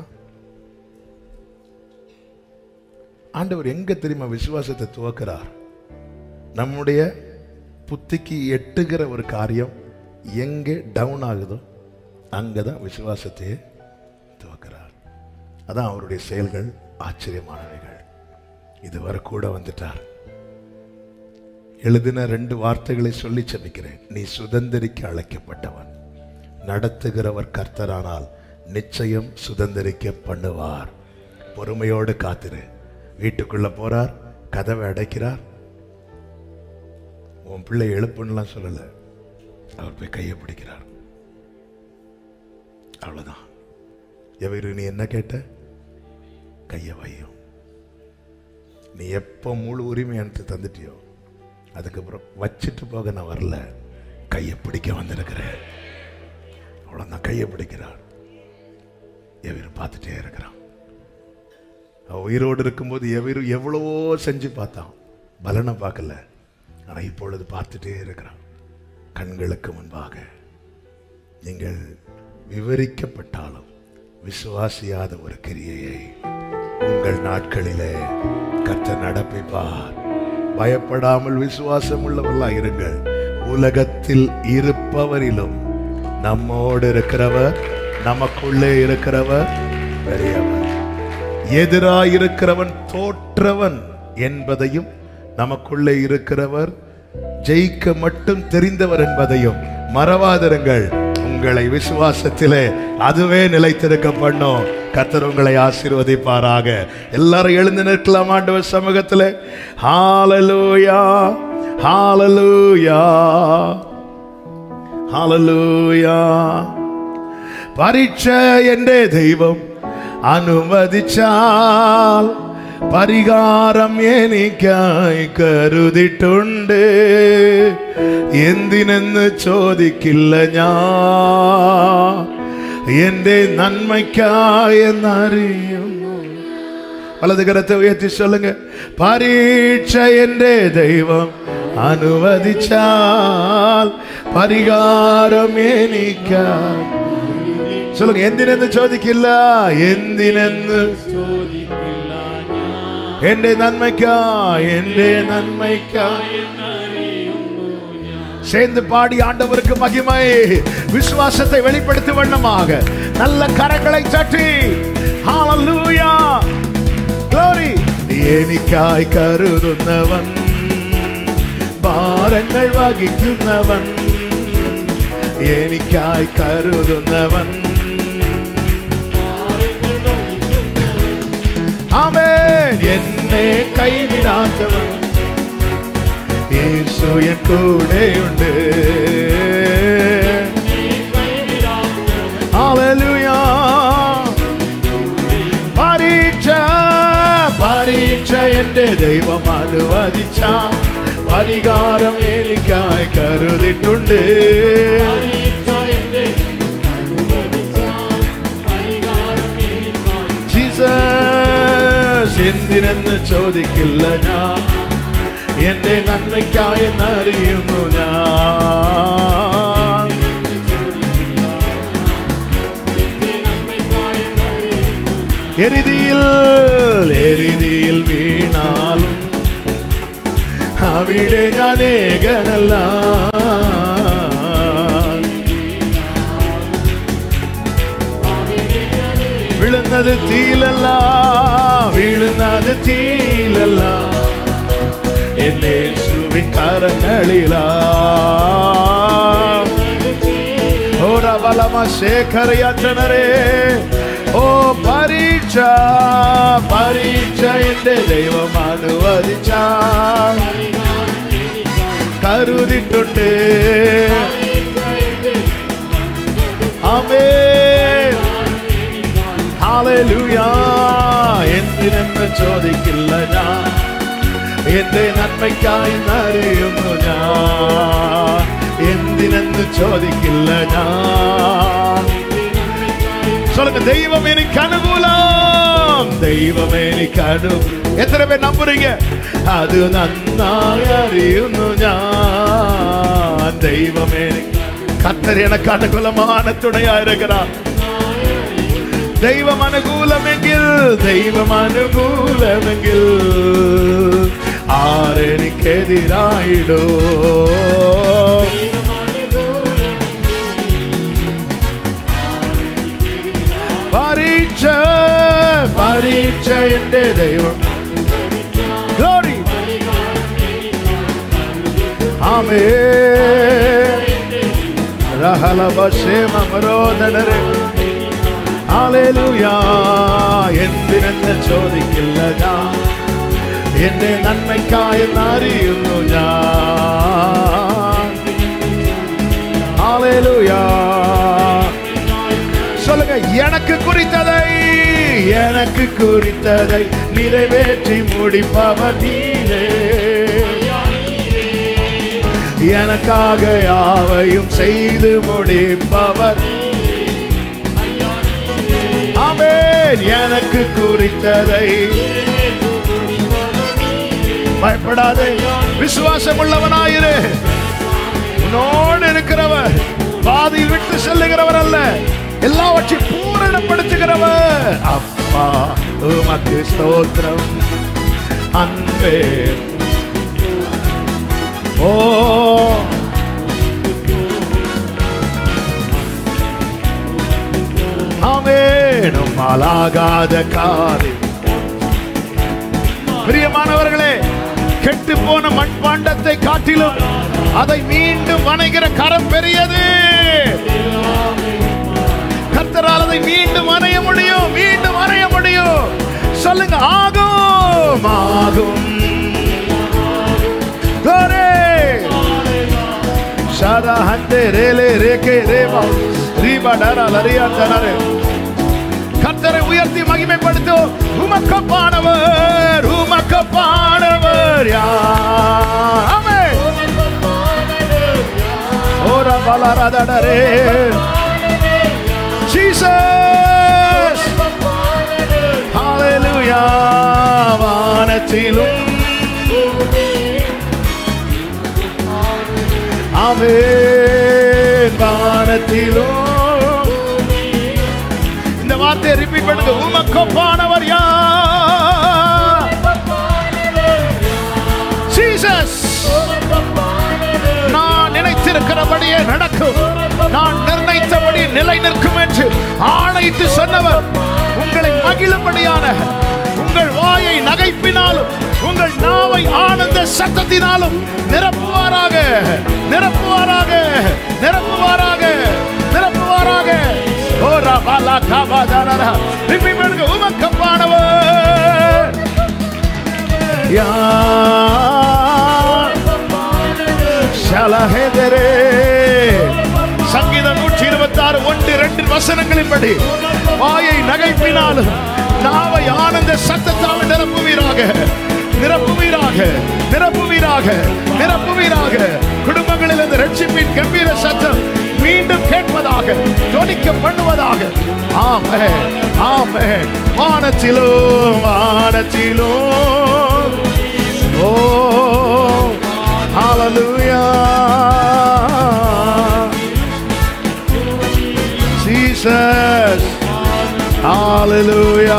ஆண்டவர் எங்க தெரியுமா விசுவாசத்தை துவக்கிறார் நம்முடைய புத்திக்கு எட்டுகிற ஒரு காரியம் எங்கே டவுன் ஆகுதோ அங்கதான் விசுவாசத்தையே துவக்கிறார் அதான் அவருடைய செயல்கள் ஆச்சரியமானவைகள் இதுவரை கூட வந்துட்டார் எழுதின ரெண்டு வார்த்தைகளை சொல்லி செபிக்கிறேன் நீ சுதந்திரிக்க அழைக்கப்பட்டவன் நடத்துகிறவர் கர்த்தரானால் நிச்சயம் சுதந்திரிக்க பண்ணுவார் பொறுமையோடு காத்திரு வீட்டுக்குள்ள போறார் கதவை அடைக்கிறார் உன் பிள்ளை எழுப்புன்னுலாம் சொல்லல அவர் போய் கையை பிடிக்கிறார் அவ்வளவுதான் எவரு நீ என்ன கேட்ட கையை வையும் நீ எப்போ முழு உரிமை எனக்கு தந்துட்டியோ அதுக்கப்புறம் வச்சுட்டு போக நான் வரல கையை பிடிக்க வந்திருக்கிறேன் அவ்வளோதான் கையை பிடிக்கிறார் எவரு பார்த்துட்டே இருக்கிறான் அவன் உயிரோடு இருக்கும்போது எவரு எவ்வளவோ செஞ்சு பார்த்தான் பலனை பார்க்கல ஆனா இப்பொழுது பார்த்துட்டே இருக்கிறான் கண்களுக்கு முன்பாக நீங்கள் விவரிக்கப்பட்டாலும் விசுவாசியாத ஒரு கிரியையை உங்கள் நாட்களிலே கர்த்தர் நடப்பிப்பார் பயப்படாமல் விசுவாசம் உள்ளவர்களா இருங்கள் உலகத்தில் இருப்பவரிலும் நம்மோடு இருக்கிறவர் நமக்குள்ளே இருக்கிறவர் பெரியவர் எதிராயிருக்கிறவன் தோற்றவன் என்பதையும் நமக்குள்ளே இருக்கிறவர் ஜெயிக்க மட்டும் தெரிந்தவர் என்பதையும் மறவாதிருங்கள் உங்களை விசுவாசத்திலே அதுவே நிலைத்திருக்க பண்ணும் கர்த்தர் உங்களை ஆசீர்வதிப்பாராக எல்லாரும் எழுந்து நிற்கலாம் ஆண்டவர் சமூகத்திலே ஹாலலூயா ஹாலலூயா ஹalleluya പരീക്ഷ എൻ്റെ ദൈവം അനുവദിച്ചാൽ പരിഹാരം എനിക്കായി കരുതിട്ടുണ്ട് എന്തിനെന്ന് ചോദിക്കില്ല ഞാൻ എൻ്റെ നന്മയ്ക്കായി എന്നറിയുന്നു വലത് കരത്തെ ഉയർത്തി சொல்லுங்க പരീക്ഷ എൻ്റെ ദൈവം അനുവദിച്ചാൽ പരിഹാരം എനിക്കായി சொல்லுங்க എന്തിനെന്ന് ചോദിക്കില്ല എന്തിനെന്ന് എന്റെ നന്മയ്ക്കായി എന്റെ നന്മയ്ക്കായി சேர்ந்து பாடி ஆண்டவருக்கு மகிமை விசுவாசத்தை வெளிப்படுத்தும் வண்ணமாக நல்ல கரங்களை தட்டி ஹalleluya glory എനിക്കായി കരുതുന്നവൻ ഭാരങ്ങൾ വഹിക്കുന്നവൻ എനിക്കായി കരുതുന്നവൻ ആമേൻ എന്നെ കൈവിടാത്തവൻ യേശു എൻ കൂടെയുണ്ട് ഹല്ലേലൂയ പരീക്ഷ പരീക്ഷ എന്റെ ദൈവം അനുവദിച്ച പരിഹാരം എനിക്കായി കരുതിട്ടുണ്ട് ജീസസ് എന്തിനെന്ന് ചോദിക്കില്ല ഞാൻ എന്റെ നന്മയ്ക്കായി എന്നറിയുന്നു ഞാൻ എരുതിയിൽ എരുതിയിൽ വീണാലും അവിടെ ഞാൻ ഏകനല്ല വീഴുന്നത് തീലല്ല വീഴുന്നത് തീലല്ല എന്റെ യേശുവിൻ കരങ്ങളിലാ ഓരവലമ ശേഖരയാച്ചനരേ ഓ പരീക്ഷ പരീക്ഷ എന്റെ ദൈവം അനുവദിച്ച കരുതിട്ടുണ്ട് അമേ ഹാലൂയ എന്തിനെന്ന് ചോദിക്കില്ല ഞാൻ എന്റെ നന്മയ്ക്കായി അറിയുന്നു ഞാൻ എന്തിനെന്ന് ചോദിക്കില്ല ഞാൻ சொல்லுங்க தெய்வம் எனக்கு அனுகூலம் தெய்வம் எனக்கு அனு எத்தனை பேர் நம்புறீங்க அது நന്നായി അറിയുന്നു ഞാൻ தெய்வம் எனக்கு கத்தர் எனக்கு அனுகூலமான துணையா இருக்கிறார் ദൈവം അനുകൂലമെങ്കിൽ ദൈവം അനുകൂലമെങ്കിൽ ആരെനിക്കെതിരായിടോ പരീക്ഷ പരീക്ഷ എന്റെ ദൈവം Glory. ആമേൻ റഹലവശേമരോദനരെ ഹല്ലേലൂയ എന്തിനെന്ന് ചോദിക്കില്ല ഞാൻ എന്റെ നന്മയ്ക്കായെന്ന് അറിയുന്നു ഞാൻ ഹല്ലേലൂയ சொல்லுங்க எனக்கு குறித்ததை எனக்கு குறித்ததை நிறைவேற்றி முடிப்பவர் நீரே எனக்காக யாவையும் செய்து முடிப்பவர் ஆமென் எனக்கு குறித்ததை பயப்படாதே விசுவாசம் உள்ளவனாயிரு உன்னோடு இருக்கிறவர் பாதியில் விட்டு செல்லுகிறவர் அல்ல எல்லாவற்றையும் பூரணப்படுத்துகிறவர் அப்பா உமக்கு ஸ்தோத்திரம் அன்பே ஓ ஆமெனும் ஆளாகாத காரியம் பிரியமானவர்களே கெட்டு போன மண்பாண்டத்தை காட்டிலும் அதை மீண்டும் வணைகிற கரம் பெரியது கர்த்தரால் அதை மீண்டும் அணைய முடியும் மீண்டும் அணைய முடியும் சொல்லுங்க ஆகும் ஆகும் Glory! Shara hande rele reke reva riba dara laria tanare கர்த்தரை உயர்த்தி மகிமைப்படுத்தும் உமக்கப்பானவர் உமக்கப்பானவர் யார் ஆமென் ஓரா பலரதடரே ஜீசஸ் ஹalleluya வானத்திலும் ஆமென் வானத்திலும் இந்த வார்த்தையை ரிப்பீட் பண்ணுங்க உமக்கொப்பானவர் யார் ஜீசஸ் நான் நினைத்திருக்கிறபடியே நடக்கும் நான் நிர்ணயித்தபடி நிலை நிற்கும் என்று ஆணையிட்டு சொன்னவர் உங்களை மகிழும்படியான உங்கள் வாயை நகைப்பினாலும் உங்கள் நாவை ஆனந்த சத்தத்தினாலும் நிரப்புவாராக நிரப்புவாராக நிரப்புவாராக நிரப்புவாராக ஓ ரபாலா காபாதாரா திருப்பி பண்ணுங்க உமக்கப்பானவர் யார் ஷலஹெதரே. சங்கீதம் நூற்றி இருபத்தி ஆறு ஒன்று ரெண்டு வசனங்களின்படி வாயை நகைப்பினாலும் நாவை ஆனந்த சத்தத்தால் நிரப்புவீராக நிரப்புவீராக நிரப்புவீராக நிரப்புவீராக குடும்பங்களில் இந்த ரட்சிப்பின் கம்பீர சத்தம் மீண்டும் கேட்பதாக ஜொலிக்க பண்ணுவதாக ஆமே ஆமே வானத்திலும் வானத்திலும் ஓ Hallelujah. Jesus. Hallelujah.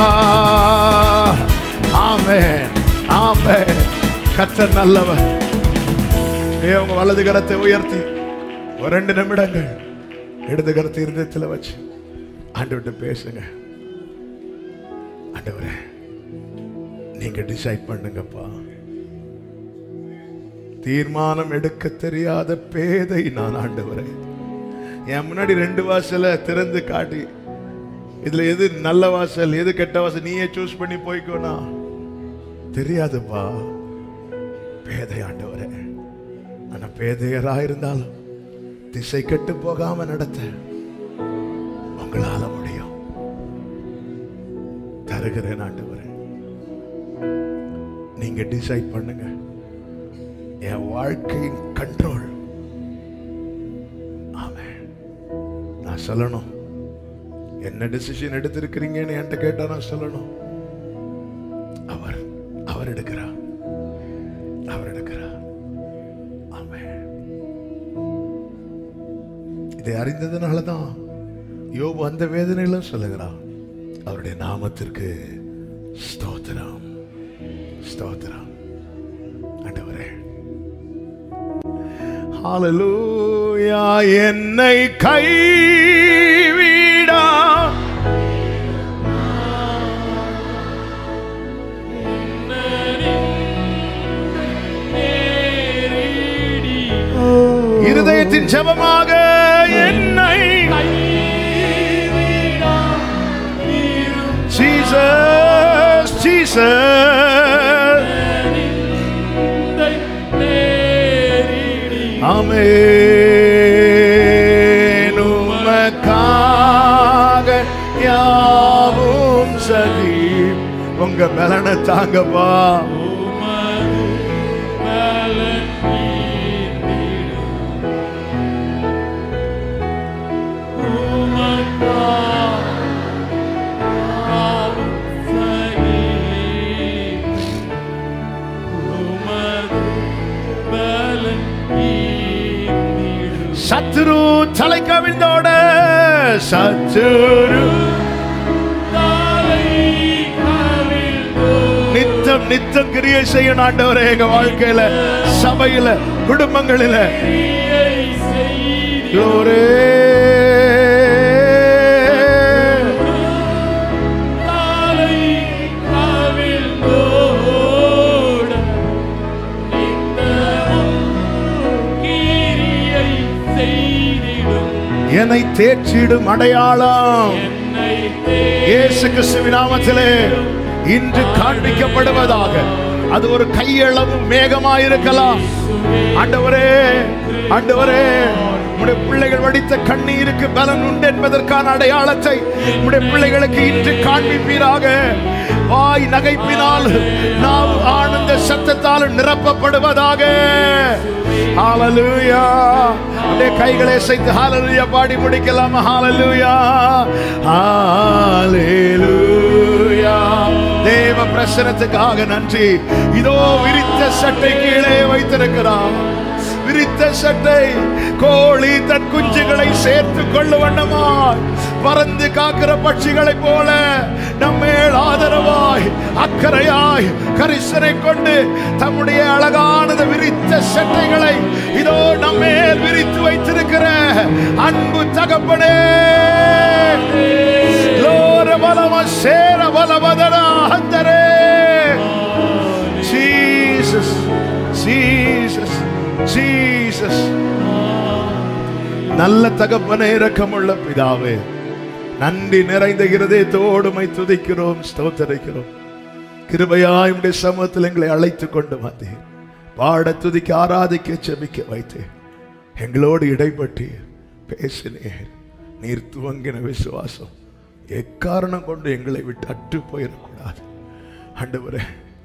Amen. Amen. கர்த்தர் நல்லவர் ஏ உங்க வலது கரத்தை உயர்த்தி ஒரு ரெண்டு நிமிடங்கள் இடது கரத்தை இருதயத்தில் வச்சு ஆண்டவர்கிட்ட பேசுங்க ஆண்டவரே நீங்க டிசைட் பண்ணுங்கப்பா தீர்மானம் எடுக்க தெரியாத பேதை நான் ஆண்டவரே என் முன்னாடி ரெண்டு வாசலை திறந்து காட்டி இதுல எது நல்ல வாசல் எது கெட்ட வாசல் நீயே சூஸ் பண்ணி போய்க்கோனா தெரியாதுப்பா பேதை ஆண்டவரே ஆனா பேதையரா இருந்தாலும் திசை கெட்டு போகாம நடத்த உங்களால முடியும் தருகிறேன் ஆண்டவரே நீங்க டிசைட் பண்ணுங்க என் வாழ்க்கையின் கண்ட்ரோல் ஆமே நான் சொல்லணும் என்ன டிசிஷன் எடுத்திருக்கிறீங்கன்னு என்கிட்ட கேட்டா நான் சொல்லணும் அவர் அவர் எடுக்கிறார் அவர் எடுக்கிறார் ஆமே இதை அறிந்ததுனால தான் யோபு அந்த வேதனையில சொல்லுகிறான் அவருடைய நாமத்திற்கு ஸ்தோத்திரம் ஸ்தோத்திரம் ஆண்டவரே ஹalleluya என்னை கைவிடா இருதயத்தின் ஜெபமாக என்னை ஜீசஸ் ஜீசஸ் ஆமென் உமக்காக யாவும் சதி உங்க பலனை தாங்கப்பா சத்துரு தலை கவிழ்ந்தோட சத்துரு நித்தம் நித்தம் கிரியை செய்யணும் ஆண்டவரே எங்க வாழ்க்கையில சபையில குடும்பங்களில Glory. என்னை தேற்றிடும் அடையாளம் இயேசு கிறிஸ்துவின் நாமத்திலே இன்று காண்பிக்கப்படுவதாக அது ஒரு கையளவு மேகமாயிருக்கலாம் ஆண்டவரே ஆண்டவரே உடைய பிள்ளைகள் வடித்த கண்ணீருக்கு பலன் உண்டு என்பதற்கான அடையாளத்தை உடைய பிள்ளைகளுக்கு இன்று காண்பிப்பீராக வாய் நகைப்பினால் நாம் ஆனந்த சத்தத்தால் நிரப்பப்படுவதாக ஹalleluya அப்படியே கைகளை அசைத்து ஹalleluya பாடி முடிக்கலாம் ஹalleluya ஹalleluya தேவ பிரசனத்துக்காக நன்றி இதோ விரித்த சட்டை கீழே வைத்திருக்கிறார் விரித்த சட்டை கோழி தன் குஞ்சுகளை சேர்த்து கொள்ள வண்ணமாய் பறந்து காக்கிற பட்சிகளைப் போல நம்மேல் ஆதரவாய் அக்கறையாய் கரிசனை கொண்டு தம்முடைய அழகானது விரித்த சட்டைகளை இதோ நம்மேல் விரித்து வைத்திருக்கிற அன்பு தகப்பனே லோர பலம சேர பலமதனா அந்தரே ஜீசஸ் ஜீசஸ் ஜீசஸ் நல்ல தகப்பனே இரக்கமுள்ள பிதாவே நன்றி நிறைந்த இருதயத்தோடுமை துதிக்கிறோம் ஸ்தோத்தரிக்கிறோம் கிருபையாய் உடைய சமூகத்தில் எங்களை அழைத்து கொண்டு வந்தேன் பாட துதிக்க ஆராதிக்க செபிக்க வைத்தேன் எங்களோடு இடைப்பட்டு பேசினேன் நீர் துவங்கின விசுவாசம் எக்காரணம் கொண்டு எங்களை விட்டு அற்று போயிடக்கூடாது ஆண்டவரே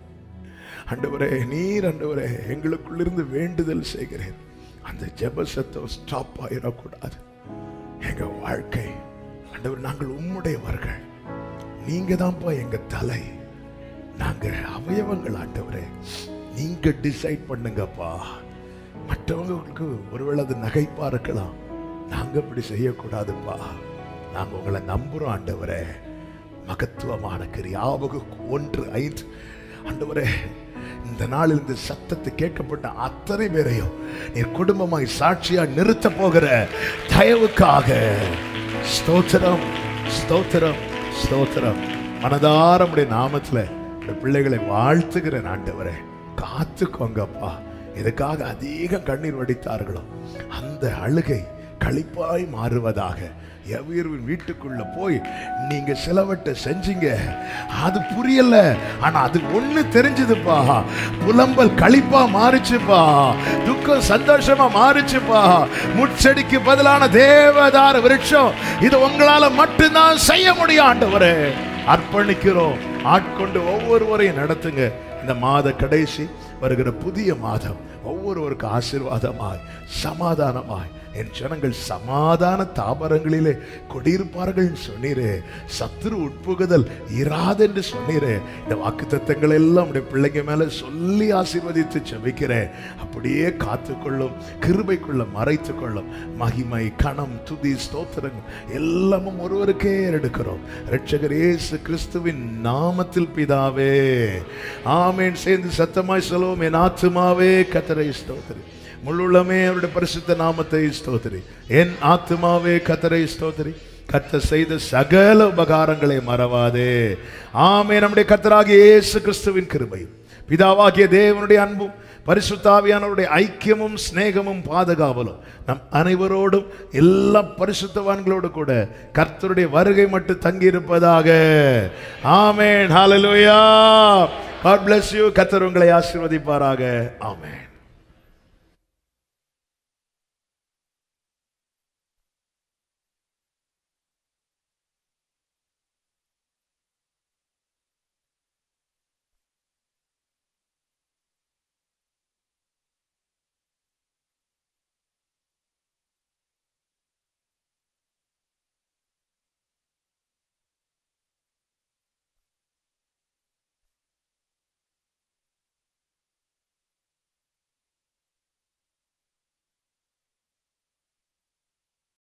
ஆண்டவரே நீர் ஆண்டவரே எங்களுக்குள்ளிருந்து வேண்டுதல் செய்கிறேன் அந்த ஜெப சத்தம் ஸ்டாப் ஆயிடக்கூடாது எங்க வாழ்க்கை ஆண்டவர் நாங்கள் உம்முடையவர்கள் நீங்க தான்ப்பா எங்க தலை நாங்க அவயவங்கள் ஆண்டவரே நீங்க டிசைட் பண்ணுங்கப்பா மற்றவங்களுக்கு ஒருவேளை அது நகைப்பா இருக்கலாம் நாங்க அப்படி செய்யக்கூடாதுப்பா நாங்க உங்களை நம்புறோம் ஆண்டவரே மகத்துவமான கிரியாவுக்கு ஒன்று ஐந்து ஆண்டவரே இந்த நாளில் இந்த சத்தத்தை கேட்கப்பட்ட அத்தனை பேரையும் நீ குடும்பமாய் சாட்சியா நிறுத்த போகிற தயவுக்காக ஸ்தோத்திரம் ஸ்தோத்திரம் ஸ்தோத்திரம் மனதார உடைய நாமத்துல இந்த பிள்ளைகளை வாழ்த்துகிறேன் ஆண்டவரே காத்துக்கோங்கப்பா இதுக்காக அதிக கண்ணீர் வடித்தார்களோ அந்த அழுகை களிப்பாய் மாறுவதாக எவ்வீர்வின் வீட்டுக்குள்ள போய் நீங்க சிலவற்றை செஞ்சீங்க அது புரியல ஆனா அது ஒண்ணு தெரிஞ்சதுப்பா புலம்பல் களிப்பா மாறிச்சுப்பா துக்கம் சந்தோஷமா மாறிச்சுப்பா முட்செடிக்கு பதிலான தேவதார விருட்சம் இது உங்களால மட்டும்தான் செய்ய முடியும் ஆண்டவரே அர்ப்பணிக்கிறோம் ஆட்கொண்டு ஒவ்வொருவரையும் நடத்துங்க இந்த மாத கடைசி வருகிற புதிய மாதம் ஒவ்வொருவருக்கு ஆசீர்வாதமாய் சமாதானமாய் என் ஜனங்கள் சமாதான தாபரங்களிலே குடியிருப்பார்கள் சொன்னீரே சத்துரு உட்புகுதல் இராதென்று சொன்னீரே இந்த வாக்கு தத்தங்கள் எல்லாம் உடைய பிள்ளைங்க மேல சொல்லி ஆசீர்வதித்து செபிக்கிறேன் அப்படியே காத்துக்கொள்ளும் கிருபைக்குள்ள மறைத்துக் கொள்ளும் மகிமை கணம் துதி ஸ்தோத்திரங்கள் எல்லாமும் ஒருவருக்கே எடுக்கிறோம் ரட்சகர் இயேசு கிறிஸ்துவின் நாமத்தில் பிதாவே ஆமேன் சேர்ந்து சத்தமாய் சொல்லுவோம் என் ஆத்துமாவே கத்தரை ஸ்தோத்திரி முள்ளுள்ளமே அவருடைய பரிசுத்த நாமத்தை ஸ்தோத்திரி என் ஆத்துமாவே கத்தரை ஸ்தோத்திரி கத்த செய்த சகல உபகாரங்களை மறவாதே ஆமே நம்முடைய கத்தராகிய இயேசு கிறிஸ்துவின் கிருபையும் பிதாவாகிய தேவனுடைய அன்பும் பரிசுத்தாவியானவருடைய ஐக்கியமும் சிநேகமும் பாதுகாவலும் நம் அனைவரோடும் எல்லா பரிசுத்தவான்களோடு கூட கர்த்தருடைய வருகை மட்டும் தங்கியிருப்பதாக ஆமேன் ஹalleluya God bless you கர்த்தர் உங்களை ஆசீர்வதிப்பாராக ஆமென்